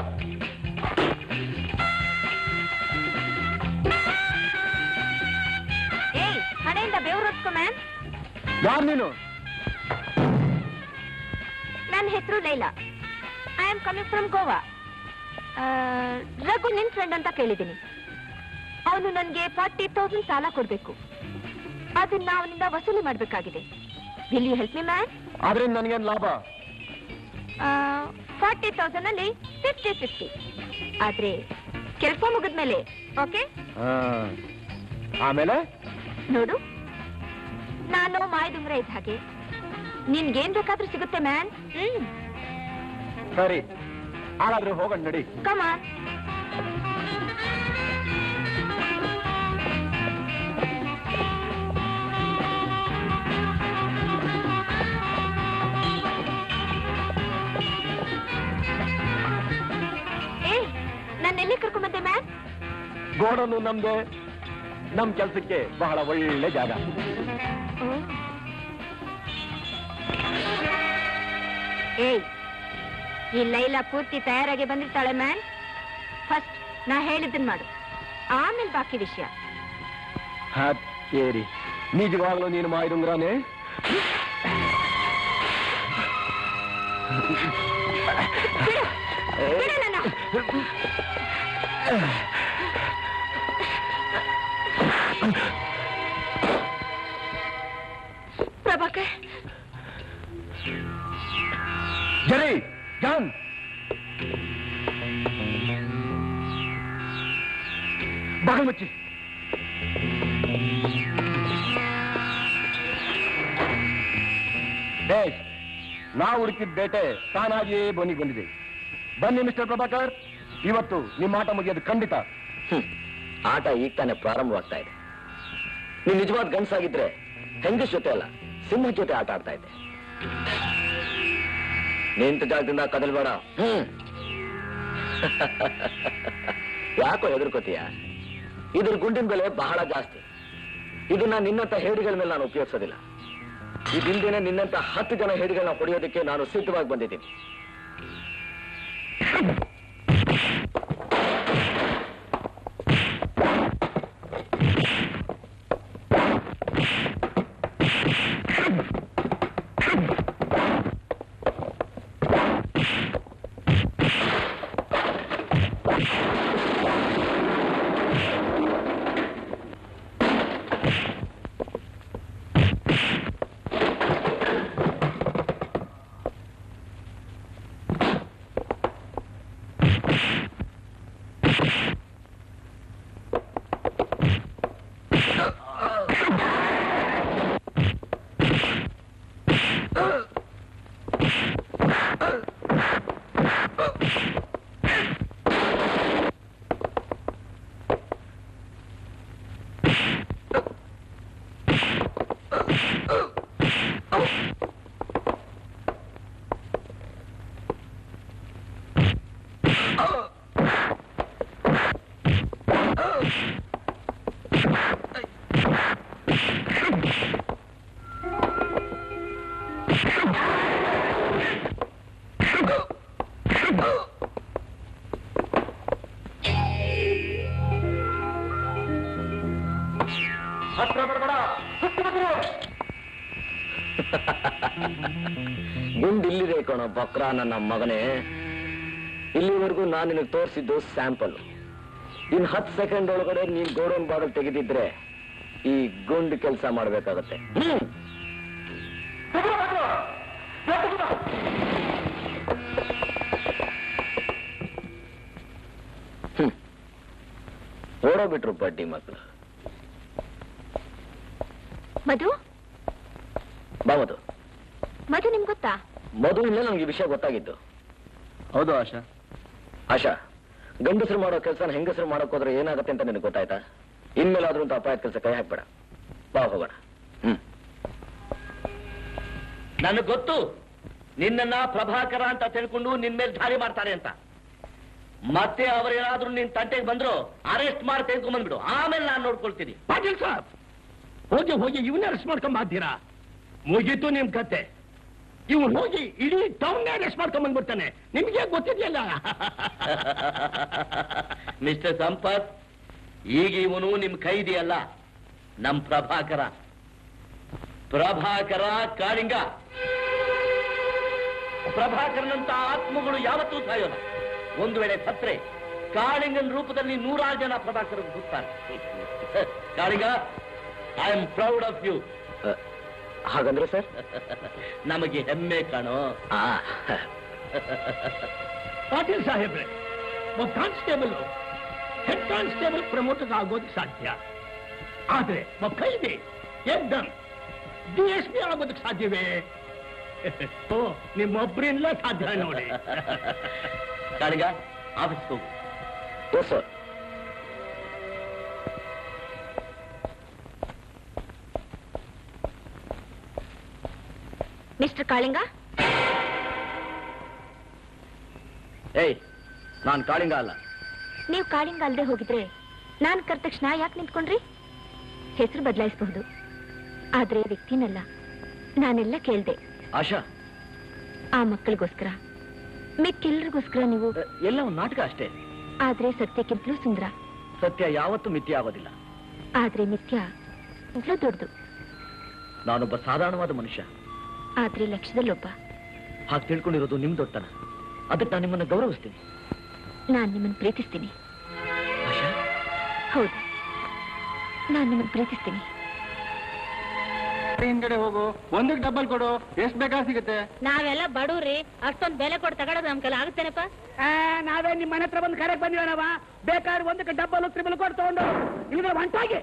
ಏಯ್ ಹಣೆಯಿಂದ ಬೆವರು ಮ್ಯಾನ್ ಯಾರು ನೀನು ನನ್ನ ಹೆಸರು Laila I am coming from Goa Raghu ನಿನ್ ಫ್ರೆಂಡ್ ಅಂತ ಕೇಳಿದ್ದೀನಿ ಅವನು ನನಗೆ ಫಾರ್ಟಿ ತೌಸಂಡ್ ಸಾಲ ಕೊಡ್ಬೇಕು ಅದನ್ನ ಅವನಿಂದ ವಸೂಲಿ ಮಾಡ್ಬೇಕಾಗಿದೆ will you help me man ಆದ್ರೆ ನನಗೇನು ಲಾಭ ಫಾರ್ಟಿ ತೌಸಂಡ್ ಅಲ್ಲಿ ಫಿಫ್ಟಿ ಫಿಫ್ಟಿ ಆದ್ರೆ ಕೆಲಸ ಮುಗಿದ್ಮೇಲೆ ಓಕೆ ಆಮೇಲೆ ನೋಡು ನಾನು ಮಾಯದುಂಗ್ರ ಇದ್ದ ಹಾಗೆ ನಿನ್ಗೇನ್ ಬೇಕಾದ್ರೂ ಸಿಗುತ್ತೆ ಮ್ಯಾನ್ ಹ್ಮ್ ಸರಿ ಹಾಗಾದ್ರೆ ಹೋಗೋಣ ನಡಿ ಕಮಾನ್ ಏ ನನ್ನ ಎಲ್ಲಿ ಕರ್ಕೊಂಬಂದೆ ಮ್ಯಾನ್ ಗೋಡನು ನಮ್ದೆ ನಮ್ ಕೆಲ್ಸಕ್ಕೆ ಬಹಳ ಒಳ್ಳೆ ಜಾಗ ಏಯ್ ಈ ಲೈಲಾ ಪೂರ್ತಿ ತಯಾರಾಗಿ ಬಂದಿರ್ತಾಳೆ ಮ್ಯಾನ್ ಫಸ್ಟ್ ನಾ ಹೇಳಿದ್ದನ್ ಮಾಡು ಆಮೇಲೆ ಬಾಕಿ ವಿಷಯ ಹತ್ತೇರಿ ನಿಜವಾಗ್ಲೂ ನೀನು ಮಾಯಿದುಂಗ್ರಾನೆ ಬಿಡು ಬಿಡು ನನ್ನ ಬಾಗಿಲು ಮುಚ್ಚಿ ಬೇಷ್ ನಾವು ಹುಡುಕಿದ ಬೇಟೆ ತಾನಾಗಿಯೇ ಬೋನಿಗೆ ಬಂದಿದೆ ಬನ್ನಿ ಮಿಸ್ಟರ್ ಪ್ರಭಾಕರ್ ಇವತ್ತು ನಿಮ್ಮ ಆಟ ಮುಗಿಯೋದು ಖಂಡಿತ ಆಟ ಈಗ ತಾನೇ ಪ್ರಾರಂಭವಾಗ್ತಾ ಇದೆ ನೀನ್ ನಿಜವಾದ ಗಂಡಸಾಗಿದ್ರೆ ಹೆಂಗಸ್ ಜೊತೆ ಅಲ್ಲ ಸಿಂಹ ಜೊತೆ ಆಟ ಆಡ್ತಾ ಇದ್ದೆ ನಿಂತ ಜಾಗದಿಂದ ಕದಲ್ಬೇಡ ಹ್ಮ್ ಯಾಕೋ ಹೆದರ್ಕೋತೀಯ ಇದ್ರ ಗುಂಡಿನ ಬೆಲೆ ಬಹಳ ಜಾಸ್ತಿ ಇದನ್ನ ನಿನ್ನಂತ ಹೇಡಿಗಳ ಮೇಲೆ ನಾನು ಉಪಯೋಗಿಸೋದಿಲ್ಲ ಇದಿಂದೇನೆ ನಿನ್ನಂತ ಹತ್ತು ಜನ ಹೇಡಿಗಳನ್ನ ಹೊಡೆಯೋದಕ್ಕೆ ನಾನು ಸಿದ್ಧವಾಗಿ ಬಂದಿದ್ದೀನಿ ಹತ್ರ ಬರಬೇಡ ಗುಂಡ್ ಇಲ್ಲಿದೆ ಕಣೋ ಬಕ್ರ ನನ್ನ ಮಗನೇ ಇಲ್ಲಿವರೆಗೂ ನಾನು ನಿನಗೆ ತೋರಿಸಿದ್ದು ಸ್ಯಾಂಪಲ್ ಇನ್ ಹತ್ತು ಸೆಕೆಂಡ್ ಒಳಗಡೆ ನೀನ್ ಗೋಡೌನ್ ಬಾಗಿಲು ತೆಗೆದಿದ್ರೆ ಈ ಗುಂಡ್ ಕೆಲಸ ಮಾಡ್ಬೇಕಾಗತ್ತೆ ಹ್ಮ್ ಹ್ಮ್. ಓಡೋಗ್ಬಿಟ್ರು ಬಡ್ಡಿ ಮಕ್ಕಳು ಮಧು ಬಾ ಮಧು ಮಧು ನಿಮ್ಗೆ ಗೊತ್ತಾ ಮಧುವಿಂದ ನನಗೆ ಈ ವಿಷಯ ಗೊತ್ತಾಗಿದ್ದು ಹೌದು ಆಶಾ ಆಶಾ ಗಂಡಸರು ಮಾಡೋ ಕೆಲಸ ಹೆಂಗಸರು ಮಾಡೋಕ್ ಹೋದ್ರೆ ಏನಾಗತ್ತೆ ಅಂತ ನಿನಗೆ ಗೊತ್ತಾಯ್ತಾ ಇನ್ಮೇಲಾದ್ರೂ ಅಂತ ಅಪಾಯದ ಕೆಲಸ ಕೈ ಹಾಕ್ಬೇಡ ಬಾ ಹೋಗೋಣ ಹ್ಮ್ ನನಗೆ ಗೊತ್ತು ನಿನ್ನನ್ನ ಪ್ರಭಾಕರ ಅಂತ ತಿಳ್ಕೊಂಡು ನಿನ್ ಮೇಲೆ ದಾಳಿ ಮಾಡ್ತಾರೆ ಅಂತ ಮತ್ತೆ ಅವರೇನಾದ್ರೂ ನಿನ್ ತಂಟೆಗೆ ಬಂದ್ರು ಅರೆಸ್ಟ್ ಮಾಡಿ ತೆಗೆದುಕೊಂಡ್ ಬಂದ್ಬಿಡು ಆಮೇಲೆ ನಾನು ನೋಡ್ಕೊಳ್ತೀನಿ ಪಾಟೀಲ್ ಸಾಬ್ ಹೋಗಿ ಹೋಗಿ ಇವನ್ನ ಅರೆಸ್ಟ್ ಮಾಡ್ಕೊಂಡ್ ಬಾದ್ದೀರಾ ಮುಗೀತು ನಿಮ್ ಕತೆ ಇವನು ಹೋಗಿ ಇಡೀ ಟೌನ್ ಅರೆಸ್ಟ್ ಮಾಡ್ಕೊಂಡ್ ಬಂದ್ಬಿಡ್ತಾನೆ ನಿಮ್ಗೆ ಗೊತ್ತಿದ್ಯಲ್ಲ ಮಿಸ್ಟರ್ ಸಂಪತ್ ಈಗ ಇವನು ನಿಮ್ ಕೈದಿ ಅಲ್ಲ ನಮ್ ಪ್ರಭಾಕರ ಪ್ರಭಾಕರ ಕಾಳಿಂಗ ಪ್ರಭಾಕರನಂತ ಆತ್ಮಗಳು ಯಾವತ್ತೂ ಸಾಯೋಲ್ಲ ಒಂದು ವೇಳೆ ಸತ್ರೆ ಕಾಳಿಂಗನ ರೂಪದಲ್ಲಿ ನೂರಾರು ಜನ ಪ್ರಭಾಕರ ಹುಡ್ತಾರೆ Kalinga I am proud of you ಹಾಗಂದ್ರೆ ಸರ್ ನಮಗೆ ಹೆಮ್ಮೆ ಕಾಣೋ ಪಾಟೀಲ್ ಸಾಹೇಬ್ರೆ ಒಬ್ಬ ಕಾನ್ಸ್ಟೇಬಲ್ ಹೆಡ್ ಕಾನ್ಸ್ಟೇಬಲ್ ಪ್ರಮೋಟರ್ ಆಗೋದಕ್ಕೆ ಸಾಧ್ಯ ಆದ್ರೆ ಒಬ್ಬ ಕೈದಿ ಎಕ್ದಮ್ ಡಿ ಎಸ್ ಪಿ ಆಗೋದಕ್ಕೆ ಸಾಧ್ಯವೇ ಓ ನಿಮ್ಮೊಬ್ಬರಿಂದ ಸಾಧ್ಯ ನೋಡಿ ಕಾಳಿಂಗ ಆಫೀಸ್ಗೆ ಹೋಗು ಎಸ್ ಸರ್ ಮಿಸ್ಟರ್ ಕಾಳಿಂಗ ಏಯ್ ನಾನ್ ಕಾಳಿಂಗ ಅಲ್ಲ ನೀವು ಕಾಳಿಂಗ ಅಲ್ದೆ ಹೋಗಿದ್ರೆ ನಾನ್ ಕರೆದ ತಕ್ಷಣ ಯಾಕೆ ನಿಂತ್ಕೊಂಡ್ರಿ ಹೆಸರು ಬದಲಾಯಿಸಬಹುದು ಆದ್ರೆ ವ್ಯಕ್ತಿನಲ್ಲ ನಾನೆಲ್ಲ ಕೇಳ್ದೆ ಆಶಾ ಆ ಮಕ್ಕಳಿಗೋಸ್ಕರ ಮಿಕ್ಕೆಲ್ರಿಗೋಸ್ಕರ ನೀವು ಎಲ್ಲ ಒಂದು ನಾಟಕ ಅಷ್ಟೇ ಆದ್ರೆ ಸತ್ಯಕ್ಕಿಂತಲೂ ಸುಂದರ ಸತ್ಯ ಯಾವತ್ತೂ ಮಿಥ್ಯ ಆಗೋದಿಲ್ಲ ಆದ್ರೆ ಮಿಥ್ಯ ಬಹಳ ದೊಡ್ಡದು ನಾನೊಬ್ಬ ಸಾಧಾರಣವಾದ ಮನುಷ್ಯ ಆದ್ರೆ ಲಕ್ಷ್ಯದಲ್ಲೊಬ್ಬ ಹಾಗೆ ತಿಳ್ಕೊಂಡಿರೋದು ನಿಮ್ ದೊಡ್ಡತನ ಅದಕ್ಕೆ ನಾನು ನಿಮ್ಮನ್ನ ಗೌರವಿಸ್ತೀನಿ ನಾನ್ ನಿಮ್ಮನ್ನ ಪ್ರೀತಿಸ್ತೀನಿ ಆಶಾ ಹೌದು ನಾನ್ ನಿಮ್ಮನ್ನ ಪ್ರೀತಿಸ್ತೀನಿ ಹಿಂದ್ಗಡೆ ಹೋಗು ಒಂದಕ್ಕೆ ಡಬ್ಬಲ್ ಕೊಡು ಎಷ್ಟು ಬೇಕಾ ಸಿಗುತ್ತೆ ನಾವೆಲ್ಲ ಬಡವ್ರಿ ಅಷ್ಟೊಂದ್ ಬೆಲೆ ಕೊಟ್ಟು ತಗೊಳೋದು ನಮ್ ಕೈಲಿ ಆಗುತ್ತೇನಪ್ಪ ನಾವೇ ನಿಮ್ಮ ಮನೆ ಹತ್ರ ಬಂದು ಕರೆಗೆ ಬಂದಿವನವ ಬೇಕಾದ್ರೆ ಒಂದಕ್ಕೆ ಡಬ್ಬಲ್ ತ್ರಿಬಲ್ ಕೊಟ್ಟು ತಗೊಂಡು ಇಲ್ಲಿಗೆ ಹೊಂಟಾಗಿ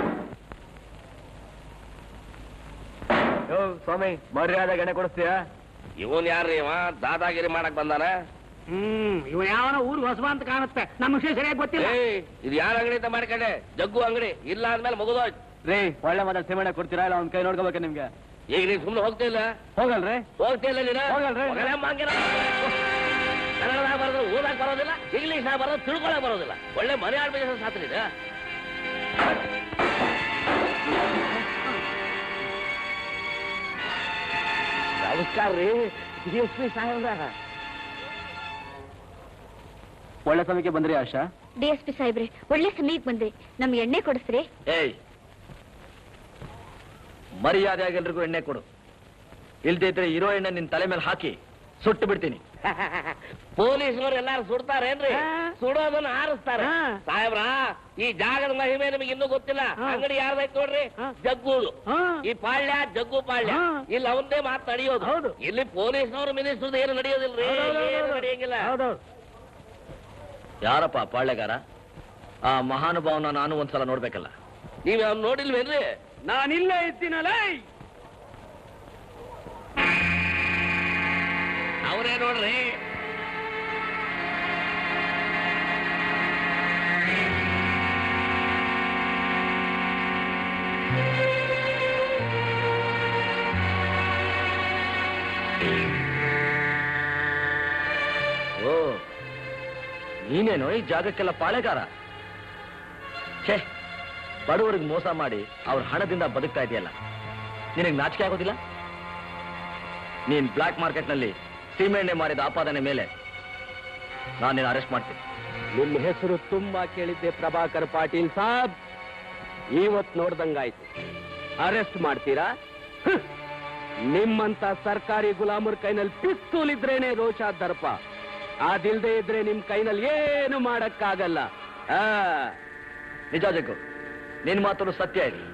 ಸ್ವಾಮಿ ಮರ್ಯಾದೆ ಗಣೆ ಕೊಡಿಸ್ತೀಯಾ ಇವನ್ ಯಾರ್ರಿ ಇವ ದಾದಾಗಿರಿ ಮಾಡಕ್ ಬಂದಾನ ಹ್ಮ್ ಇವ ಯಾವನ ಊರು ಹೊಸಬ ಅಂತ ಕಾಣುತ್ತೆ ನಮ್ಮ ವಿಷಯ ಸರಿಯಾಗಿ ಗೊತ್ತಿಲ್ಲ ಏಯ್ ಇದು ಯಾರ ಅಂಗಡಿ ಅಂತ ಮಾಡ್ಕೊಂಡೆ ಜಗ್ಗು ಅಂಗಡಿ ಇಲ್ಲ ಅಂದ್ಮೇಲೆ ಮುಗಿದೋಯ್ತು ರೀ ಒಳ್ಳೆ ಮಾತಾಡ್ ಸಿಮಣೆ ಕೊಡ್ತೀರಾ ಇಲ್ಲ ಒಂದ್ ಕೈ ನೋಡ್ಕೋಬೇಕ ನಿಮ್ಗೆ ಈಗ ನೀನ್ ಸುಮ್ನೆ ಹೋಗ್ತಿಲ್ಲ ಹೋಗಲ್ರಿ ಹೋಗ್ತಿಲ್ಲ ನೀನು ಹೋಗಲ್ರಿ. ಹೋಗಲ್ಲಮ್ಮ ಹಂಗಿರ. ಕನ್ನಡದಾಗ ಬರೋದು ಓದಕ್ ಬರೋದಿಲ್ಲ ಇಂಗ್ಲಿಷ್ ಬರೋದು ತಿಳ್ಕೊಳಕ್ ಬರೋದಿಲ್ಲ ಒಳ್ಳೆ ಮನೆ ಆಡ್ಬೇಕು ಸಾತ್ರ ಇದು ನಮಸ್ಕಾರ ರೀ ಎಸ್ ಪಿ ಸಾಹೇಬ್ರ ಒಳ್ಳೆ ಸಮಯಕ್ಕೆ ಬಂದ್ರಿ ಆಶಾ ಡಿ ಎಸ್ ಪಿ ಸಾಹೇಬ್ರೆ ಒಳ್ಳೆ ಸಮಯಕ್ಕೆ ಬಂದ್ರಿ ನಮ್ಗೆ ಎಣ್ಣೆ ಕೊಡಿಸ್ರಿ ಏಯ್ ಮರ್ಯಾದೆಯಾಗಿ ಎಲ್ರಿಗೂ ಎಣ್ಣೆ ಕೊಡು ಇಲ್ದೇ ಇದ್ರೆ ಇರೋ ಎಣ್ಣೆ ನಿನ್ ತಲೆ ಮೇಲೆ ಹಾಕಿ ಸುಟ್ಟು ಬಿಡ್ತೀನಿ ಪೊಲೀಸ್ನವ್ರು ಎಲ್ಲಾರು ಸುಡ್ತಾರೇನ್ರಿ ಸುಡೋದನ್ನ ಹಾರಿಸ್ತಾರೆ ಸಾಹೇಬ್ರ ಈ ಜಾಗದ ಮಹಿಮೆ ನಿಮಗೆ ಇನ್ನೂ ಗೊತ್ತಿಲ್ಲ ಅಂಗಡಿ ಯಾರ್ದೈತ್ ನೋಡ್ರಿ ಜಗ್ಗುದು ಈ ಪಾಳ್ಯ ಜಗ್ಗು ಪಾಳ್ಯ ಇಲ್ಲಿ ಅವಂದೇ ಮಾತು ನಡೆಯೋದು ಇಲ್ಲಿ ಪೊಲೀಸ್ನವ್ರು ಮಿನಿಸ್ಟರ್ ಏನು ನಡೆಯೋದಿಲ್ರಿ ಏನು ನಡೆಯಂಗಿಲ್ಲ ಯಾರಪ್ಪ ಪಾಳ್ಯಗಾರ ಆ ಮಹಾನುಭಾವನ ನಾನು ಒಂದ್ಸಲ ನೋಡ್ಬೇಕಲ್ಲ ನೀವ್ ಅವ್ನು ನೋಡಿಲ್ವೇನ್ರಿ ನಾನಿಲ್ಲೇ ಇದ್ದೀನಲ್ಲ ಅವರೇ ನೋಡ್ರಿ ಓ ನೀನೇನು ಈ ಜಾಗಕ್ಕೆಲ್ಲ ಪಾಳೆಗಾರ ಛೇ ಬಡವರಿಗೆ ಮೋಸ ಮಾಡಿ ಅವ್ರ ಹಣದಿಂದ ಬದುಕ್ತಾ ಇದೆಯಲ್ಲ ನಿನಗೆ ನಾಚಿಕೆ ಆಗೋದಿಲ್ಲ ನೀನ್ ಬ್ಲಾಕ್ ಮಾರ್ಕೆಟ್ನಲ್ಲಿ ಸೀಮೆಎಣ್ಣೆ ಮಾರಿದ ಆಪಾದನೆ ಮೇಲೆ ನಾನು ನಿನ್ನ ಅರೆಸ್ಟ್ ಮಾಡ್ತೀನಿ ನಿಮ್ಮ ಹೆಸರು ತುಂಬಾ ಕೇಳಿದ್ದೆ ಪ್ರಭಾಕರ್ ಪಾಟೀಲ್ ಸಾಬ್ ಇವತ್ ನೋಡ್ದಂಗಾಯ್ತು ಅರೆಸ್ಟ್ ಮಾಡ್ತೀರಾ ಹ್ಮ್. ನಿಮ್ಮಂತ ಸರ್ಕಾರಿ ಗುಲಾಮರ ಕೈನಲ್ಲಿ ಪಿಸ್ತೂಲ್ ಇದ್ರೇನೆ ರೋಷ ದರ್ಪ ಅದಿಲ್ದೆ ಇದ್ರೆ ನಿಮ್ ಕೈನಲ್ಲಿ ಏನು ಮಾಡಕ್ಕಾಗಲ್ಲ ಆ ನಿಜ ಜಗ್ಗು ನಿನ್ ಮಾತನ್ನು ಸತ್ಯ ಇದೆ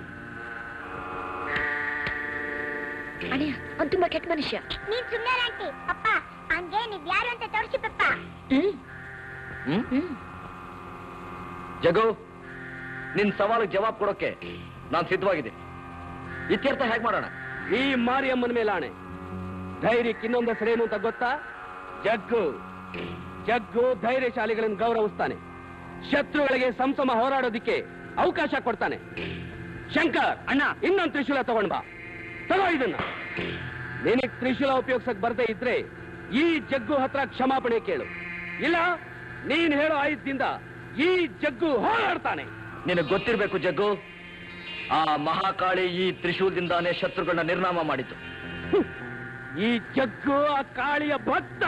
ಅಣ್ಣಯ್ಯ ಅವ್ನು ತುಂಬಾ ಕೆಟ್ಟ ಮನುಷ್ಯ ನೀನ್ ಸುಮ್ಮನೆ ಆಂಟಿ ಅಪ್ಪ ಹಂಗೆ ನೀವ್ ಯಾರು ಅಂತ ತೋರಿಸಿ ಪಪ್ಪ ಹ್ಮ್ ಹ್ಮ್ ಹ್ಮ್ ಜಗು ನಿನ್ ಸವಾಲಿಗೆ ಜವಾಬ್ ಕೊಡೋಕೆ ನಾನು ಸಿದ್ಧವಾಗಿದ್ದೀನಿ ಇತ್ಯರ್ಥ ಹೇಗೆ ಮಾಡೋಣ ಈ ಮಾರಿಯಮ್ಮನ ಮೇಲಾಣೆ ಧೈರ್ಯಕ್ಕೆ ಇನ್ನೊಂದು ಹೆಸರೇನು ಅಂತ ಗೊತ್ತಾ ಜಗ್ಗು ಜಗ್ಗು ಧೈರ್ಯಶಾಲಿಗಳನ್ನು ಗೌರವಿಸ್ತಾನೆ ಶತ್ರುಗಳಿಗೆ ಸಂಸಮ ಹೋರಾಡೋದಿಕ್ಕೆ ಅವಕಾಶ ಕೊಡ್ತಾನೆ ಶಂಕರ್ ಅಣ್ಣ ಇನ್ನೊಂದು ತ್ರಿಶೂಲ ತಗೊಂಡ್ ಬಾ ತಗೋ ಇದನ್ನ ನಿನಗ್ ತ್ರಿಶೂಲ ಉಪಯೋಗಿಸಕ್ ಬರ್ದೇ ಇದ್ರೆ ಈ ಜಗ್ಗು ಹತ್ರ ಕ್ಷಮಾಪಣೆ ಕೇಳು ಇಲ್ಲ ನೀನ್ ಹೇಳೋ ಆಯುಧದಿಂದ ಈ ಜಗ್ಗು ಹೋರಾಡ್ತಾನೆ ನಿನಗೆ ಗೊತ್ತಿರಬೇಕು ಜಗ್ಗು ಆ ಮಹಾಕಾಳಿ ಈ ತ್ರಿಶೂಲದಿಂದಾನೇ ಶತ್ರುಗಳನ್ನ ನಿರ್ನಾಮ ಮಾಡಿತು ಈ ಜಗ್ಗು ಆ ಕಾಳಿಯ ಭಕ್ತ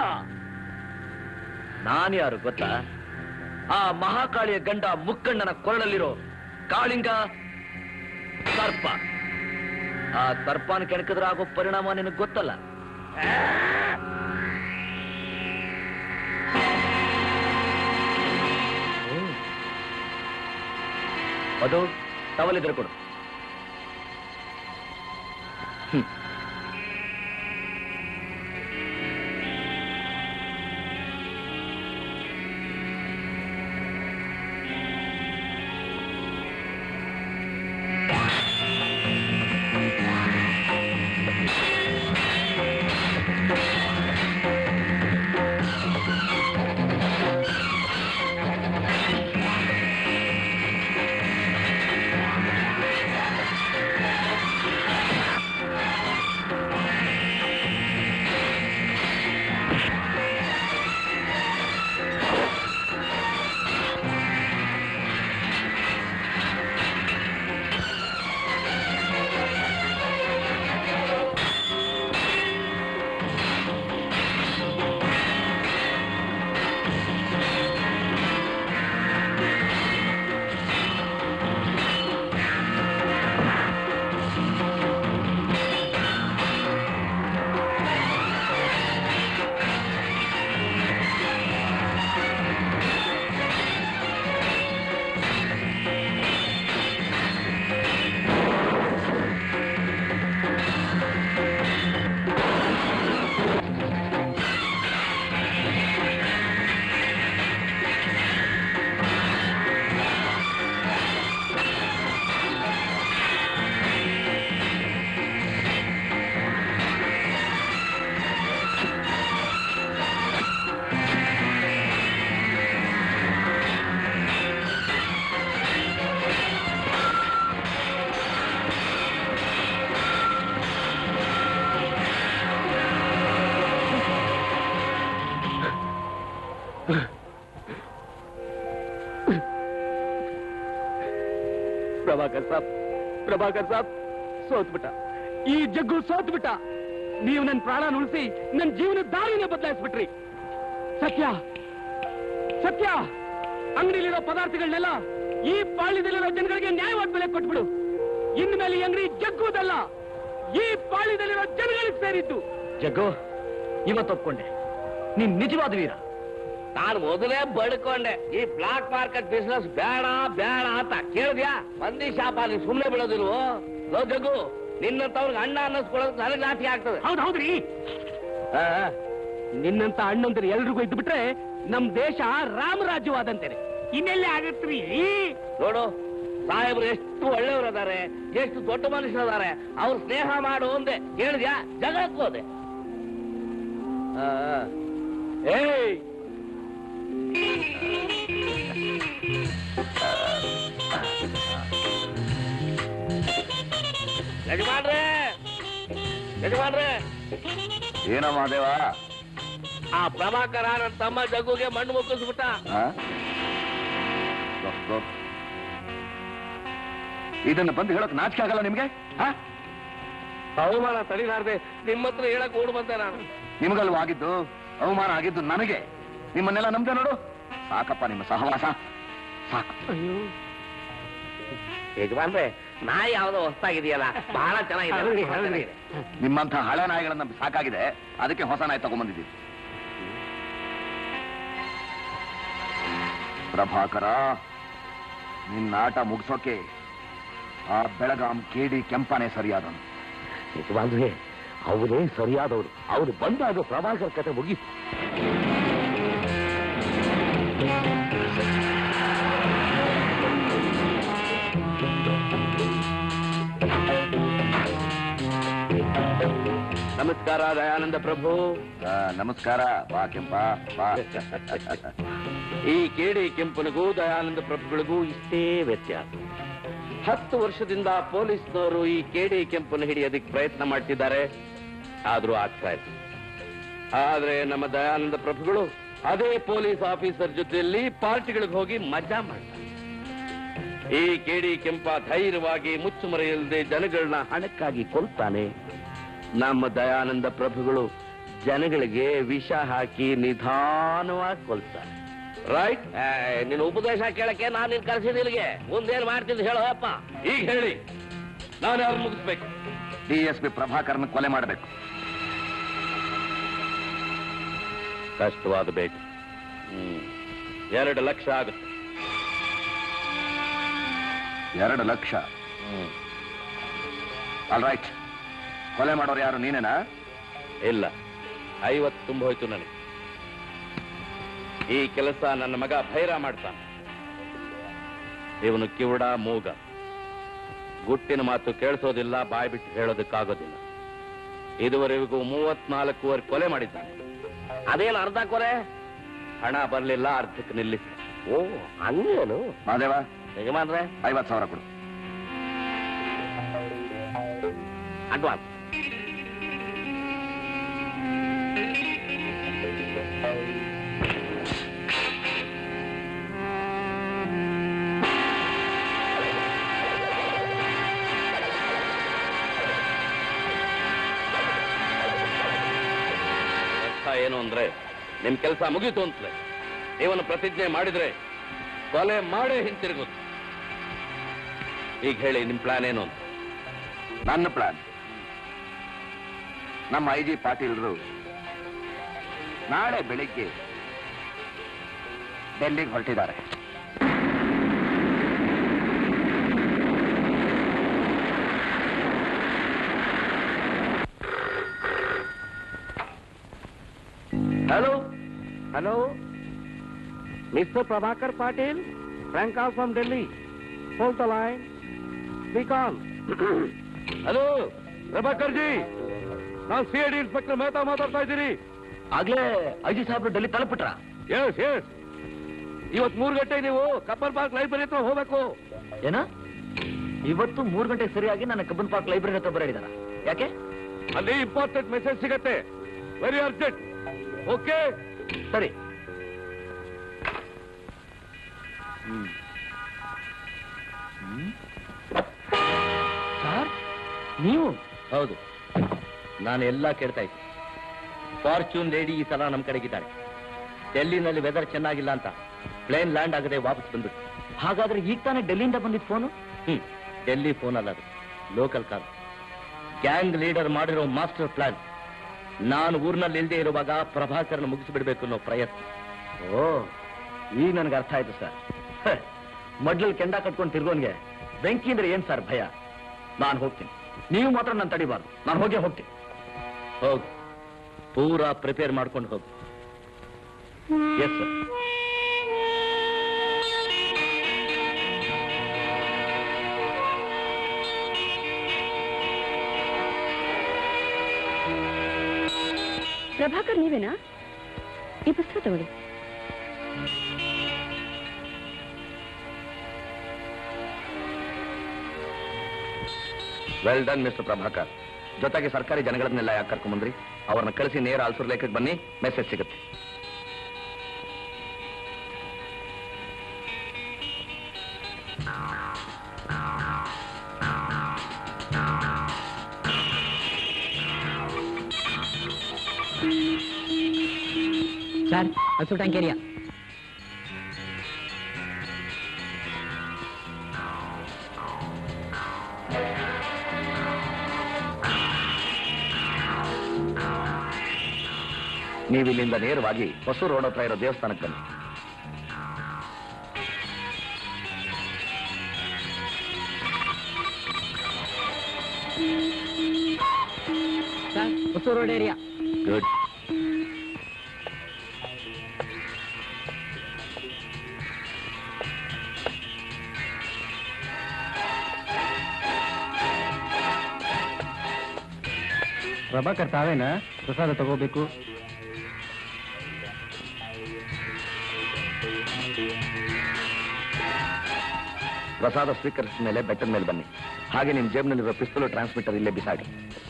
ನಾನು ಯಾರು ಗೊತ್ತಾ ಆ ಮಹಾಕಾಳಿಯ ಗಂಡ ಮುಕ್ಕಣ್ಣನ ಕೊರಳಲ್ಲಿರೋ ಕಾಳಿಂಗ ಸರ್ಪ ಆ ಸರ್ಪನ ಕೆಣಕಿದ್ರೆ ಆಗೋ ಪರಿಣಾಮ ನಿನಗೆ ಗೊತ್ತಲ್ಲ ಹ್ಮ್. ಅದು ಟವಲಿದ್ರೆ ಕೊಡು ಹ್ಮ್. ಪ್ರಭಾಕರ್ ಸಾಬ್ ಪ್ರಭಾಕರ್ ಸಾಬ್ ಸೋತ್ಬಿಟ್ಟ ಈ ಜಗ್ಗು ಸೋತ್ಬಿಟ್ಟ ನೀವು ನನ್ನ ಪ್ರಾಣ ಉಳಿಸಿ ನನ್ನ ಜೀವನ ದಾರಿನೇ ಬದಲಾಯಿಸ್ಬಿಟ್ರಿ ಸತ್ಯ ಸತ್ಯ ಅಂಗಡಿಲಿರೋ ಪದಾರ್ಥಗಳನ್ನೆಲ್ಲ ಈ ಪಾಳ್ಯದಲ್ಲಿರೋ ಜನಗಳಿಗೆ ನ್ಯಾಯವಾದ ಬೆಲೆ ಕೊಟ್ಬಿಡು ಇನ್ಮೇಲೆ ಈ ಅಂಗಡಿ ಜಗ್ಗುವುದಲ್ಲ ಈ ಪಾಳ್ಯದಲ್ಲಿರೋ ಜನಗಳಿಗೆ ಸೇರಿದ್ದು ಜಗ್ಗು ಇವತ್ತು ಒಪ್ಕೊಂಡೆ ನೀನ್ ನಿಜವಾದ ವೀರ ನಾನು ಮೊದಲೇ ಬಡ್ಕೊಂಡೆ ಈ ಬ್ಲಾಕ್ ಮಾರ್ಕೆಟ್ ಬಿಸ್ನೆಸ್ ಬೇಡ ಬೇಡ ಅಂತ ಕೇಳಿದ್ಯಾ ಮಂದಿ ಶಾಪ ನೀನ್ ಸುಮ್ನೆ ಬಿಡೋದಿಲ್ವೋ ಲೋ ಜಗ್ಗು ನಿನ್ನಂತವ್ರಿಗೆ ಅಣ್ಣ ಅನ್ನಿಸ್ಕೊಳ್ಳೋದು ನನಗೆ ನಾಚಿಕೆ ಆಗ್ತದೆ ಹೌದು ಹೌದ್ರಿ ಆ, ನಿನ್ನಂತ ಅಣ್ಣಂದಿರು ಎಲ್ರಿಗೂ ಇದ್ದು ಬಿಟ್ರೆ ನಮ್ ದೇಶ ರಾಮರಾಜ್ಯವಾದಂತೇನೆ ಇನ್ನೆಲ್ಲೇ ಆಗತ್ರಿ ನೋಡು ಸಾಹೇಬ್ರು ಎಷ್ಟು ಒಳ್ಳೆಯವರು ಅದಾರೆ ಎಷ್ಟು ದೊಡ್ಡ ಮನುಷ್ಯರು ಅದಾರೆ ಅವ್ರು ಸ್ನೇಹ ಮಾಡು ಅಂದೆ ಕೇಳಿದ್ಯಾ ಜಗಕ್ಕೆ ಹೋದೆ ಆ, ಆ. ಏಯ್ ಯಜಮಾನ್ರೆ ಯಜಮಾನ್ರೆ ಏನೋ ಮಾದೇವ ಆ ಪ್ರಭಾಕರ ನನ್ನ ತಮ್ಮ ಜಗ್ಗುಗೆ ಮಣ್ಣು ಮುಕ್ಕಿಸ್ಬಿಟ್ಟ ಆ? ಗಪ್ ಗಪ್. ಇದನ್ನ ಬಂದು ಹೇಳಕ್ ನಾಚಿಕೆ ಆಗಲ್ಲ ನಿಮ್ಗೆ ಆ? ಅವಮಾನ ತಡಿಲಾರ್ದೆ ನಿಮ್ಮ ಹತ್ರ ಹೇಳಕ್ ಓಡ್ ಬಂದೆ ನಾನು ನಿಮಗಲ್ವ ಆಗಿದ್ದು ಅವಮಾನ ಆಗಿದ್ದು ನನಗೆ ನಿಮ್ಮನ್ನೆಲ್ಲ ನಂಬ್ದೆ ನೋಡು ಸಾಕಪ್ಪ ನಿಮ್ಮ ಸಹವಾಸ ಸಾಕು ಯಜಮಾನ್ರೆ ನಾಯಿ ಯಾವ್ದೋ ಹೊಸ್ತಾಗಿದೆಯಲ್ಲ ಬಹಳ ಚೆನ್ನಾಗಿದೆ ಹೌದ್ರಿ, ಬಹಳ ಹೌದ್ರಿ. ಚೆನ್ನಾಗಿದೆ. ನಿಮ್ಮಂಥ ಹಳೆ ನಾಯಿಗಳನ್ನ ಸಾಕಾಗಿದೆ ಅದಕ್ಕೆ ಹೊಸ ನಾಯಿ ತಗೊಂಡ್ಬಂದಿದ್ದೀವಿ ಪ್ರಭಾಕರ ನಿನ್ನ ಆಟ ಮುಗಿಸೋಕೆ ಆ ಬೆಳಗಾಂ ಕೇಡಿ ಕೆಂಪನೆ ಸರಿಯಾದನು ಯಜಮಾನ್ರೆ ಅವರೇ ಸರಿಯಾದವರು ಅವ್ರು ಬಂದಾಗ ಪ್ರಭಾಕರ್ ಕತೆ ಮುಗೀತು ನಮಸ್ಕಾರ ದಯಾನಂದ ಪ್ರಭು ಆ, ನಮಸ್ಕಾರ ಬಾ ಕೆಂಪ ಬಾ ಈ ಕೇಡಿ ಕೆಂಪನಿಗೂ ದಯಾನಂದ ಪ್ರಭುಗಳಿಗೂ ಇಷ್ಟೇ ವ್ಯತ್ಯಾಸ ಹತ್ತು ವರ್ಷದಿಂದ ಪೊಲೀಸ್ನವರು ಈ ಕೇಡಿ ಕೆಂಪನ್ನು ಹಿಡಿಯೋದಕ್ಕೆ ಪ್ರಯತ್ನ ಮಾಡ್ತಿದ್ದಾರೆ ಆದ್ರೂ ಆಗ್ತಾ ಇಲ್ಲ ಆದ್ರೆ ನಮ್ಮ ದಯಾನಂದ ಪ್ರಭುಗಳು ಅದೇ ಪೊಲೀಸ್ ಆಫೀಸರ್ ಜೊತೆಯಲ್ಲಿ ಪಾರ್ಟಿಗಳಿಗೆ ಹೋಗಿ ಮಜಾ ಮಾಡ್ತಾರೆ ಈ ಕೇಡಿ ಕೆಂಪ ಧೈರ್ಯವಾಗಿ ಮುಚ್ಚುಮರೆಯಿಲ್ಲದೆ ಜನಗಳನ್ನ ಹಣಕ್ಕಾಗಿ ಕೊಲ್ತಾನೆ ನಮ್ಮ ದಯಾನಂದ ಪ್ರಭುಗಳು ಜನಗಳಿಗೆ ವಿಷ ಹಾಕಿ ನಿಧಾನವಾಗಿ ಕೊಲ್ತಾರೆ ರೈಟ್ ನಿನ್ನ ಉಪದೇಶ ಕೇಳಕ್ಕೆ ನಾನು ನಿನ್ ಕರ್ಸಿದ ಇಲ್ಲಿಗೆ ಮುಂದೇನ್ ಮಾಡ್ತಿದ್ದು ಹೇಳೋ ಅಪ್ಪ ಈಗ ಹೇಳಿ ನಾನು ಯಾರು ಮುಗಿಸ್ಬೇಕು ಡಿ ಎಸ್ ಪಿ ಪ್ರಭಾಕರ್ನ ಕೊಲೆ ಮಾಡಬೇಕು ಕಷ್ಟವಾದ ಬೇಕು ಹ್ಮ್ ಎರಡು ಲಕ್ಷ ಆಗುತ್ತೆ ಎರಡು ಲಕ್ಷ ಆಲ್ ರೈಟ್ ಕೊಲೆ ಮಾಡೋರು ಯಾರು ನೀನೇನಾ ಇಲ್ಲ ಐವತ್ತು ತುಂಬ ಹೋಯ್ತು ನನಗೆ ಈ ಕೆಲಸ ನನ್ನ ಮಗ ಭೈರ ಮಾಡ್ತಾನೆ ಇವನು ಕಿವುಡ ಮೂಗ ಗುಟ್ಟಿನ ಮಾತು ಕೇಳಿಸೋದಿಲ್ಲ ಬಾಯ್ ಬಿಟ್ಟು ಹೇಳೋದಕ್ಕಾಗೋದಿಲ್ಲ ಇದುವರೆಗೂ ಮೂವತ್ನಾಲ್ಕೂವರೆ ಕೊಲೆ ಮಾಡಿದ್ದಾನೆ ಅದೇನು ಅರ್ಧ ಕೊರೆ ಹಣ ಬರಲಿಲ್ಲ ಅರ್ಧಕ್ಕೆ ನಿಲ್ಲಿಸಿ ಓ ಹಂಗೇನು ಮಾದೇವ ಯಜಮಾನ್ರೆ ಐವತ್ತು ಸಾವಿರ ಕೊಡು ಅಡ್ವಾನ್ಸ್ ಅರ್ಥ ಏನು ಅಂದ್ರೆ ನಿಮ್ ಕೆಲಸ ಮುಗೀತು ಅಂತಲೇ ಇವನು ಪ್ರತಿಜ್ಞೆ ಮಾಡಿದ್ರೆ ಕೊಲೆ ಮಾಡೇ ಹಿಂತಿರುಗುತ್ತೆ ಈಗ ಹೇಳಿ ನಿಮ್ ಪ್ಲಾನ್ ಏನು ಅಂತ ನನ್ನ ಪ್ಲಾನ್ ನಮ್ಮ ಐ ಜಿ ಪಾಟೀಲ್ರು ನಾಳೆ ಬೆಳಿಗ್ಗೆ ಡೆಲ್ಲಿಗೆ ಹೊರಟಿದ್ದಾರೆ hello hello mister Prabhakar Patil trunk call from Delhi hold the line speak on hello Prabhakar ji ನಾನು C I D inspector Mehta ಮಾತಾಡ್ತಾ ಇದ್ದೀನಿ ಆಗ್ಲೇ ಐಜಿ ಸಾಹೇಬ್ರು ಡೆಲ್ಲಿ ತಲುಪಿಟ್ರ ಎಸ್ ಎಸ್ ಇವತ್ ಮೂರು ಗಂಟೆ ನೀವು ಕಪ್ಪಲ್ ಪಾರ್ಕ್ ಲೈಬ್ರರಿ ಹತ್ರ ಹೋಗ್ಬೇಕು ಏನ ಇವತ್ತು ಮೂರು ಗಂಟೆ ಸರಿಯಾಗಿ ನನ್ನ ಕಬ್ಬನ್ ಪಾರ್ಕ್ ಲೈಬ್ರರಿ ಹತ್ರ ಬರಡಿದಾರ ಯಾಕೆ ಅಲ್ಲಿ ಇಂಪಾರ್ಟೆಂಟ್ ಮೆಸೇಜ್ ಸಿಗತ್ತೆ ವೆರಿ ಅರ್ಜೆಂಟ್ ಓಕೆ ಸರಿ ನೀವು ಹೌದು ನಾನು ಎಲ್ಲ ಕೇಳ್ತಾ ಇದ್ದೆ ಫಾರ್ಚೂನ್ ಲೇಡಿ ಈ ಸಲ ನಮ್ಮ ಕಡೆಗಿದ್ದಾಳೆ ಡೆಲ್ಲಿನಲ್ಲಿ ವೆದರ್ ಚೆನ್ನಾಗಿಲ್ಲ ಅಂತ ಪ್ಲೇನ್ ಲ್ಯಾಂಡ್ ಆಗದೆ ವಾಪಸ್ ಬಂದ್ಬಿಟ್ಟು ಹಾಗಾದ್ರೆ ಈಗ ತಾನೇ ಡೆಲ್ಲಿಯಿಂದ ಬಂದಿದ್ದು ಫೋನು ಹ್ಮ್ ಡೆಲ್ಲಿ ಫೋನ್ ಅಲ್ಲ ಅದು ಲೋಕಲ್ ಕಾಲ್ ಗ್ಯಾಂಗ್ ಲೀಡರ್ ಮಾಡಿರೋ ಮಾಸ್ಟರ್ ಪ್ಲಾನ್ ನಾನು ಊರ್ನಲ್ಲಿ ಇಲ್ಲದೆ ಇರುವಾಗ ಪ್ರಭಾಕರ್ನ ಮುಗಿಸ್ಬಿಡ್ಬೇಕು ಅನ್ನೋ ಪ್ರಯತ್ನ ಓ ಈಗ ನನಗೆ ಅರ್ಥ ಆಯ್ತು ಸರ್ ಹ, ಮಡ್ಲಲ್ಲಿ ಕೆಂಡ ಕಟ್ಕೊಂಡು ತಿರ್ಗೋನ್ಗೆ ಬೆಂಕಿ ಅಂದ್ರೆ ಏನ್ ಸರ್ ಭಯ ನಾನು ಹೋಗ್ತೀನಿ ನೀವು ಮಾತ್ರ ನಾನು ತಡಿಬಾರ್ದು ನಾನು ಹೋಗೇ ಹೋಗ್ತೀನಿ ಹೋಗು ಪೂರಾ ಪ್ರಿಪೇರ್ ಮಾಡ್ಕೊಂಡು ಹೋಗು ಎಸ್ ಸರ್ ಪ್ರಭಾಕರ್ ನೀವೇನಾ ಈ ಪುಸ್ತಕ ತಗೊಳ್ಳಿ ವೆಲ್ ಡನ್ ಮಿಸ್ಟರ್ ಪ್ರಭಾಕರ್ ಜೊತೆಗೆ ಸರ್ಕಾರಿ ಜನಗಳನ್ನೆಲ್ಲ ಯಾಕೆ ಕರ್ಕೊಂಬಂದ್ರಿ ಅವ್ರನ್ನ ಕಳಿಸಿ ನೇರ ಆಲ್ಸೂರ್ ಲೇಖಕ್ಕೆ ಬನ್ನಿ ಮೆಸೇಜ್ ಸಿಗುತ್ತೆ ಸರ್ ಹಸು ಟ್ಯಾಂಕೇರಿಯಾ ನೀವು ಇಲ್ಲಿಂದ ನೇರವಾಗಿ ಹೊಸೂರು ರೋಡ್ ಹತ್ರ ಇರೋ ದೇವಸ್ಥಾನಕ್ಕೆ ಬನ್ನಿ sir Hosur road area good Prabhakar ತಾವೇನಾ ಪ್ರಸಾದ ತಗೋಬೇಕು ಪ್ರಸಾದ ಸ್ವೀಕರಿಸಿದ ಮೇಲೆ ಬೆಟ್ಟದ ಮೇಲೆ ಬನ್ನಿ ಹಾಗೆ ನಿಮ್ಮ ಜೇಬ್ನಲ್ಲಿರೋ ಪಿಸ್ತೂಲು ಟ್ರಾನ್ಸ್ಮಿಟರ್ ಇಲ್ಲೇ ಬಿಸಾಡಿ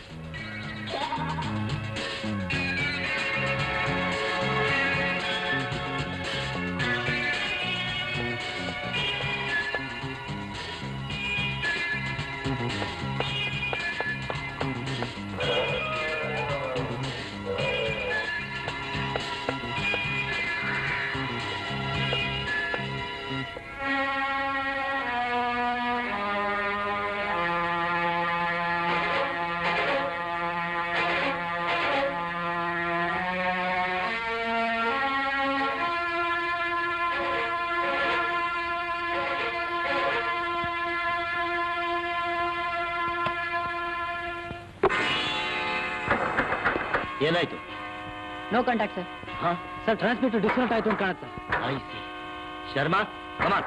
ಏನಾಯ್ತು ನೋ ಕಾಂಟ್ಯಾಕ್ಟ್ ಸರ್ ಹಾ ಸರ್ ಟ್ರಾನ್ಸ್ಮಿಟರ್ ಡಿಸ್ಕನೆಕ್ಟ್ ಆಯ್ತು ಅಂತ ಕಾಣುತ್ತೆ ಐ ಸಿ ಶರ್ಮಾ ಕಮಾನ್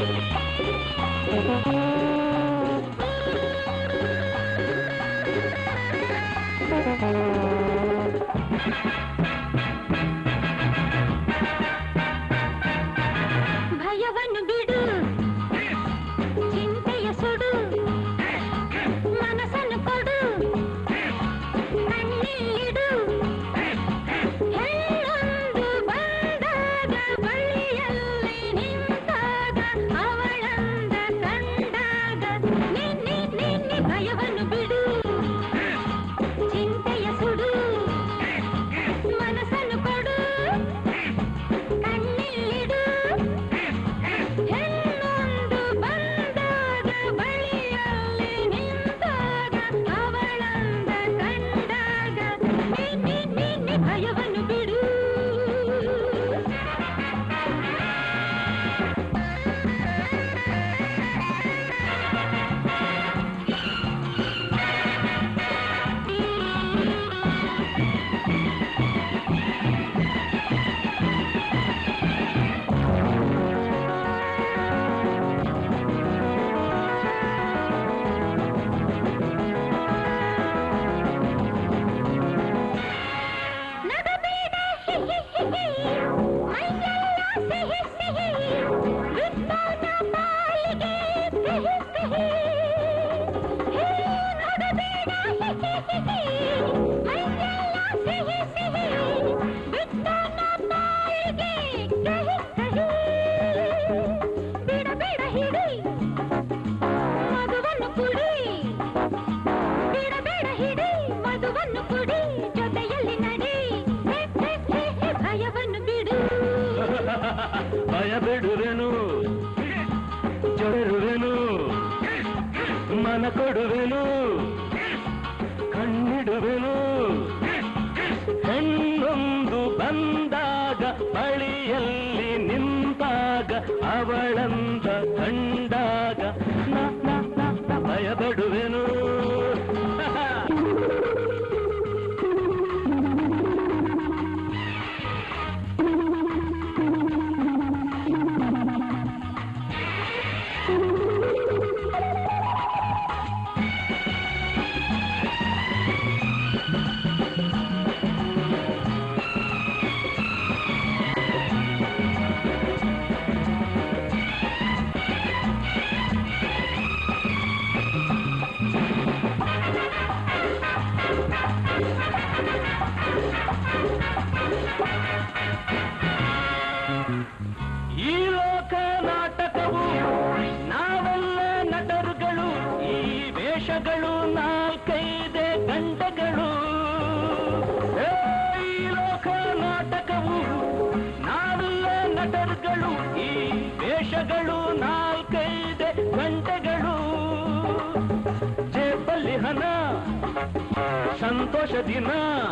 ಭಯವನ್ನು ಬಿಡು ಚಿಂತೆಯ ಸುಡು ಮನಸ್ಸನ್ನು ಕೊಡು ಕಣ್ಣಿಲ್ಲಿಡು ಹೆಣ್ಣೊಂದು ಬಂದಾಗ ಬಳಿಯಲ್ಲಿ ನಿಂತಾಗ ಅವಳಂದ ಕಂಡಾಗ ನೀ ನೀ ನೀ ನೀ ಭಯವನ್ನು ಬಿಡು ಚಿಂತೆಯ ಸುಡು ಮನಸ್ಸನ್ನು ಕೊಡು ಕಣ್ಣಿಲ್ಲಿಡು ಹೆಣ್ಣೊಂದು ಬಂದಾಗ ಬಳಿಯಲ್ಲಿ ನಿಂತಾಗ ಅವಳಂದ ಕಂಡಾಗ ನೀ ನೀ ನೀ ನೀ ಭಯವನ್ನು ಬಿಡು ನಗಬೇಡ ಹಿ ಹಿ ಹಿ ಹಿ ಮೈಯೆಲ್ಲ ಸಿಹಿ ಸಿಹಿ ವಿಜ್ಞಾನ ಪಾಲಿಗೆ ಸಿಹಿ ಸಿಹಿ ಹೇ ನಗಬೇಡ ಹಿ ಹಿ ಹಿ ಹಿ ಮೈಯೆಲ್ಲ ಸಿಹಿ ಸಿಹಿ ವಿಜ್ಞಾನ ಪಾಲಿಗೆ ಸಿಹಿ ಸಿಹಿ ಬಿಡ ಬಿಡ ಹಿಡಿ ಮಗುವನ್ನು ಕುಡಿ ಬೇಡ ಬೇಡ ಹಿಡಿ ಮಧುವನ್ನು ಕುಡಿ ಜೊತೆಯಲ್ಲಿ ನಡಿ ಹೇ, ಹೇ, ಹೇ, ಹೇ, ಭಯವನ್ನು ಬಿಡು ಭಯ ಬಿಡುವೆನು ಜೊರೆರುವೆನು ಮನ ಕೊಡುವೆನು ಕಣ್ಣಿಡುವೆನು ಹೆಣ್ಣೊಂದು ಬಂದಾಗ ಬಳಿಯಲ್ಲಿ ನಿಂತಾಗ ಅವಳಂದ ಕಂಡಾಗ ನ, ನ, ನ, ನ, ಭಯ ಬಿಡುವೆನು ಈ ಲೋಕ ನಾಟಕವು ನಾವೆಲ್ಲ ನಟರುಗಳು ಈ ವೇಷಗಳು ನಾಲ್ಕೈದೆ ಗಂಟೆಗಳು ಏ, ಈ ಲೋಕ ನಾಟಕವು ನಾವೆಲ್ಲ ನಟರುಗಳು ಈ ವೇಷಗಳು ನಾಲ್ಕೈದೆ ಗಂಟೆಗಳು ಜೇಬಲ್ಲಿ ಹಣ ಸಂತೋಷ ದಿನ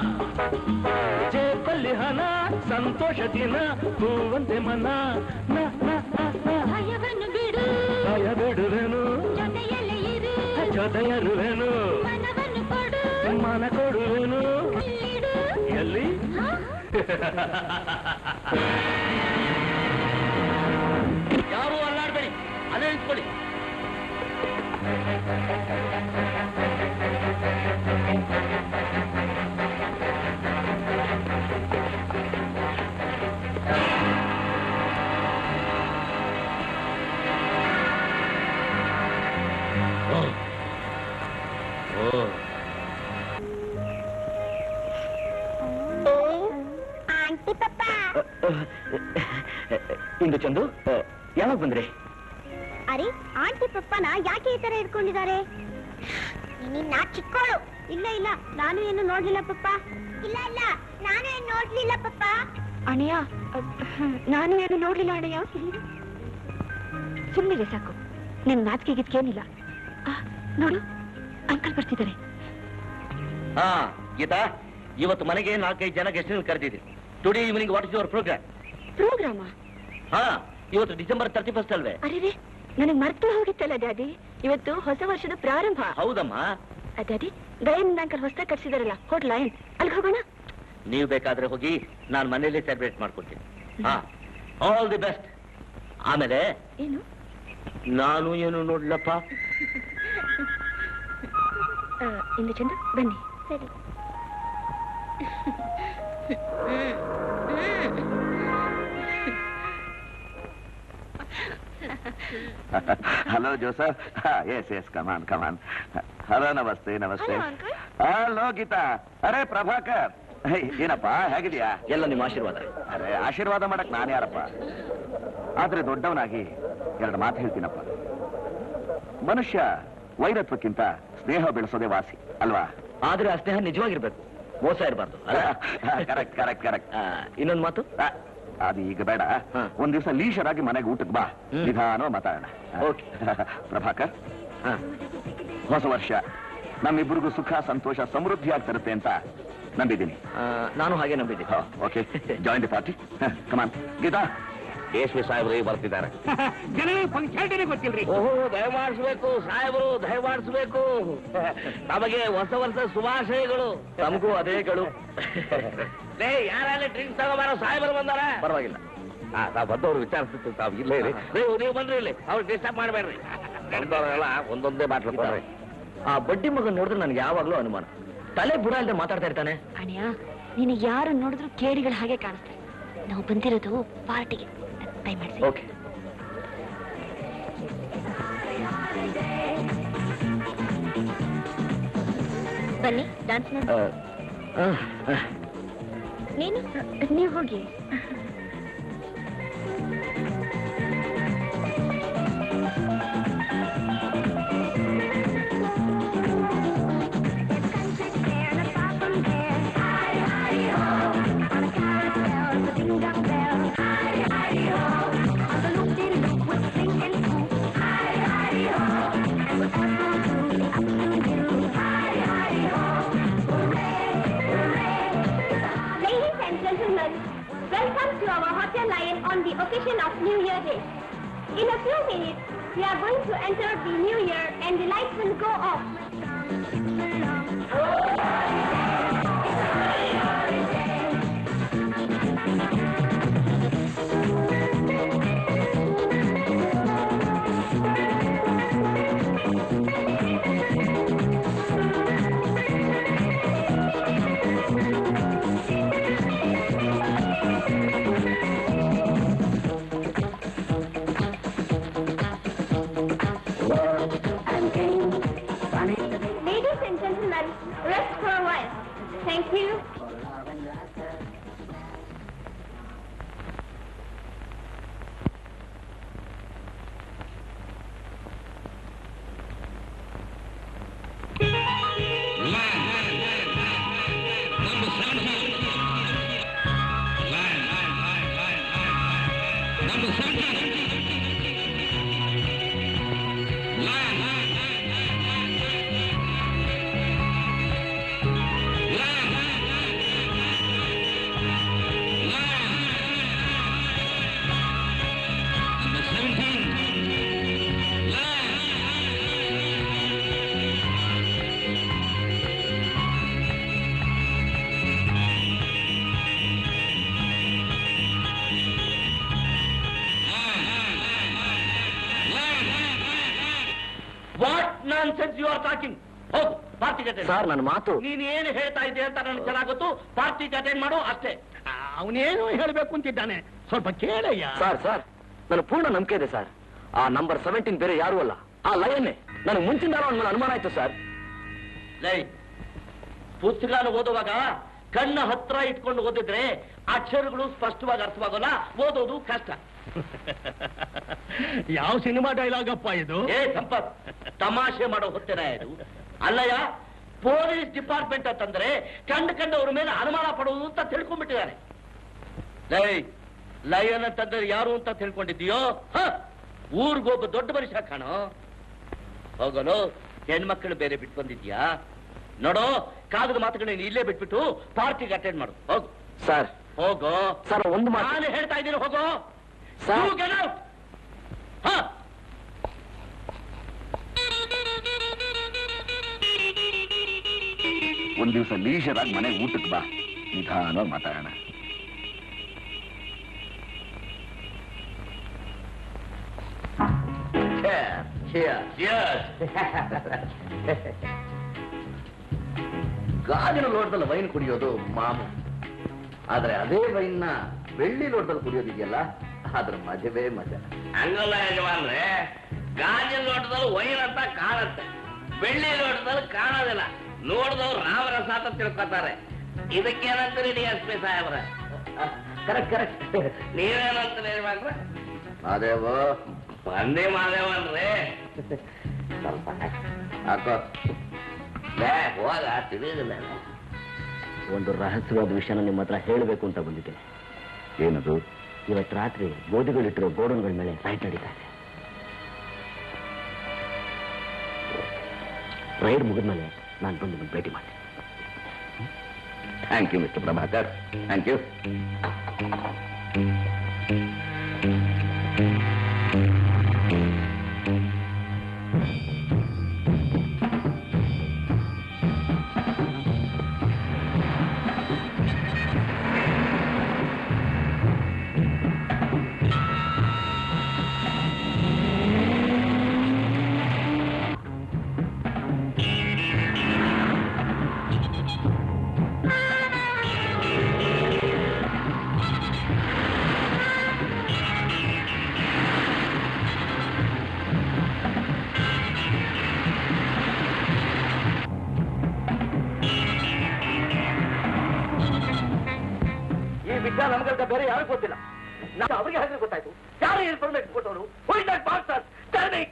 ಜೇಬಲ್ಲಿ ಹಣ ಸಂತೋಷ ದಿನ ಹೂವಂತೆ ಮನ ನ, ನ, ನ, ನ. ಭಯವನ್ನು ಬಿಡು ಭಯ ಬಿಡುವೆನು ಜೊತೆಯಲ್ಲಿ ಇರು ಜೊತೆಯರುವೆನು ಮನವನ್ನು ಕೊಡು ಮನ ಕೊಡುವೆನು ಇಲ್ಲಿಡು ಎಲ್ಲಿ ಹಾ? ಯಾರು ಅಲ್ಲಾಡ್ಬೇಡಿ ಅಲ್ಲೇ ನಿಂತ್ಕೊಳ್ಳಿ ಆಂಟಿ ಪಪ್ಪ ಇಂದು ಚಂದು ಯಾವಾಗ ಬಂದ್ರಿ ಅರೆ ಆಂಟಿ ಪಪ್ಪನ ಯಾಕೆ ಈ ತರ ಇಟ್ಕೊಂಡಿದ್ದಾರೆ ನಿನ್ನ ಚಿಕ್ಕೋಳು ಇಲ್ಲ ಇಲ್ಲ ನಾನು ಏನು ನೋಡ್ಲಿಲ್ಲ ಪಪ್ಪ ಇಲ್ಲ ಇಲ್ಲ ನಾನು ಏನು ನೋಡ್ಲಿಲ್ಲ ಪಪ್ಪ ಅಣ್ಣಯ್ಯ ಅಹ್, ನಾನು ಏನು ನೋಡ್ಲಿಲ್ಲ ಅಣ್ಣಯ್ಯ ಸುಮ್ಮನೆ ಸಾಕು ನಿನ್ ನಾಚಿಕೆ ಗಿತ್ಕೇನಿಲ್ಲ ಆ, ನೋಡು ಅಂಕಲ್ ಬರ್ತಿದ್ದಾರೆ ಹಾ ಗೀತಾ ಇವತ್ತು ಮನೆಗೆ ನಾಲ್ಕೈದು ಜನ ಗೆಸ್ಟ್ಗಳು ಕರೆದಿದ್ದೀವಿ today evening what is your program program ಹಾ ಇವತ್ತು ಡಿಸೆಂಬರ್ ತರ್ಟಿ ಫಸ್ಟ್ ಅಲ್ವೇ ಅರೆ ನನಗ್ ಮರ್ತು ಹೋಗಿತ್ತಲ್ಲ ಡ್ಯಾಡಿ ಇವತ್ತು ಹೊಸ ವರ್ಷದ ಪ್ರಾರಂಭ ಹೌದಮ್ಮ ಡ್ಯಾಡಿ ದಯಾನಂದ ಅಂಕಲ್ ಹೊಸ ಕಟ್ಸಿದಾರಲ್ಲ ಹೋಟ್ಲ್ ಲೈನ್ ಅಲ್ಲಿಗೆ ಹೋಗೋಣ ನೀವು ಬೇಕಾದ್ರೆ ಹೋಗಿ ನಾನು ಮನೇಲಿ ಸೆಲೆಬ್ರೇಟ್ ಮಾಡ್ಕೊಳ್ತೀನಿ ಹಾ ಆಲ್ ದಿ ಬೆಸ್ಟ್ ಆಮೇಲೆ ಏನು ನಾನು ಏನು ನೋಡ್ಲಪ್ಪ ಆ, ಇಂದು ಚಂದ ಬನ್ನಿ ಸರಿ hello Joseph yes yes come on come on hello ನಮಸ್ತೆ ನಮಸ್ತೆ Hello, uncle. ಹಲೋ ಗೀತಾ ಅರೆ ಪ್ರಭಾಕರ್ ಹೇ, ಏನಪ್ಪ ಹೇಗಿದ್ಯಾ ಎಲ್ಲ ನಿಮ್ಮ ಆಶೀರ್ವಾದ ಅರೆ ಆಶೀರ್ವಾದ ಮಾಡಕ್ ನಾನು ಯಾರಪ್ಪ ಆದ್ರೆ ದೊಡ್ಡವನಾಗಿ ಎರಡು ಮಾತು ಹೇಳ್ತೀನಪ್ಪ ಮನುಷ್ಯ ವೈರತ್ವಕ್ಕಿಂತ ಸ್ನೇಹ ಬೆಳೆಸೋದೇ ವಾಸಿ ಅಲ್ವಾ ಆದ್ರೆ ಆ ಸ್ನೇಹ ನಿಜವಾಗಿರ್ಬೇಕು ಮೋಸ ಇರಬಾರ್ದು ಕರೆಕ್ಟ್ ಕರೆಕ್ಟ್ ಕರೆಕ್ಟ್ ಇನ್ನೊಂದು ಮಾತು ಅದು ಈಗ ಬೇಡ ಹಾ. ಒಂದ್ ದಿವಸ ಲೀಶರಾಗಿ ಮನೆಗೆ ಊಟಕ್ಕೆ ಬಾ ಹ್ಮ್. ನಿಧಾನ ಮಾತಾಡೋಣ Okay. ಪ್ರಭಾಕರ್ ಹಾ. ಹೊಸ ವರ್ಷ ನಮ್ಮಿಬ್ಬರಿಗೂ ಸುಖ ಸಂತೋಷ ಸಮೃದ್ಧಿಯಾಗಿ ತರುತ್ತೆ ಅಂತ ನಂಬಿದ್ದೀನಿ ಆ, ನಾನು ಹಾಗೆ ನಂಬಿದ್ದೆ okay join the party come on Geeta ಕೇಶವಿ ಸಾಹೇಬ್ರು ಬರ್ತಿದ್ದಾರೆ ಜನ ಫಂಕ್ಷನ್ ಗೊತ್ತಿಲ್ರಿ ಓಹೋ ದಯಮಾಡಿಸ್ಬೇಕು ಸಾಹೇಬರು ದಯಮಾಡಿಸ್ಬೇಕು ನಮಗೆ ಹೊಸ ವರ್ಷ ಶುಭಾಶಯಗಳು ತಮಗೂ ಅದೇಗಳು ಲೇ ಯಾರಲ್ಲಿ ಡ್ರಿಂಕ್ಸ್ ತಗೋಬಾರೋ ಸಾಹೇಬರು ಬಂದಾರ ಪರವಾಗಿಲ್ಲ ಆ, ತಾವ್ ಬಂದವ್ರು ವಿಚಾರಿಸ್ತಿತ್ತು ತಾವು ಇಲ್ಲೇ ಇರಿ ನೀವು ನೀವು ಬನ್ರಿ ಇಲ್ಲಿ ಅವ್ರು ಡಿಸ್ಟರ್ಬ್ ಮಾಡಬೇಡ್ರಿ ಬಂದವರೆಲ್ಲ ಒಂದೊಂದೇ ಬಾಟ್ಲು ಕೊಡ್ರಿ ಆ ಬಡ್ಡಿ ಮಗನ್ ನೋಡಿದ್ರೆ ನನಗೆ ಯಾವಾಗ್ಲೂ ಅನುಮಾನ ತಲೆ ಬುಡ ಇಲ್ಲದೆ ಮಾತಾಡ್ತಾ ಇರ್ತಾನೆ ಅಣ್ಯ ನಿನಗೆ ಯಾರು ನೋಡಿದ್ರು ಕೇಡಿಗಳು ಹಾಗೆ ಕಾಣಿಸ್ತಾರೆ ನಾವು ಬಂದಿರೋದು ಪಾರ್ಟಿಗೆ ದಯಮಾಡಿಸಿ ಓಕೆ ಬನ್ನಿ ಡಾನ್ಸ್ ನೀನು ನೀವು ಹೋಗಿ Ladies and gentlemen, welcome to our Hotel Lion on the occasion of New Year Day. In a few minutes, we are going to enter the New Year and the lights will go off. Ladies and gentlemen, rest for a while. Thank you. What nonsense you are talking ಹೋಗು ಪಾರ್ಟಿಗೆ attend sir ನನ್ನ ಮಾತು ನೀನ್ ಏನು ಹೇಳ್ತಾ ಇದ್ದೆ ಅಂತ ನನಗೆ ಚೆನ್ನಾಗ್ ಗೊತ್ತು ಪಾರ್ಟಿಗೆ ಅಟೆಂಡ್ ಮಾಡು ಅಷ್ಟೇ ಅವನೇನು ಹೇಳ್ಬೇಕು ಅಂತಿದ್ದಾನೆ ಸ್ವಲ್ಪ ಕೇಳಯ್ಯ ಸರ್ ಸರ್ ನನಗೆ ಪೂರ್ಣ ನಂಬಿಕೆ ಇದೆ ಸರ್ ಆ ನಂಬರ್ ಸೆವೆಂಟೀನ್ ಬೇರೆ ಯಾರು ಅಲ್ಲ ಆ ಲಯನ್ನೇ ನನಗೆ ಮುಂಚಿನ ಅವನ ಮೇಲೆ ಅನುಮಾನ ಆಯ್ತು ಸರ್ ಲೈ ಪುಸ್ತಕನ ಓದುವಾಗ ಕಣ್ಣ ಹತ್ರ ಇಟ್ಕೊಂಡು ಓದಿದ್ರೆ ಅಕ್ಷರಗಳು ಸ್ಪಷ್ಟವಾಗಿ ಅರ್ಥವಾಗಲ್ಲ ಓದೋದು ಕಷ್ಟ ಯಾವ ಸಿನಿಮಾ ಡೈಲಾಗ್ ಅಪ್ಪ ಇದು ಏ ಸಂಪತ್ ತಮಾಷೆ ಮಾಡೋ ಹೊತ್ತಿನ ಇದು ಅಲ್ಲಯ್ಯ ಪೊಲೀಸ್ ಡಿಪಾರ್ಟ್ಮೆಂಟ್ ಅಂತಂದ್ರೆ ಕಂಡು ಕಂಡವ್ರ ಮೇಲೆ ಅನುಮಾನ ಪಡುವುದು ಅಂತ ತಿಳ್ಕೊಂಡ್ಬಿಟ್ಟಿದ್ದಾರೆ ಲೈ ಲಯನ್ ಅಂತಂದ್ರೆ ಯಾರು ಅಂತ ತಿಳ್ಕೊಂಡಿದ್ದೀಯೋ ಹ ಊರಿಗೊಬ್ಬ ದೊಡ್ಡ ಮನುಷ್ಯ ಕಾಣೋ ಹೋಗಲು ಹೆಣ್ಮಕ್ಳು ಬೇರೆ ಬಿಟ್ಟು ಬಂದಿದ್ಯಾ ನೋಡೋ ಕಾಗದ ಮಾತುಗಳನ್ನ ಇಲ್ಲೇ ಬಿಟ್ಬಿಟ್ಟು ಪಾರ್ಟಿಗೆ ಅಟೆಂಡ್ ಮಾಡು ಹೋಗು ಸರ್ ಹೋಗೋ ಸರ್ ಒಂದು ಮಾತು ನಾನು ಹೇಳ್ತಾ ಇದ್ದೀನಿ ಹೋಗೋ ಸರ್ You get out. ಹ ಒಂದ್ ದಿವಸ ಲೀಶರಾಗಿ ಮನೆಗೆ ಊಟಕ್ಕೆ ಬಾ ನಿಧಾನ ಮಾತಾಡೋಣ ಛೇ, ಗಾಜಿನ ಲೋಟದಲ್ಲಿ ವೈನ್ ಕುಡಿಯೋದು ಮಾಮೂಲು ಆದ್ರೆ ಅದೇ ವೈನ್ನ ಬೆಳ್ಳಿ ಲೋಟದಲ್ಲಿ ಕುಡಿಯೋದಿದೆಯಲ್ಲ ಅದ್ರ ಮಜವೇ ಮಜಾ ಹಂಗಲ್ಲ ಯಜಮಾನ್ರೆ ಗಾಜಿನ ಲೋಟದಲ್ಲಿ ವೈನ್ ಅಂತ ಕಾಣುತ್ತೆ ಬೆಳ್ಳಿ ಲೋಟದಲ್ಲಿ ಕಾಣೋದಿಲ್ಲ ನೋಡಿದವ್ರು ರಾಮರಸ ಅಂತ ತಿಳ್ಕೊತಾರೆ ಇದಕ್ಕೇನಂತೀರಿ ಡಿ ಎಸ್ ಪಿ ಸಾಹೇಬ್ರ ಕರೆಕ್ಟ್ ಕರೆಕ್ಟ್ ನೀವೇನಂತೀರಿ ಯಜಮಾನ್ರೆ ಅದೇವೋ ಬಂದೇ ಮಾದೇವನ್ರಿ ಸ್ವಲ್ಪ ಹಾಕೋ ಲೇ, ಹೋಗ ತಿಳಿದಿಲ್ಲ ಒಂದು ರಹಸ್ಯವಾದ ವಿಷಯನ ನಿಮ್ಮ ಹತ್ರ ಹೇಳಬೇಕು ಅಂತ ಬಂದಿದ್ದೇನೆ ಏನದು ಇವತ್ತು ರಾತ್ರಿ ಗೋಧಿಗಳಿಟ್ಟಿರೋ ಗೋಡನ್ಗಳ ಮೇಲೆ ರೈಡ್ ನಡೀತಾ ಇದೆ ರೈಡ್ ಮುಗಿದ್ಮೇಲೆ ನಾನು ಬಂದು ನಿಮ್ಮನ್ನು ಭೇಟಿ ಮಾಡ್ತೀನಿ thank you mister Prabhakar thank you ಈ ವಿಚಾರ ನಮಗಂತ ಬೇರೆ ಯಾರು ಗೊತ್ತಿಲ್ಲ ನಾವು ಅವರಿಗೆ ಹಾಗೆ ಗೊತ್ತಾಯ್ತು ಯಾರು ಇನ್ಫಾರ್ಮೇಶನ್ ಕೊಟ್ಟವರು ಹೋಯ್ that master tell me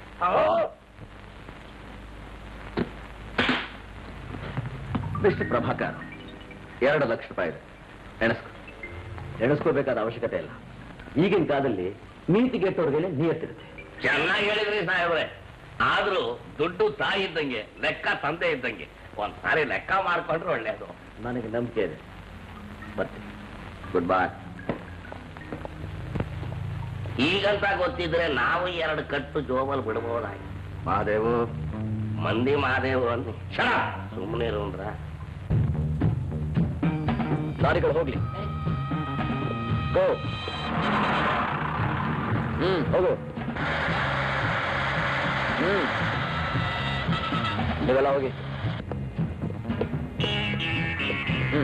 mister Prabhakar ಎರಡು ಲಕ್ಷ ರೂಪಾಯಿ ಇದೆ ಎಣಸ್ಕೊ ಎಣಸ್ಕೋಬೇಕಾದ ಅವಶ್ಯಕತೆ ಇಲ್ಲ ಈಗಿನ ಕಾಲದಲ್ಲಿ ನೀತಿಗೆಟ್ಟವ್ರಿಗೆ ನಿಯತ್ತಿರುತ್ತೆ ಚೆನ್ನಾಗಿ ಹೇಳಿದ್ರಿ ಸಾಹೇಬ್ರೆ ಆದ್ರೂ ದುಡ್ಡು ತಾಯಿ ಇದ್ದಂಗೆ ಲೆಕ್ಕ ತಂದೆ ಇದ್ದಂಗೆ ಒಂದ್ಸಾರಿ ಲೆಕ್ಕ ಮಾಡ್ಕೊಂಡ್ರೆ ಒಳ್ಳೇದು ನನಗೆ ನಂಬಿಕೆ ಇದೆ ಬರ್ತೀನಿ ಗುಡ್ ಬಾಯ್ ಈಗಂತ ಗೊತ್ತಿದ್ರೆ ನಾವು ಎರಡು ಕಟ್ಟು ಜೋಬಲ್ ಬಿಡಬಹುದಾಗಿ ಮಹಾದೇವು ಮಂದಿ ಮಾದೇವು ಅಂತ ಕ್ಷಣ ಸುಮ್ಮನೆ ಇರೋಂದ್ರ ಲಾರಿಗಳು ಹೋಗ್ಲಿ ಗೋ ಹ್ಮ್ ಹೋಗು ಹ್ಮ್ ನೀವೆಲ್ಲ ಹೋಗಿ ಹ್ಮ್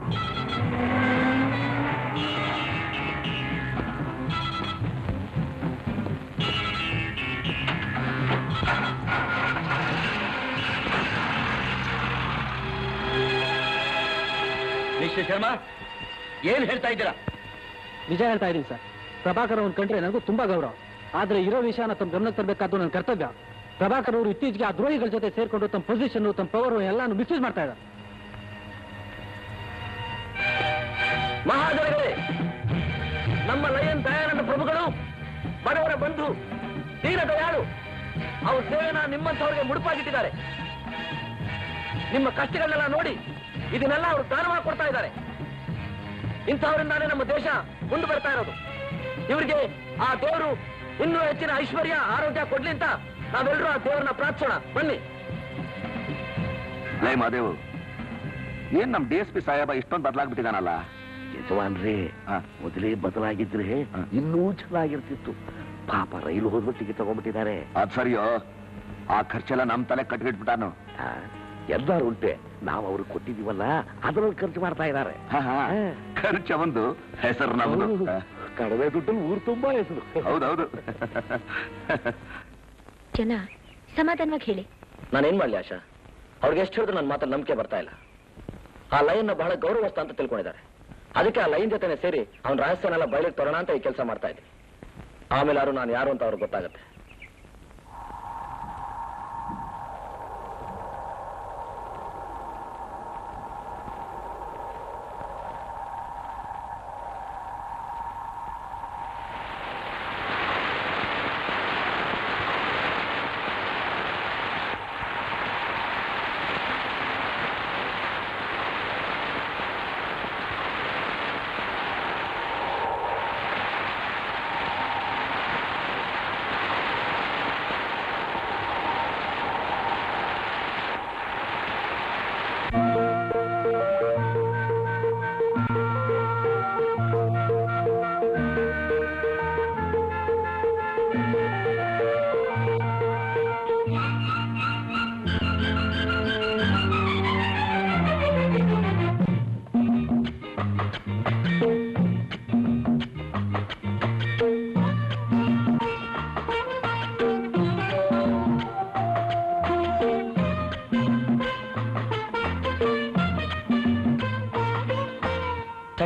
ಮಿಸ್ಟರ್ ಶರ್ಮಾ ಏನ್ ಹೇಳ್ತಾ ಇದ್ದೀರಾ ನಿಜ ಹೇಳ್ತಾ ಇದ್ದೀನಿ ಸರ್ ಪ್ರಭಾಕರ್ ಅವ್ರನ್ನ ಕಂಡ್ರೆ ನನಗೂ ತುಂಬಾ ಗೌರವ ಆದ್ರೆ ಇರೋ ವಿಷಯನ ತಮ್ಮ ಗಮನಕ್ಕೆ ತರಬೇಕಾದ್ದು ನನ್ನ ಕರ್ತವ್ಯ ಪ್ರಭಾಕರ್ ಅವರು ಇತ್ತೀಚೆಗೆ ಆ ದ್ರೋಹಿಗಳ ಜೊತೆ ಸೇರ್ಕೊಂಡು ತಮ್ಮ ಪೊಸಿಷನ್ ತಮ್ಮ ಪವರ್ ಎಲ್ಲಾನು ಮಿಸ್ಯೂಸ್ ಮಾಡ್ತಾ ಇದ್ದಾರೆ ಮಹಾಜನಗಳೇ ನಮ್ಮ ಲಯನ್ ದಯಾನಂದ ಪ್ರಭುಗಳು ಬಡವರ ಬಂಧು ದೀನ ದಯಾಳು ಅವ್ರ ಸೇವೆನ ನಿಮ್ಮಂಥವ್ರಿಗೆ ಮುಡುಪಾಗಿಟ್ಟಿದ್ದಾರೆ ನಿಮ್ಮ ಕಷ್ಟಗಳನ್ನೆಲ್ಲ ನೋಡಿ ಇದನ್ನೆಲ್ಲ ಅವರು ದಾನ ಕೊಡ್ತಾ ಇದ್ದಾರೆ ಇಂಥವರಿಂದಾನೇ ನಮ್ಮ ದೇಶ ಮುಂದೆ ಬರ್ತಾ ಇರೋದು ಇವರಿಗೆ ಆ ದೇವರು ಇನ್ನೂ ಹೆಚ್ಚಿನ ಐಶ್ವರ್ಯ ಆರೋಗ್ಯ ಕೊಡ್ಲಿ ಅಂತ ನಾವೆಲ್ಲರೂ ಆ ದೇವರನ್ನ ಪ್ರಾರ್ಥಿಸೋಣ ಬನ್ನಿ ಲೈ ಮಾದೇವು ಏನ್ ನಮ್ ಡಿ ಎಸ್ ಪಿ ಸಾಹೇಬ ಇಷ್ಟೊಂದು ಬದಲಾಗ್ಬಿಟ್ಟಿದಾನಲ್ಲ ಯಜಮಾನ್ರಿ ಮೊದಲೇ ಬದಲಾಗಿದ್ರೆ ಇನ್ನೂ ಚೆನ್ನಾಗಿರ್ತಿತ್ತು ಪಾಪ ರೈಲು ಹೋದ್ರು ಟಿಕೆಟ್ ತಗೊಂಡ್ಬಿಟ್ಟಿದ್ದಾರೆ ಅದ್ ಸರಿಯೋ ಆ ಖರ್ಚೆಲ್ಲ ನಮ್ ತಲೆ ಕಟ್ಬಿಟ್ಬಿಟ್ಟಾನು ಎಲ್ಲಾರು ಉಂಟೆ ನಾವು ಅವ್ರಿಗೆ ಕೊಟ್ಟಿದೀವಲ್ಲ ಅದರಲ್ಲಿ ಖರ್ಚು ಮಾಡ್ತಾ ಇದ್ದಾರೆ ಖರ್ಚ ಒಂದು ಹೆಸರು ನಮ್ದು ಕಡಿಮೆ ದುಡ್ಡಲ್ಲಿ ಊರು ತುಂಬಾ ಹೆಸರು ಹೌದೌದು ಜನ ಸಮಾಧಾನವಾಗಿ ಹೇಳಿ ನಾನೇನ್ ಮಾಡ್ಲಿ ಆಶಾ ಅವ್ರಿಗೆ ಎಷ್ಟು ಹೇಳಿದ್ರು ನನ್ನ ಮಾತಲ್ಲಿ ನಂಬಿಕೆ ಬರ್ತಾ ಇಲ್ಲ ಆ ಲೈನ್ ಬಹಳ ಗೌರವಸ್ಥ ಅಂತ ತಿಳ್ಕೊಂಡಿದ್ದಾರೆ ಅದಕ್ಕೆ ಆ ಲೈನ್ ಜೊತೆನೆ ಸೇರಿ ಅವ್ನ ರಹಸ್ಯನೆಲ್ಲ ಬಯಲಿಗೆ ತರೋಣ ಅಂತ ಈ ಕೆಲಸ ಮಾಡ್ತಾ ಇದ್ದೀನಿ ಆಮೇಲೆ ಯಾರು ನಾನು ಯಾರು ಅಂತ ಅವ್ರಿಗೆ ಗೊತ್ತಾಗುತ್ತೆ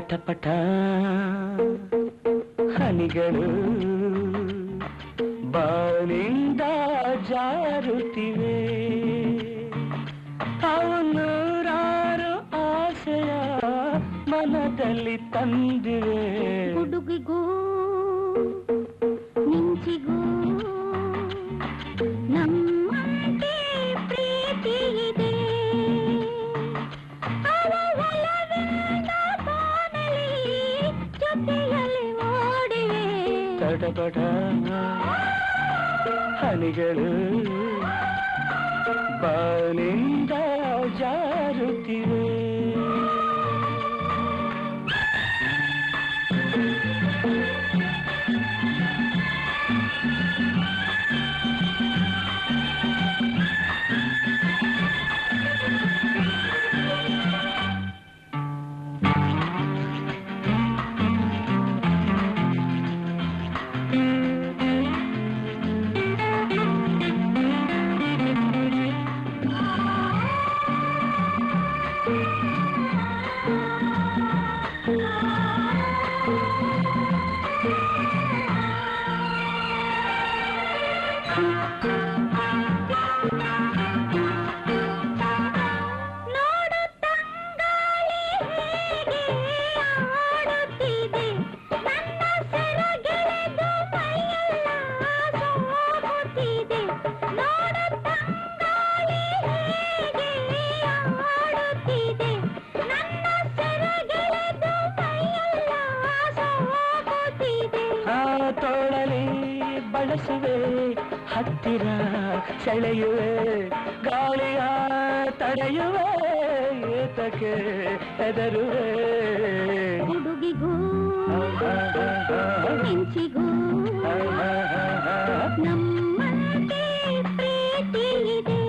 ಪಟ ಹನಿಗಳು ಬಾನಿಂದ ಜಾರುತ್ತಿವೆ ಅವು ನೂರಾರು ಆಸೆಯ ಮನದಲ್ಲಿ ತಂದಿವೆ ಹುಡುಗಿಗೂ ಮಿಂಚಿಗೂ ನಮ್ಮಂತೆ ಪ್ರೀತಿ ಇದೆ ಅವ ಒಲವಿನ ಬಾನಲಿ ಜೊತೆಯಲ್ಲಿ ಓಡಿವೆ ತಡಬಡ ಹನಿಗಳು ಬಾನಿಂದ ಜಾರುತ್ತಿವೆ ನೋಡು ತಂಗಾಳಿ ಹೇಗೆ ಆಡುತ್ತಿದೆ ನನ್ನ ಸೆರಗೆಳೆದು ಮೈಯೆಲ್ಲ ಸೋಗುತ್ತಿದೆ ನೋಡು ತಂಗಾಳಿ ಹೇಗೆ ಆಡುತ್ತಿದೆ ನನ್ನ ಸೆರಗೆಳೆದು ಮೈಯೆಲ್ಲ ಸೋಗುತ್ತಿದೆ ಆ ತೋಳಲಿ ಬಳಸುವೆ ಹತ್ತಿರ ಸೆಳೆಯುವೆ ಗಾಳಿಯ ತಡೆಯುವೆ ಏತಕ್ಕೆ ಹೆದರುವೆ ಹುಡುಗಿಗೂ ಮಿಂಚಿಗೂ ನಮ್ಮಂತೆ ಪ್ರೀತಿ ಇದೆ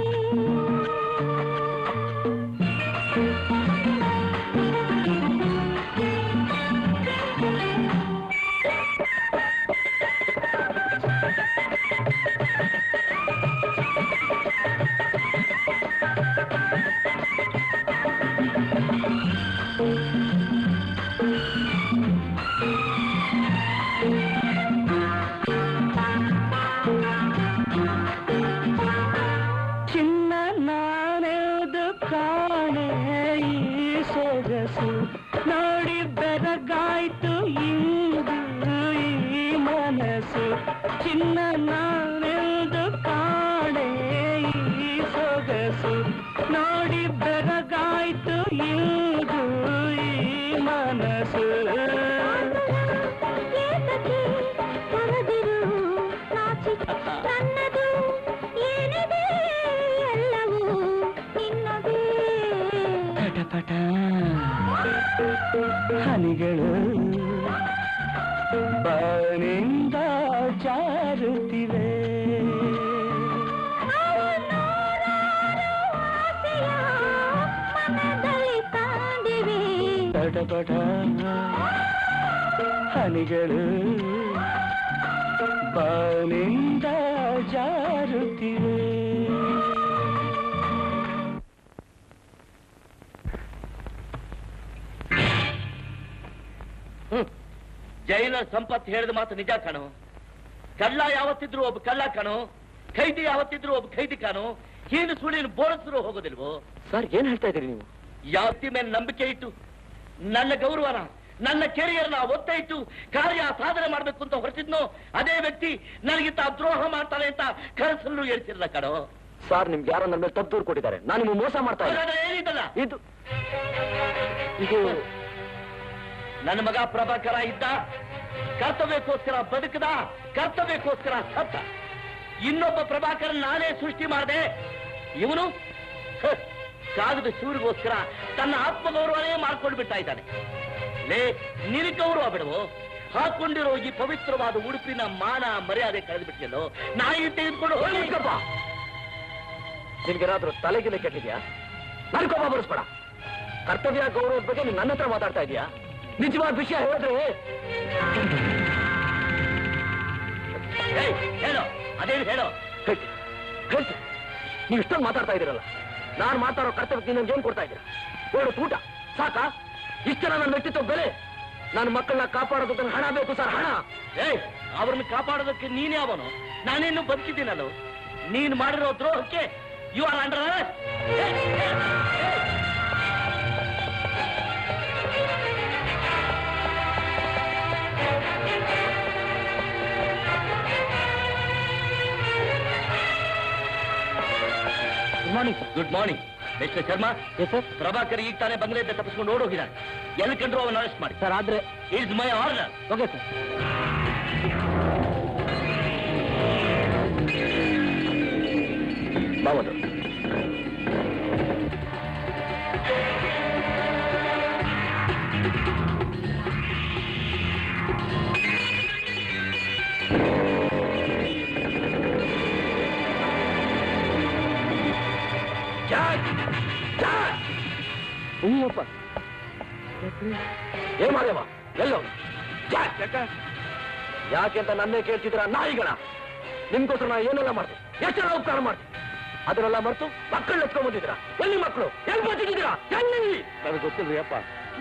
ಚಿನ್ನ ನಾನೆದು ಕಾಣೆ ಈ ಸೊಗಸು ನೋಡಿ ಬೆರಗಾಯ್ತು ಇಂದು ಈ ಮನಸ್ಸು ಚಿನ್ನ ನಾನೆದು ಕಾಣೆ ಈ ಸೊಗಸು ನೋಡಿ ಬೆರಗಾಯ್ತು ಇಂದು ಈ ಮನಸ್ಸು ಏತಕ್ಕೆ ಹೊರದಿರು ನಾಚಿಕೆ ನನ್ನದು ಏನಿದೆ ಎಲ್ಲವೂ ನಿನ್ನದೇ ಪಟಪಟ ಹನಿಗಳು ಬಾನಿಂದ ಜಾರುತ್ತಿವೆ ಆಸೆಯ ಮನದಲ್ಲಿ ತಾಂಡಿವೆ ಪಟಪಟ ಹನಿಗಳು ಬಾನಿಂದ ಜಾರುತ್ತಿವೆ ಜೈಲರ್ ಸಂಪತ್ ಹೇಳಿದ ಮಾತು ನಿಜ ಕಣೋ ಕಳ್ಳ ಯಾವತ್ತಿದ್ರು ಒಬ್ಬ ಕಳ್ಳ ಕಣೋ ಖೈದಿ ಯಾವತ್ತಿದ್ರು ಒಬ್ಬ ಖೈದಿ ಕಾಣೋ ಹೀನು ಸುಳಿನ ಬೋರಸರು ಹೋಗೋದಿಲ್ವೋ ಸರ್ ಏನ್ ಹೇಳ್ತಾ ಇದ್ದೀರಿ ನೀವು ಯಾವತ್ತಿ ಮೇಲೆ ನಂಬಿಕೆ ಇಟ್ಟು ನನ್ನ ಗೌರವನ ನನ್ನ ಕೆರಿಯರ್ನ ಒತ್ತ ಇಟ್ಟು ಕಾರ್ಯ ಸಾಧನೆ ಮಾಡ್ಬೇಕು ಅಂತ ಹೊರಟಿದ್ನೋ ಅದೇ ವ್ಯಕ್ತಿ ನನಗಿಂತ ದ್ರೋಹ ಮಾಡ್ತಾನೆ ಅಂತ ಕನಸಲ್ಲೂ ಹೇಳ್ತಿರಲ್ಲ ಕಣೋ ಸರ್ ನಿಮ್ಗೆ ಯಾರೋ ನನ್ನ ಮೇಲೆ ತಪ್ಪು ದೂರು ಕೊಟ್ಟಿದ್ದಾರೆ ನಾನು ನಿಮ್ಗೆ ಮೋಸ ಮಾಡ್ತಾ ಇಲ್ಲ ಹಾಗಾದ್ರೆ ಏನಿದಲ್ಲ ಇದು ಇದು ನನ್ನ ಮಗ ಪ್ರಭಾಕರ ಇದ್ದ ಕರ್ತವ್ಯಕ್ಕೋಸ್ಕರ ಬದುಕದ ಕರ್ತವ್ಯಕ್ಕೋಸ್ಕರ ಸತ್ತ ಇನ್ನೊಬ್ಬ ಪ್ರಭಾಕರ ನಾನೇ ಸೃಷ್ಟಿ ಮಾಡಿದೆ ಇವನು ಹ, ಕಾಗದ ಶಿವರಿಗೋಸ್ಕರ ತನ್ನ ಆತ್ಮಗೌರವನೇ ಮಾಡ್ಕೊಂಡು ಬಿಡ್ತಾ ಇದ್ದಾನೆ ಲೇ ನಿನಗೆ ಗೌರವ ಬಿಡವು ಹಾಕೊಂಡಿರೋ ಈ ಪವಿತ್ರವಾದ ಉಡುಪಿನ ಮಾನ ಮರ್ಯಾದೆ ಕಳೆದ್ಬಿಟ್ಟಿಯಲ್ಲೋ ನಾಯಿ ತೆಗೆದುಕೊಂಡು ಹೋಗ್ಲಿಕ್ಕಪ್ಪ ನಿನ್ಗೇನಾದ್ರೂ ತಲೆಗಿಲೆ ಕೆಟ್ಟಿದ್ಯಾ ನನ್ ಕೋಪ ಬರಿಸ್ಬೇಡ ಕರ್ತವ್ಯ ಗೌರವದ ಬಗ್ಗೆ ನೀನ್ ನನ್ನ ಹತ್ರ ಮಾತಾಡ್ತಾ ಇದೀಯಾ ನಿಜವಾದ ವಿಷಯ ಹೇಳಿದ್ರೆ ಏಯ್, ಹೇಳು ಅದೇನು ಹೇಳು ಹೇಳ್ತಿ ಹೇಳ್ತಿ ನೀವು ಇಷ್ಟೊಂದು ಮಾತಾಡ್ತಾ ಇದ್ದೀರಲ್ಲ ನಾನು ಮಾತಾಡೋ ಕರ್ತವ್ಯಕ್ಕೆ ನೀನು ಏನ್ ಕೊಡ್ತಾ ಇದ್ದೀರಾ ಎರಡು ಊಟ ಸಾಕಾ ಇಷ್ಟರ ನನ್ನ ವ್ಯಕ್ತಿತ್ವ ಬೆಲೆ ನನ್ನ ಮಕ್ಕಳನ್ನ ಕಾಪಾಡೋದಕ್ಕೆ ಹಣ ಬೇಕು ಸರ್ ಹಣ ಏಯ್ ಅವ್ರನ್ನ ಕಾಪಾಡೋದಕ್ಕೆ ನೀನ್ ಯಾವನು ನಾನೇನು ಬದುಕಿದ್ದೀನಲ್ಲ ನೀನ್ ಮಾಡಿರೋ ದ್ರೋಹಕ್ಕೆ you are under good morning good morning mister Sharma sir Prabhakar ಈಗ ತಾನೇ ಬಂಗ್ಲೆಯಿಂದ ತಪ್ಪಿಸ್ಕೊಂಡು ಓಡೋಗಿದ್ದಾನೆ ಎಲ್ಲಿ ಕಂಡ್ರು ಅವನ್ನ ಅರೆಸ್ಟ್ ಮಾಡಿ ಸರ್ ಆದ್ರೆ is my order okay sir ಬಾಬೋದು ಜಾಕ್ ಜಾಕ್ ಹೂವಪ್ಪ ಏನ್ ಮಾಡ್ಯವ ಎಲ್ಲೋ ಜಾಕ್ ಯಾಕೆ ಅಂತ ನನ್ನೇ ಕೇಳ್ತಿದ್ರ ನಾಯಿಗಳ ನಿಮ್ಗೋಸ್ಕರ ನಾ ಏನೆಲ್ಲ ಮಾಡ್ದೆ ಎಷ್ಟೆಲ್ಲ ಉಪಕಾರ ಮಾಡ್ದೆ ಅದನ್ನೆಲ್ಲ ಮರೆತು ಮಕ್ಕಳು ಎತ್ಕೊಂಡ್ ಬಂದಿದ್ರ ಎಲ್ಲಿ ಮಕ್ಕಳು ಎಲ್ಲಿ ಬಂದಿದ್ದೀರಾ ಎಲ್ಲಿ ನನಗೆ ಗೊತ್ತಿಲ್ರಿ ಅಪ್ಪ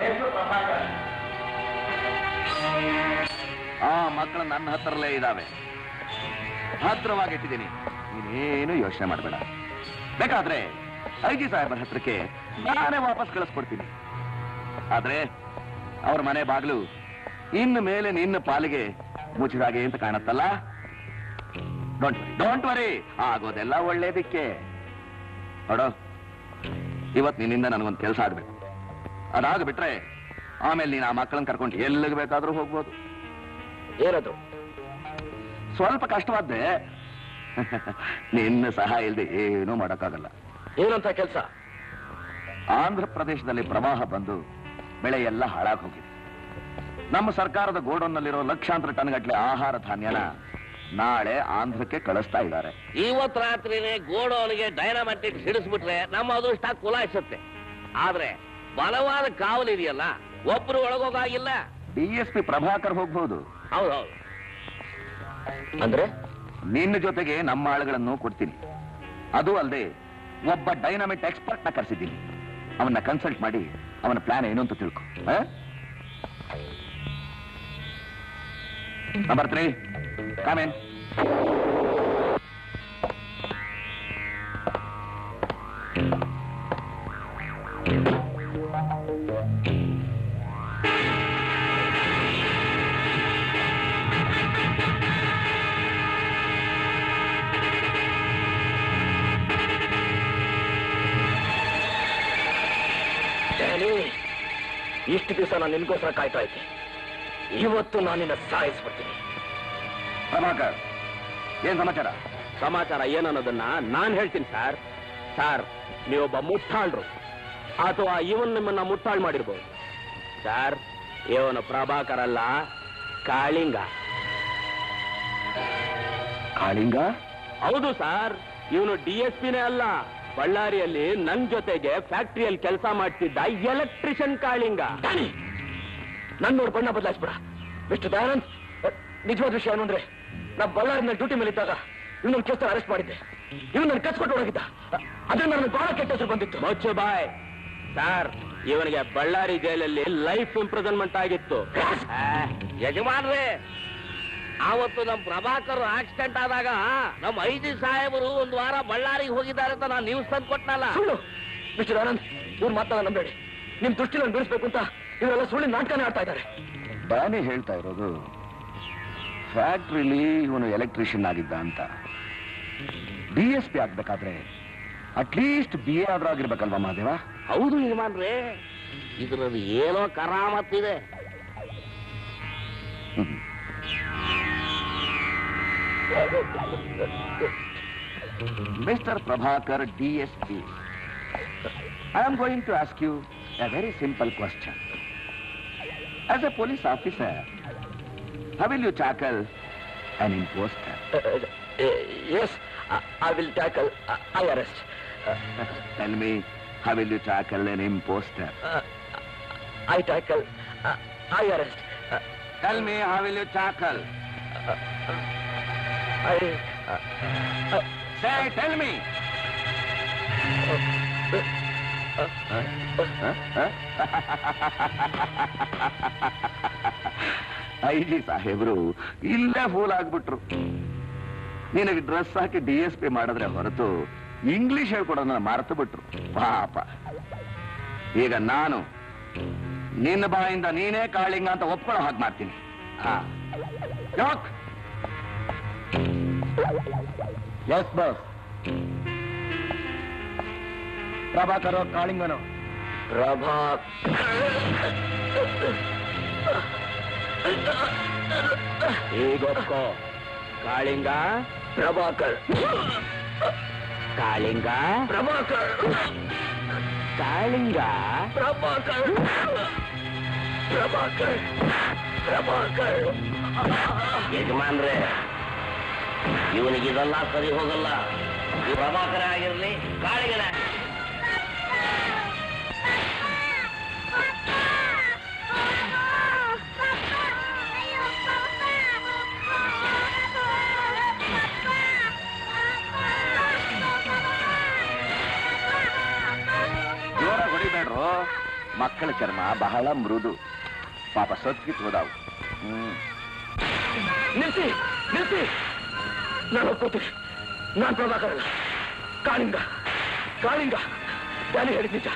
ಆ ಮಕ್ಕಳು ನನ್ನ ಹತ್ರಲ್ಲೇ ಇದ್ದಾವೆ ಹತ್ರವಾಗಿ ಇಟ್ಟಿದ್ದೀನಿ ನೀನೇನು ಯೋಚನೆ ಮಾಡಬೇಡ ಬೇಕಾದ್ರೆ ಐ ಜಿ ಸಾಹೇಬರ ಹತ್ರಕ್ಕೆ ನಾನೇ ವಾಪಸ್ ಕಳಿಸ್ಕೊಡ್ತೀನಿ ಆದ್ರೆ ಅವ್ರ ಮನೆ ಬಾಗ್ಲು ಇನ್ನು ಮೇಲೆ ನಿನ್ನ ಪಾಲಿಗೆ ಮುಚ್ಚಿದಾಗೆ ಅಂತ ಕಾಣತ್ತಲ್ಲ ಡೋಂಟ್ ವರಿ ಡೋಂಟ್ ವರಿ ಆಗೋದೆಲ್ಲ ಒಳ್ಳೇದಕ್ಕೆ ನೋಡೋ ಇವತ್ ನಿನ್ನಿಂದ ನನಗೊಂದು ಕೆಲಸ ಆಗ್ಬೇಕು ಅದಾಗ ಬಿಟ್ರೆ ಆಮೇಲೆ ನೀನು ಆ ಮಕ್ಕಳನ್ನ ಕರ್ಕೊಂಡು ಎಲ್ಲಿಗೆ ಬೇಕಾದ್ರೂ ಹೋಗ್ಬೋದು ಏನದು ಸ್ವಲ್ಪ ಕಷ್ಟವಾದ್ದೆ ನಿನ್ನ ಸಹಾಯ ಇಲ್ಲದೆ ಏನೂ ಮಾಡೋಕ್ಕಾಗಲ್ಲ ಏನಂತ ಕೆಲಸ ಆಂಧ್ರ ಪ್ರದೇಶದಲ್ಲಿ ಪ್ರವಾಹ ಬಂದು ಬೆಳೆ ಎಲ್ಲ ಹಾಳಾಗಿ ಹೋಗಿದೆ ನಮ್ಮ ಸರ್ಕಾರದ ಗೋಡೌನ್ನಲ್ಲಿರೋ ಲಕ್ಷಾಂತರ ಟನ್ಗಟ್ಲೆ ಆಹಾರ ಧಾನ್ಯನ ನಾಳೆ ಆಂಧ್ರಕ್ಕೆ ಕಳಿಸ್ತಾ ಇದ್ದಾರೆ ಇವತ್ ರಾತ್ರಿನೇ ಗೋಡೌನ್ಗೆ ಡೈನಾಮೆಟಿಕ್ ಸಿಡಿಸ್ಬಿಟ್ರೆ ನಮ್ಮ ಅದೃಷ್ಟ ಕುಲಾಯಿಸುತ್ತೆ ಆದ್ರೆ ಬಲವಾದ ಕಾವಲು ಇದೆಯಲ್ಲ ಒಬ್ರು ಒಳಗೋಗಾಗಿಲ್ಲ ಡಿ ಎಸ್ ಪಿ ಪ್ರಭಾಕರ್ ಹೋಗ್ಬಹುದು ಹೌದೌದು ಅಂದ್ರೆ ನಿನ್ನ ಜೊತೆಗೆ ನಮ್ಮ ಆಳುಗಳನ್ನು ಕೊಡ್ತೀನಿ ಅದು ಅಲ್ಲದೆ ಒಬ್ಬ ಡೈನಾಮಿಕ್ ಎಕ್ಸ್ಪರ್ಟ್ ನ ಕರೆಸಿದ್ದೀನಿ ಅವನ್ನ ಕನ್ಸಲ್ಟ್ ಮಾಡಿ ಅವನ ಪ್ಲಾನ್ ಏನು ಅಂತ ತಿಳ್ಕೊ ನಂಬರ್ ತ್ರೀ ಕಾಮೇನ್ ಡ್ಯಾನಿ ಇಷ್ಟು ದಿವಸ ನಾನು ನಿನ್ಗೋಸ್ಕರ ಕಾಯ್ತಾ ಇದ್ದೆ ಇವತ್ತು ನಾನು ನಿನ್ನ ಸಾಯಿಸ್ಬಿಡ್ತೀನಿ ಪ್ರಭಾಕರ್ ಏನ್ ಸಮಾಚಾರ ಸಮಾಚಾರ ಏನನ್ನೋದನ್ನ ನಾನ್ ಹೇಳ್ತೀನಿ ಸರ್ ಸರ್ ನೀವೊಬ್ಬ ಮುಟ್ಟಾಳ್ರು ಅಥವಾ ಇವನ್ ನಿಮ್ಮನ್ನ ಮುಟ್ಟಾಳ್ ಮಾಡಿರ್ಬೋದು ಸರ್ ಇವನು ಪ್ರಭಾಕರ್ ಅಲ್ಲ ಕಾಳಿಂಗ ಕಾಳಿಂಗ ಹೌದು ಸರ್ ಇವನು ಡಿ ಎಸ್ ಪಿನೇ ಅಲ್ಲ ಬಳ್ಳಾರಿಯಲ್ಲಿ ನನ್ ಜೊತೆಗೆ ಫ್ಯಾಕ್ಟ್ರಿಯಲ್ಲಿ ಕೆಲಸ ಮಾಡ್ತಿದ್ದ ಎಲೆಕ್ಟ್ರಿಷಿಯನ್ ಕಾಳಿಂಗ ನನ್ ನೋಡಿ ಬಣ್ಣ ಬದಲಾಯಿಸ್ಬಿಡ ಮಿಸ್ಟರ್ ದಯಾನಂದ್ ನಿಜವಾದ ವಿಷಯ ಏನು ಅಂದ್ರೆ ನಾ ಬಳ್ಳಾರಿನಲ್ಲಿ ಡ್ಯೂಟಿ ಮೇಲೆ ಇದ್ದಾಗ ಇವನನ್ನು ಕೇಸ್ ಅರೆಸ್ಟ್ ಮಾಡಿದ್ದೆ ಇವನು ನನ್ನ ಕಚ್ಕೊಟ್ಟು ಹೋಗಿದ್ದ ಅದರಿಂದ ನನಗೆ ಬಹಳ ಕೆಟ್ಟ ಹೆಸರು ಬಂದಿತ್ತು ಮೊಚ್ಚು ಬಾಯ್ ಸರ್ ಇವನಿಗೆ ಬಳ್ಳಾರಿ ಜೈಲಲ್ಲಿ ಲೈಫ್ ಇಂಪ್ರಿಸನ್ಮೆಂಟ್ ಆಗಿತ್ತು ಆ, ಯಜಮಾನ್ರೇ ಆವತ್ತು ನಮ್ ಪ್ರಭಾಕರ್ ಆಕ್ಸಿಡೆಂಟ್ ಆದಾಗ ನಮ್ಮ ಐದು ಸಾಹೇಬರು ಒಂದು ವಾರ ಬಳ್ಳಾರಿಗೆ ಹೋಗಿದ್ದಾರೆ ಅಂತ ನಾನು ನ್ಯೂಸ್ ತಂದು ಕೊಟ್ನಲ್ಲ ಸುಳ್ಳು ಮಿಸ್ಟರ್ ಆನಂದ್ ಇವ್ರು ಮಾತಾಡ ನಂಬೇಡಿ ನಿಮ್ ದೃಷ್ಟಿ ನಾನು ಬಿಡಿಸ್ಬೇಕು ಅಂತ ಇವರೆಲ್ಲ ಸುಳ್ಳಿನ ನಾಟಕನೇ ಆಡ್ತಾ ಇದ್ದಾರೆ ಡ್ಯಾನಿ ಹೇಳ್ತಾ ಇರೋದು ಫ್ಯಾಕ್ಟ್ರಿಲಿ ಇವನು ಎಲೆಕ್ಟ್ರಿಷಿಯನ್ ಆಗಿದ್ದ ಅಂತ ಡಿ ಎಸ್ ಪಿ ಆಗ್ಬೇಕಾದ್ರೆ ಅಟ್ಲೀಸ್ಟ್ ಬಿ ಎ ಆದ್ರೂ ಆಗಿರ್ಬೇಕಲ್ವಾ ಮಹಾದೇವ ಹೌದು ಯಜಮಾನ್ರೇ ಇದ್ರಲ್ಲಿ ಏನೋ ಕರಾಮತ್ತಿದೆ Mr. Prabhakar, DSP, I am going to ask you a very simple question. As a police officer, how will you tackle an imposter? Yes I will tackle I arrest Tell me, how will you tackle an imposter? I tackle I arrest Tell me, how will you tackle? I Say, tell me. Huh? Huh? I G ಸಾಹೇಬ್ರು ಇಲ್ಲೇ fool ಆಗ್ಬಿಟ್ರು ನಿನಗೆ dress ಹಾಕಿ D S P ಮಾಡಿದ್ರೆ ಹೊರತು English ಹೇಳ್ಕೊಡೋದನ್ನ ಮರೆತು ಬಿಟ್ರು ಪಾಪ ಈಗ ನಾನು ನಿನ್ನ ಬಾಯಿಂದ ನೀನೇ ಕಾಳಿಂಗ ಅಂತ ಒಪ್ಕೊಳ್ಳೋ ಹಾಗೆ ಮಾಡ್ತೀನಿ ಹಾ ಯಾಕ್ ಎಸ್ ಬಾಸ್ ಪ್ರಭಾಕರ ಕಾಳಿಂಗನು ಪ್ರಭಾ ಈಗೊಪ್ಕೋ ಕಾಳಿಂಗ ಪ್ರಭಾಕರ್ ಕಾಳಿಂಗ ಪ್ರಭಾಕರ್ ಕಾಳಿಂಗ ಪ್ರಭಾಕರ್ ಪ್ರಭಾಕರ್ ಪ್ರಭಾಕರ್ ಯಜಮಾನ್ರೆ ಇವನಿಗೆ ಇದೆಲ್ಲ ಸರಿ ಹೋಗಲ್ಲ ಈ ಪ್ರಭಾಕರ ಆಗಿರ್ಲಿ ಕಾಳಿಂಗನ ಜೋರ ಹೊಡಿಬೇಡ್ರು ಮಕ್ಕಳ ಚರ್ಮ ಬಹಳ ಮೃದು ಪಾಪ ಸತ್ಕಿತ್ ಹೋದಾವು ಹ್ಮ್ ನಿಲ್ಸಿ ನಿಲ್ಸಿ ನಾನು ಒಪ್ಕೋತೀನಿ ನಾನು ಪ್ರಭಾಕರ್ ಅಲ್ಲ ಕಾಳಿಂಗ ಕಾಳಿಂಗ ಡ್ಯಾನಿ ಹೇಳಿದ ನಿಜ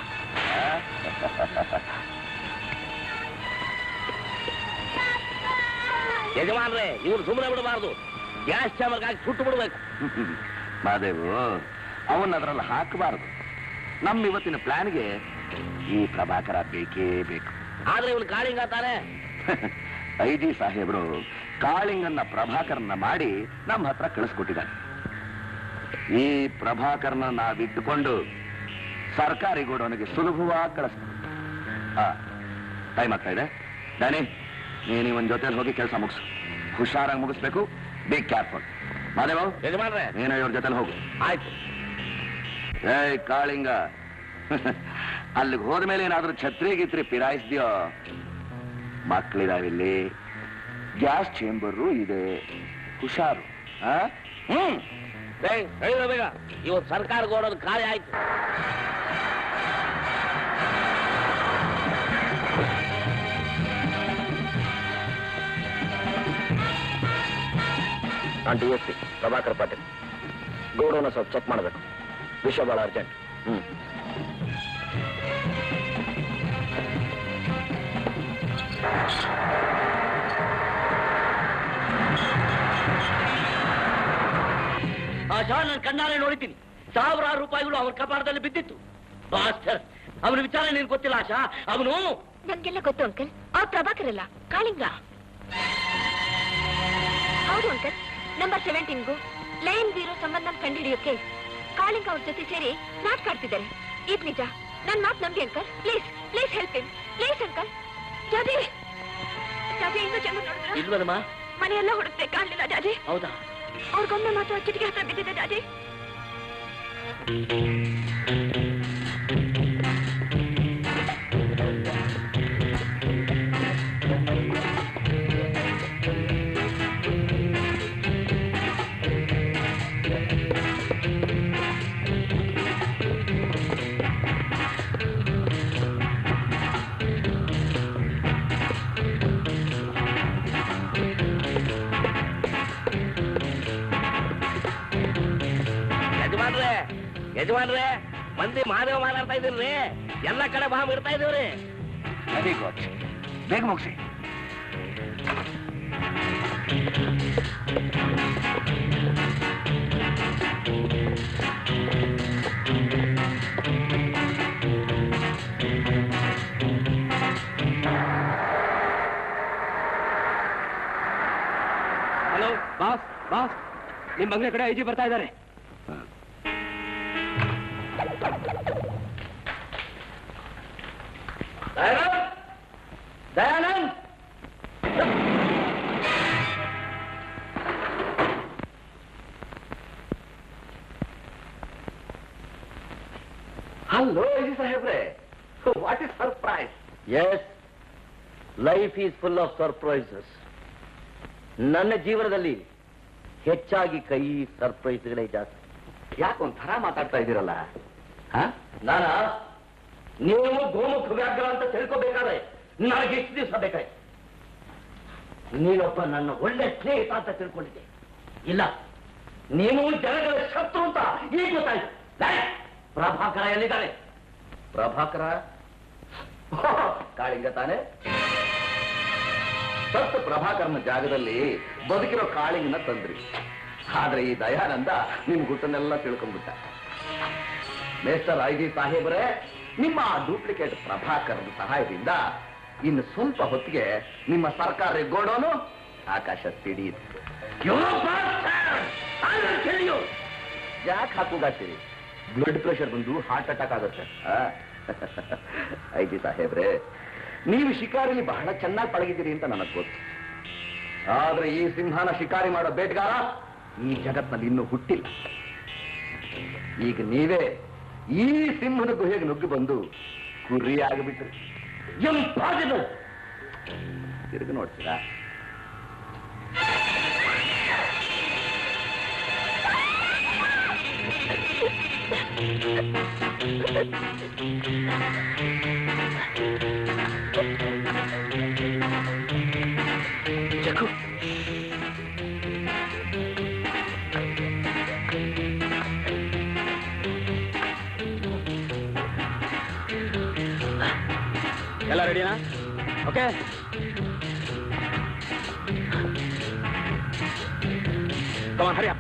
ಯಜಮಾನ್ರೆ ಇವ್ರು ಸುಮ್ಮನೆ ಬಿಡಬಾರ್ದು ಗ್ಯಾಸ್ ಚಾಮರ್ಗಾಗಿ ಸುಟ್ಟು ಬಿಡ್ಬೇಕು ಮಾದೇವು ಅವನ್ನ ಅದರಲ್ಲಿ ಹಾಕಬಾರದು ನಮ್ಮ ಇವತ್ತಿನ ಪ್ಲಾನ್ಗೆ ಈ ಪ್ರಭಾಕರ ಬೇಕೇ ಬೇಕು ಆದ್ರೆ ಇವನು ಕಾಳಿಂಗ ತಾನೆ ಐ ಜಿ ಸಾಹೇಬರು ಕಾಳಿಂಗನ್ನ ಪ್ರಭಾಕರನ್ನ ಮಾಡಿ ನಮ್ಮ ಹತ್ರ ಕಳಿಸ್ಕೊಟ್ಟಿದ್ದಾರೆ ಈ ಪ್ರಭಾಕರನ ನಾವಿಟ್ಟುಕೊಂಡು ಸರ್ಕಾರಿ ಗೋಡೌನಿಗೆ ಸುಲಭವಾಗಿ ಕಳಿಸ್ಬೋದು ಹಾ ಟೈಮ್ ಆಗ್ತಾ ಇದೆ ಡ್ಯಾನಿ ನೀನು ಇವನ್ ಜೊತೆಲಿ ಹೋಗಿ ಕೆಲಸ ಮುಗಿಸು ಹುಷಾರಾಗಿ ಮುಗಿಸ್ಬೇಕು ಬಿ ಕೇರ್ಫುಲ್ ಮಾದೇವ ಯಜಮಾನ್ರೆ ನೀನು ಇವ್ರ ಜೊತೆಲಿ ಹೋಗು ಆಯ್ತು ಏಯ್ ಕಾಳಿಂಗ ಅಲ್ಲಿಗೆ ಹೋದ್ಮೇಲೆ ಏನಾದ್ರೂ ಛತ್ರಿ ಗಿತ್ರಿ ಪಿರಾಯಿಸ್ದ್ಯೋ ಮಕ್ಕಳಿದಾವಿಲ್ಲಿ ಗ್ಯಾಸ್ ಚೇಂಬರು ಇದೆ ಹುಷಾರು ಆ? ಹ್ಮ್ ಏಯ್, ಹೇಳಿದ್ರೆ ಬೇಗ ಇವತ್ತು ಸರ್ಕಾರ ಗೋಡೋದು ಖಾಲಿ ಆಯ್ತು ನಾನು D S P Prabhakar Patil ಗೌಡವನ್ನ ಸ್ವಲ್ಪ ಚೆಕ್ ಮಾಡಬೇಕು ವಿಷಯ ಬಹಳ ಅರ್ಜೆಂಟ್ ಹ್ಮ್ ಆ ಶವ ನಾನು ಕಣ್ಣಾರೆ ನೋಡಿದ್ದೀನಿ ಸಾವಿರಾರು ರೂಪಾಯಿಗಳು ಅವ್ರ ಕಪಾಳದಲ್ಲಿ ಬಿದ್ದಿತ್ತು ಮಾಸ್ಟರ್ ಅವನ ವಿಚಾರ ನಿನ್ ಗೊತ್ತಿಲ್ಲ ಆಶಾ ಅವನು ನನ್ಗೆಲ್ಲ ಗೊತ್ತು ಅಂಕಲ್ ಅವ್ರು ಪ್ರಭಾಕರ್ ಅಲ್ಲ ಕಾಳಿಂಗ ಹೌದು ಅಂಕಲ್ ನಂಬರ್ ಸೆವೆಂಟೀನ್ಗೂ ಲೈನ್ ಬೀರೋ ಸಂಬಂಧ ಕಂಡುಹಿಡಿಯೋಕೆ ಕಾಳಿಂಗ ಅವ್ರ ಜೊತೆ ಸೇರಿ ನಾಟಕ ಆಡ್ತಿದ್ದಾರೆ ಇದ್ ನಿಜ ನನ್ ಮಾತ್ ನಂಬಿ uncle please please help him please uncle Jaji Jaji ಇನ್ನೂ ಜನ ನೋಡಿದ್ರ ಇಲ್ವನಮ್ಮ ಮನೆಯೆಲ್ಲ ಹುಡುಕ್ತೆ ಕಾಣ್ಲಿಲ್ಲ ಜಾಜಿ ಹೌದಾ ಅವ್ರಿಗೊಮ್ಮೆ ಮಾತ್ರ ಕಿಟಕಿ ಹತ್ರ ಬಿದ್ದಿದೆ ಜಾಜಿ ಯಜಮಾನ್ರೆ ಯಜಮಾನ್ರೆ ಮಂದಿ ಮಾದೇವ ಮಾತಾಡ್ತಾ ಇದ್ದೀರಿ ಎಲ್ಲ ಕಡೆ ಬಾಂಬ್ ಇಡ್ತಾ ಇದೀವ್ರಿ ವೆರಿ ಗುಡ್ ಬೇಗ ಮುಗಿಸಿ ಹಲೋ ಬಾಸ್ ಬಾಸ್ ನಿಮ್ ಬಂಗ್ಲೆ ಕಡೆ ಐಜಿ ಬರ್ತಾ ಇದ್ದಾರೆ ದಯಾನಂದ್ ಹಲೋ ಐಜಿ ಸಾಹೇಬ್ರೆ what is surprise yes life is full of surprises ನನ್ನ ಜೀವನದಲ್ಲಿ ಹೆಚ್ಚಾಗಿ ಕೈ ಸರ್ಪ್ರೈಸ್ಗಳೇ ಜಾಸ್ತಿ ಯಾಕೆ ಒಂಥರ ಮಾತಾಡ್ತಾ ಇದ್ದೀರಲ್ಲ ನಾನ ನೀವು ಗೋಮುಖ ವ್ಯಾಘ್ರ ಅಂತ ತಿಳ್ಕೋಬೇಕಾದ್ರೆ ನನಗೆ ಎಷ್ಟು ದಿವಸ ಬೇಕಾಯ್ತು ನೀನೊಬ್ಬ ನನ್ನ ಒಳ್ಳೆ ಸ್ನೇಹಿತ ಅಂತ ತಿಳ್ಕೊಂಡಿದ್ದೆ ಇಲ್ಲ ನೀನು ಜನಗಳ ಶತ್ರು ಅಂತ ಈಗ ಗೊತ್ತಾಯ್ತು ಲೇ, ಪ್ರಭಾಕರ ಎಲ್ಲಿದ್ದಾನೆ ಪ್ರಭಾಕರ ಕಾಳಿಂಗ ತಾನೆ ಸತ್ತ ಪ್ರಭಾಕರನ ಜಾಗದಲ್ಲಿ ಬದುಕಿರೋ ಕಾಳಿಂಗನ ತಂದ್ರಿ ಆದ್ರೆ ಈ ದಯಾನಂದ ನಿಮ್ ಗುಟ್ಟನ್ನೆಲ್ಲ ತಿಳ್ಕೊಂಡ್ಬಿಟ್ಟ ಮೇಸ್ಟರ್ ಐ ಜಿ ಸಾಹೇಬ್ರೆ ನಿಮ್ಮ ಡೂಪ್ಲಿಕೇಟ್ ಪ್ರಭಾಕರನ ಸಹಾಯದಿಂದ ಇನ್ನು ಸ್ವಲ್ಪ ಹೊತ್ತಿಗೆ ನಿಮ್ಮ ಸರ್ಕಾರಿ ಗೋಡೋನು ಆಕಾಶ ಸಿಡಿಯುತ್ತೆ ಯಾಕೆ ಹಾಕುಗಾಡ್ತೀರಿ ಬ್ಲಡ್ ಪ್ರೆಷರ್ ಬಂದು ಹಾರ್ಟ್ ಅಟ್ಯಾಕ್ ಆಗುತ್ತೆ ಐ ಜಿ ಸಾಹೇಬ್ರೆ ನೀವು ಶಿಕಾರಿಲಿ ಬಹಳ ಚೆನ್ನಾಗಿ ಪಳಗಿದ್ದೀರಿ ಅಂತ ನನಗೆ ಗೊತ್ತು ಆದ್ರೆ ಈ ಸಿಂಹನ ಶಿಕಾರಿ ಮಾಡೋ ಬೇಟೆಗಾರ ಈ ಜಗತ್ನಲ್ಲಿ ಇನ್ನೂ ಹುಟ್ಟಿಲ್ಲ ಈಗ ನೀವೇ ಈ ಸಿಂಹನ ಗುಹೆಗೆ ನುಗ್ಗಿ ಬಂದು ಕುರಿ ಆಗಿಬಿಟ್ರಿ ಎಂಪಾಸಿಬಲ್ ತಿರುಗಿ ನೋಡ್ತೀರಾ ಜಗ್ಗು ಎಲ್ಲ ರೆಡಿನಾ ಓಕೆ ಕಮಾನ್ ಹರಿಯ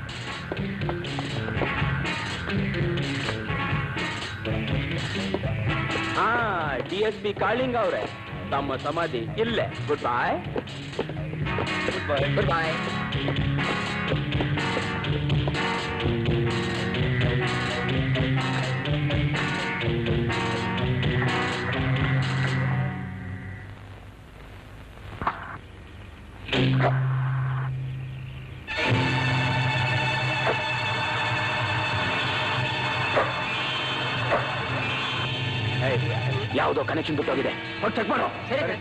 ಹಾ ಡಿ ಎಸ್ ಪಿ ಕಾಳಿಂಗ್ ಅವ್ರೆ ತಮ್ಮ ಸಮಾಧಿ ಇಲ್ಲೇ good bye good bye good bye ಯಾವುದೋ ಕನೆಕ್ಷನ್ ಬಿಟ್ಟೋಗಿದೆ ಹೋಗಿ ಚೆಕ್ ಮಾಡು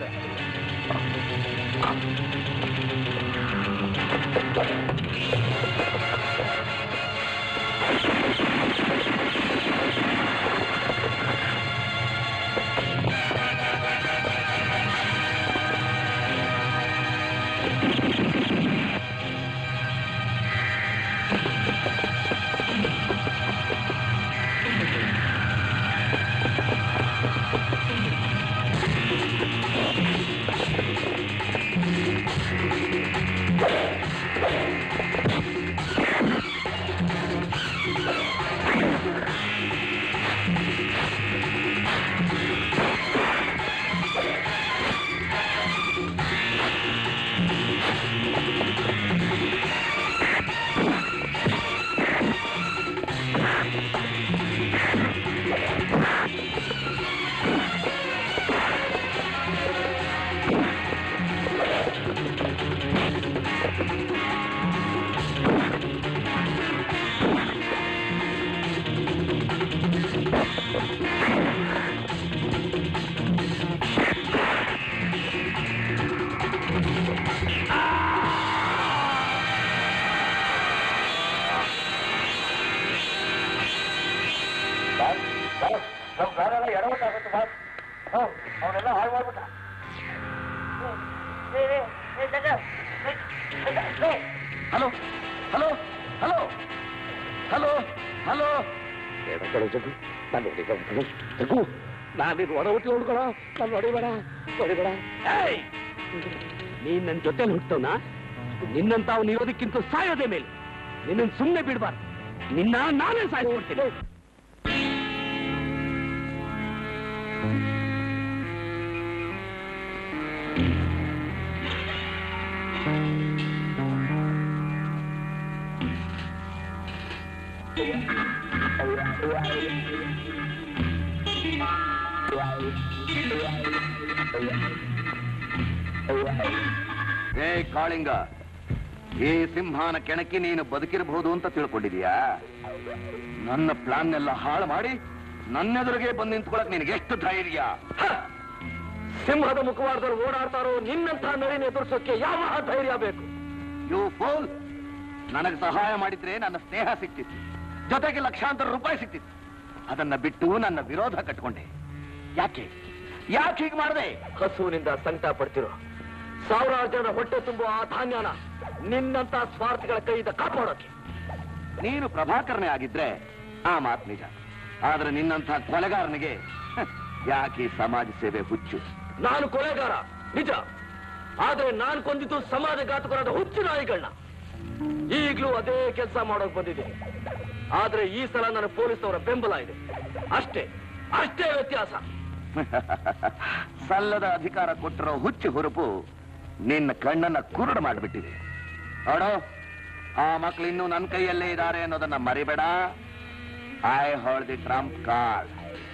ಅವನೆಲ್ಲ ಹಾಳು ಮಾಡ್ಬಿಟ್ಟ hello hello hello hello hello ಕಣೋ ಜಗ್ಗು ನಾನು ಹೊಡಿಬೇಡ ಕಣೋ ಜಗ್ಗು ನಾನಿದು ಒಡ ಹುಟ್ಟಿ ನೋಡ್ಕೊಳ ನಾನು ಹೊಡಿಬೇಡ ಹೊಡಿಬೇಡ ಏಯ್! ನೀನ್ ನನ್ನ ಜೊತೆಲಿ ಹುಟ್ಟವನ ನಿನ್ನಂತ ಅವ್ನು ಇರೋದಕ್ಕಿಂತ ಸಾಯೋದೇ ಮೇಲೆ ನಿನ್ನ ಸುಮ್ಮನೆ ಬಿಡ್ಬಾರ್ದು ನಿನ್ನ ನಾನೇ ಸಾಯಿಸ್ಬಿಡ್ತೀನಿ ಏ ಕಾಳಿಂಗ ಈ ಸಿಂಹನ ಕೆಣಕಿ ನೀನು ಬದುಕಿರಬಹುದು ಅಂತ ತಿಳ್ಕೊಂಡಿದೀಯಾ ನನ್ನ ಪ್ಲಾನ್ ಎಲ್ಲ ಹಾಳು ಮಾಡಿ ನನ್ನೆದುರಿಗೆ ಬಂದು ನಿಂತ್ಕೊಳಕ್ ನಿನಗೆ ಎಷ್ಟು ಧೈರ್ಯ ಹ! ಸಿಂಹದ ಮುಖವಾಡದಲ್ಲಿ ಓಡಾಡ್ತಾರೋ ನಿನ್ನಂತ ನಳಿನ ಎದುರಿಸೋಕೆ ಯಾವ ಧೈರ್ಯ ಬೇಕು ಯು ಫೋಲ್ ನನಗೆ ಸಹಾಯ ಮಾಡಿದ್ರೆ ನನ್ನ ಸ್ನೇಹ ಸಿಕ್ತಿತ್ತು ಜೊತೆಗೆ ಲಕ್ಷಾಂತರ ರೂಪಾಯಿ ಸಿಕ್ತಿತ್ತು ಅದನ್ನ ಬಿಟ್ಟು ನನ್ನ ವಿರೋಧ ಕಟ್ಕೊಂಡೆ ಯಾಕೆ ಯಾಕೆ ಹೀಗೆ ಮಾಡಿದೆ ಹಸುವಿನಿಂದ ಸಂಕಟ ಪಡ್ತಿರೋ ಸಾವಿರಾರು ಜನರ ಹೊಟ್ಟೆ ತುಂಬುವ ಆ ಧಾನ್ಯನ ನಿನ್ನಂತ ಸ್ವಾರ್ಥಿಗಳ ಕೈಯಿಂದ ಕಾಪಾಡೋಕೆ ನೀನು ಪ್ರಭಾಕರನೇ ಆಗಿದ್ರೆ ಆ ಮಾತು ನಿಜ ಆದ್ರೆ ನಿನ್ನಂಥ ಕೊಲೆಗಾರನಿಗೆ ಹ, ಯಾಕೆ ಈ ಸಮಾಜ ಸೇವೆ ಹುಚ್ಚು ನಾನು ಕೊಲೆಗಾರ ನಿಜ ಆದ್ರೆ ನಾನು ಕೊಂದಿದ್ದು ಸಮಾಜಘಾತಕರಾದ ಹುಚ್ಚು ನಾಯಿಗಳನ್ನ ಈಗ್ಲೂ ಅದೇ ಕೆಲಸ ಮಾಡೋಕ್ ಬಂದಿದ್ದೀನಿ ಆದ್ರೆ ಈ ಸಲ ನನ್ನ ಪೊಲೀಸವರ ಬೆಂಬಲ ಇದೆ ಅಷ್ಟೇ ಅಷ್ಟೇ ವ್ಯತ್ಯಾಸ ಸಲ್ಲದ ಅಧಿಕಾರ ಕೊಟ್ಟಿರೋ ಹುಚ್ಚು ಹುರುಪು ನಿನ್ನ ಕಣ್ಣನ್ನ ಕುರುಡು ಮಾಡಿಬಿಟ್ಟಿದೆ ನೋಡು ಆ ಮಕ್ಳು ಇನ್ನೂ ನನ್ನ ಕೈಯಲ್ಲೇ ಇದ್ದಾರೆ ಅನ್ನೋದನ್ನ ಮರಿಬೇಡ I hold the trump card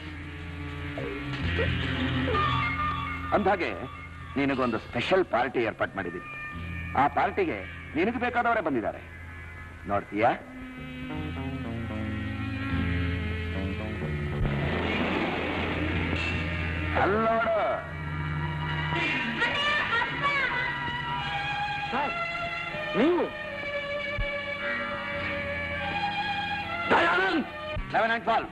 ಅಂದಾಗೆ ನಿನಗೊಂದು ಸ್ಪೆಷಲ್ ಪಾರ್ಟಿ ಏರ್ಪಾಟ್ ಮಾಡಿದ್ದೀನಿ ಆ ಪಾರ್ಟಿಗೆ ನಿನಗೆ ಬೇಕಾದವರೇ ಬಂದಿದ್ದಾರೆ ನೋಡ್ತೀಯಾ ಅಲ್ಲೋಡು ನೀವು Dayanand eleven and twelve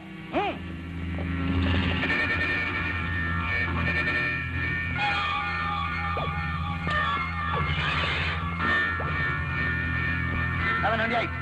eleven and eight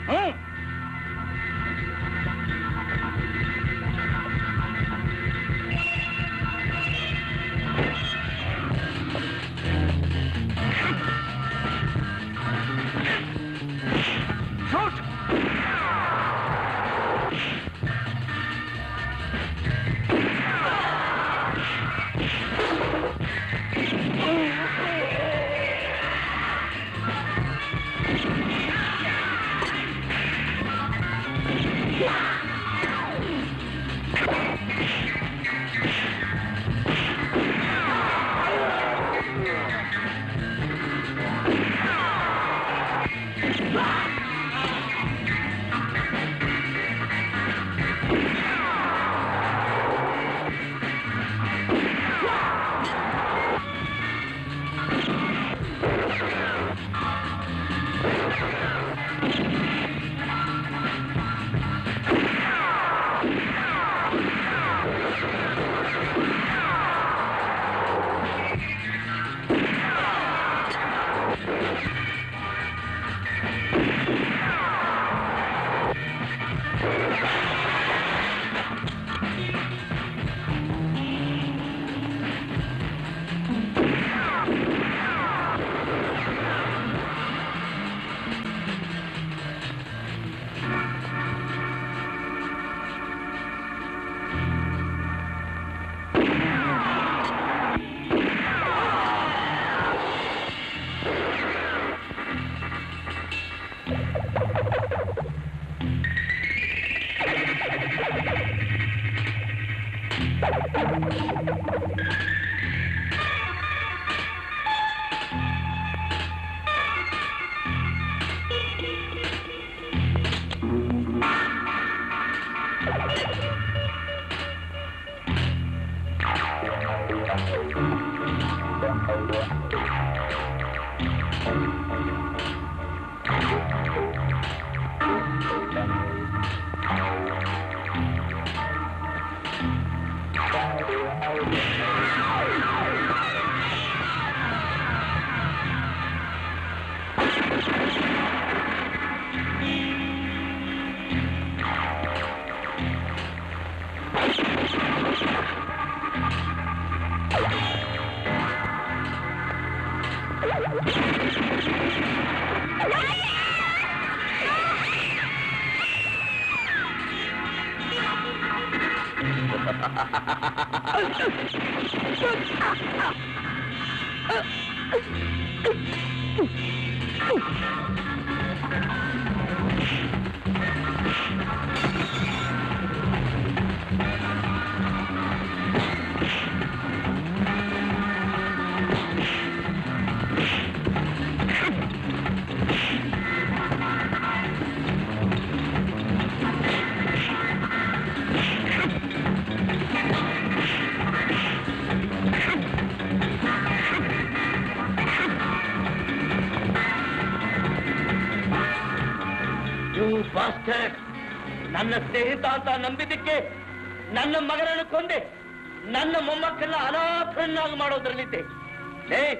you bastard ನನ್ನ ಸ್ನೇಹಿತ ಅಂತ ನಂಬಿದ್ದಕ್ಕೆ ನನ್ನ ಮಗನನ್ನು ಕೊಂದೆ ನನ್ನ ಮೊಮ್ಮಕ್ಕನ್ನ ಅನಾಥರನ್ನಾಗಿ ಮಾಡೋದ್ರಲ್ಲಿದ್ದೆ ಏ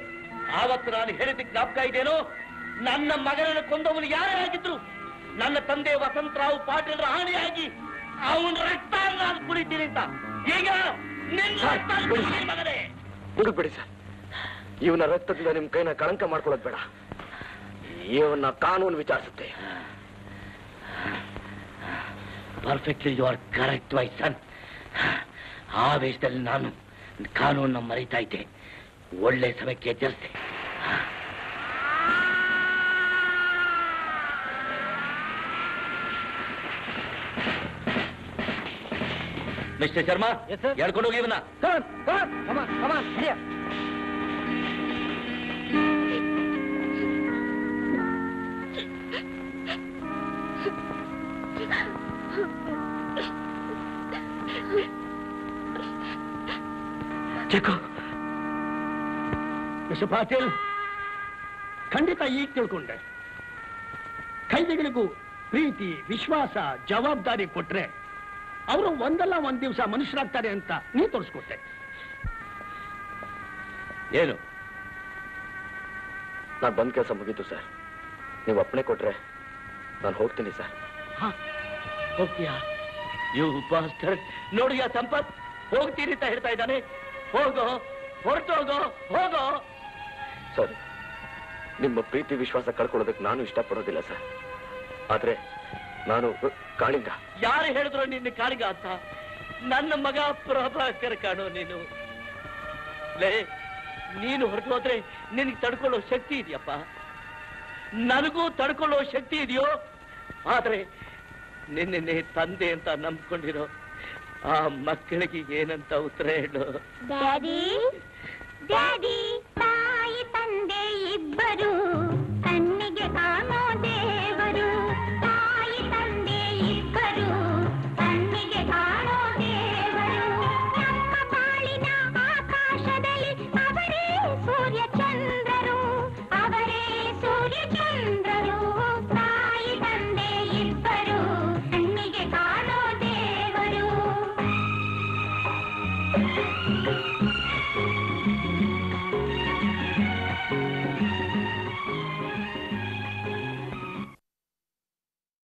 ಆವತ್ತು ನಾನು ಹೇಳಿದ ಜ್ಞಾಪಕ ಇದೇನೋ ನನ್ನ ಮಗನನ್ನು ಕೊಂದವನು ಯಾರೇ ಆಗಿದ್ರು ನನ್ನ ತಂದೆ ವಸಂತರಾವ್ ಪಾಟೀಲ್ರ ಹಾನಿಯಾಗಿ ಅವನ ರಕ್ತ ನಾನು ಕುಡಿತೀನಿ ಅಂತ ಈಗ ನಿನ್ನ ರಕ್ತ ಕುಡಿತೀನಿ ಮಗನೇ ಹುಡುಕ್ಬಿಡಿ ಸರ್ ಇವನ ರಕ್ತದಿಂದ ನಿಮ್ ಕೈನ ಕಳಂಕ ಮಾಡ್ಕೊಳ್ಳೋದು ಬೇಡ ಇವನ್ನ ಕಾನೂನು ವಿಚಾರಿಸುತ್ತೆ perfectly you are correct why son ಆವೇಶದಲ್ಲಿ ನಾನು ಕಾನೂನನ್ನ ಮರೀತಾ ಇದ್ದೆ ಒಳ್ಳೆ ಸಮಯಕ್ಕೆ ಎಚ್ಚರಿಸಿದೆ ಮಿಸ್ಟರ್ ಶರ್ಮಾ ಹೇಳ್ಕೊಂಡು ಹೋಗಿ ಇವನ್ನ ಚೆಕ್ಕು ಮಿಸ್ಟರ್ ಪಾಟೀಲ್ ಖಂಡಿತ ಈಗ ತಿಳ್ಕೊಂಡೆ ಖೈದಿಗಳಿಗೂ ಪ್ರೀತಿ ವಿಶ್ವಾಸ ಜವಾಬ್ದಾರಿ ಕೊಟ್ರೆ ಅವರು ಒಂದಲ್ಲ ಒಂದ್ ದಿವಸ ಮನುಷ್ಯರಾಗ್ತಾರೆ ಅಂತ ನೀ ತೋರಿಸ್ಕೊಟ್ಟೆ ಏನು ನಾನು ಬಂದ್ ಕೆಲಸ ಮುಗೀತು ಸರ್ ನೀವು ಅಪ್ಪಣೆ ಕೊಟ್ರೆ ನಾನು ಹೋಗ್ತೀನಿ ಸರ್ ಹೋಗ್ತೀಯಾ ಯು ಬಾಸ್ಟರ್ ನೋಡಿಯಾ ಸಂಪತ್ ಹೋಗ್ತೀನಿ ಅಂತ ಹೇಳ್ತಾ ಇದ್ದಾನೆ ಹೋಗೋ ಹೊರಟು ಹೋಗೋ ಹೋಗೋ ಸರ್ ನಿಮ್ಮ ಪ್ರೀತಿ ವಿಶ್ವಾಸ ಕಳ್ಕೊಳ್ಳೋದಕ್ಕೆ ನಾನು ಇಷ್ಟಪಡೋದಿಲ್ಲ ಸರ್ ಆದ್ರೆ ನಾನು ಕಾಳಿಂಗ ಯಾರು ಹೇಳಿದ್ರು ನಿನ್ನ ಕಾಳಿಗ ಅಂತ ನನ್ನ ಮಗ ಪ್ರಭಾಕರ್ ಕಾಣೋ ನೀನು ಲೇ ನೀನು ಹೊರಟು ಹೋದ್ರೆ ನಿನಗೆ ತಡ್ಕೊಳ್ಳೋ ಶಕ್ತಿ ಇದೆಯಪ್ಪ ನನಗೂ ತಡ್ಕೊಳ್ಳೋ ಶಕ್ತಿ ಇದೆಯೋ ಆದ್ರೆ ನಿನ್ನೆ ತಂದೆ ಅಂತ ನಂಬ್ಕೊಂಡಿರೋ ಆ ಮಕ್ಕಳಿಗೆ ಏನಂತ ಉತ್ತರ ಹೇಳು ಡ್ಯಾಡಿ ಡ್ಯಾಡಿ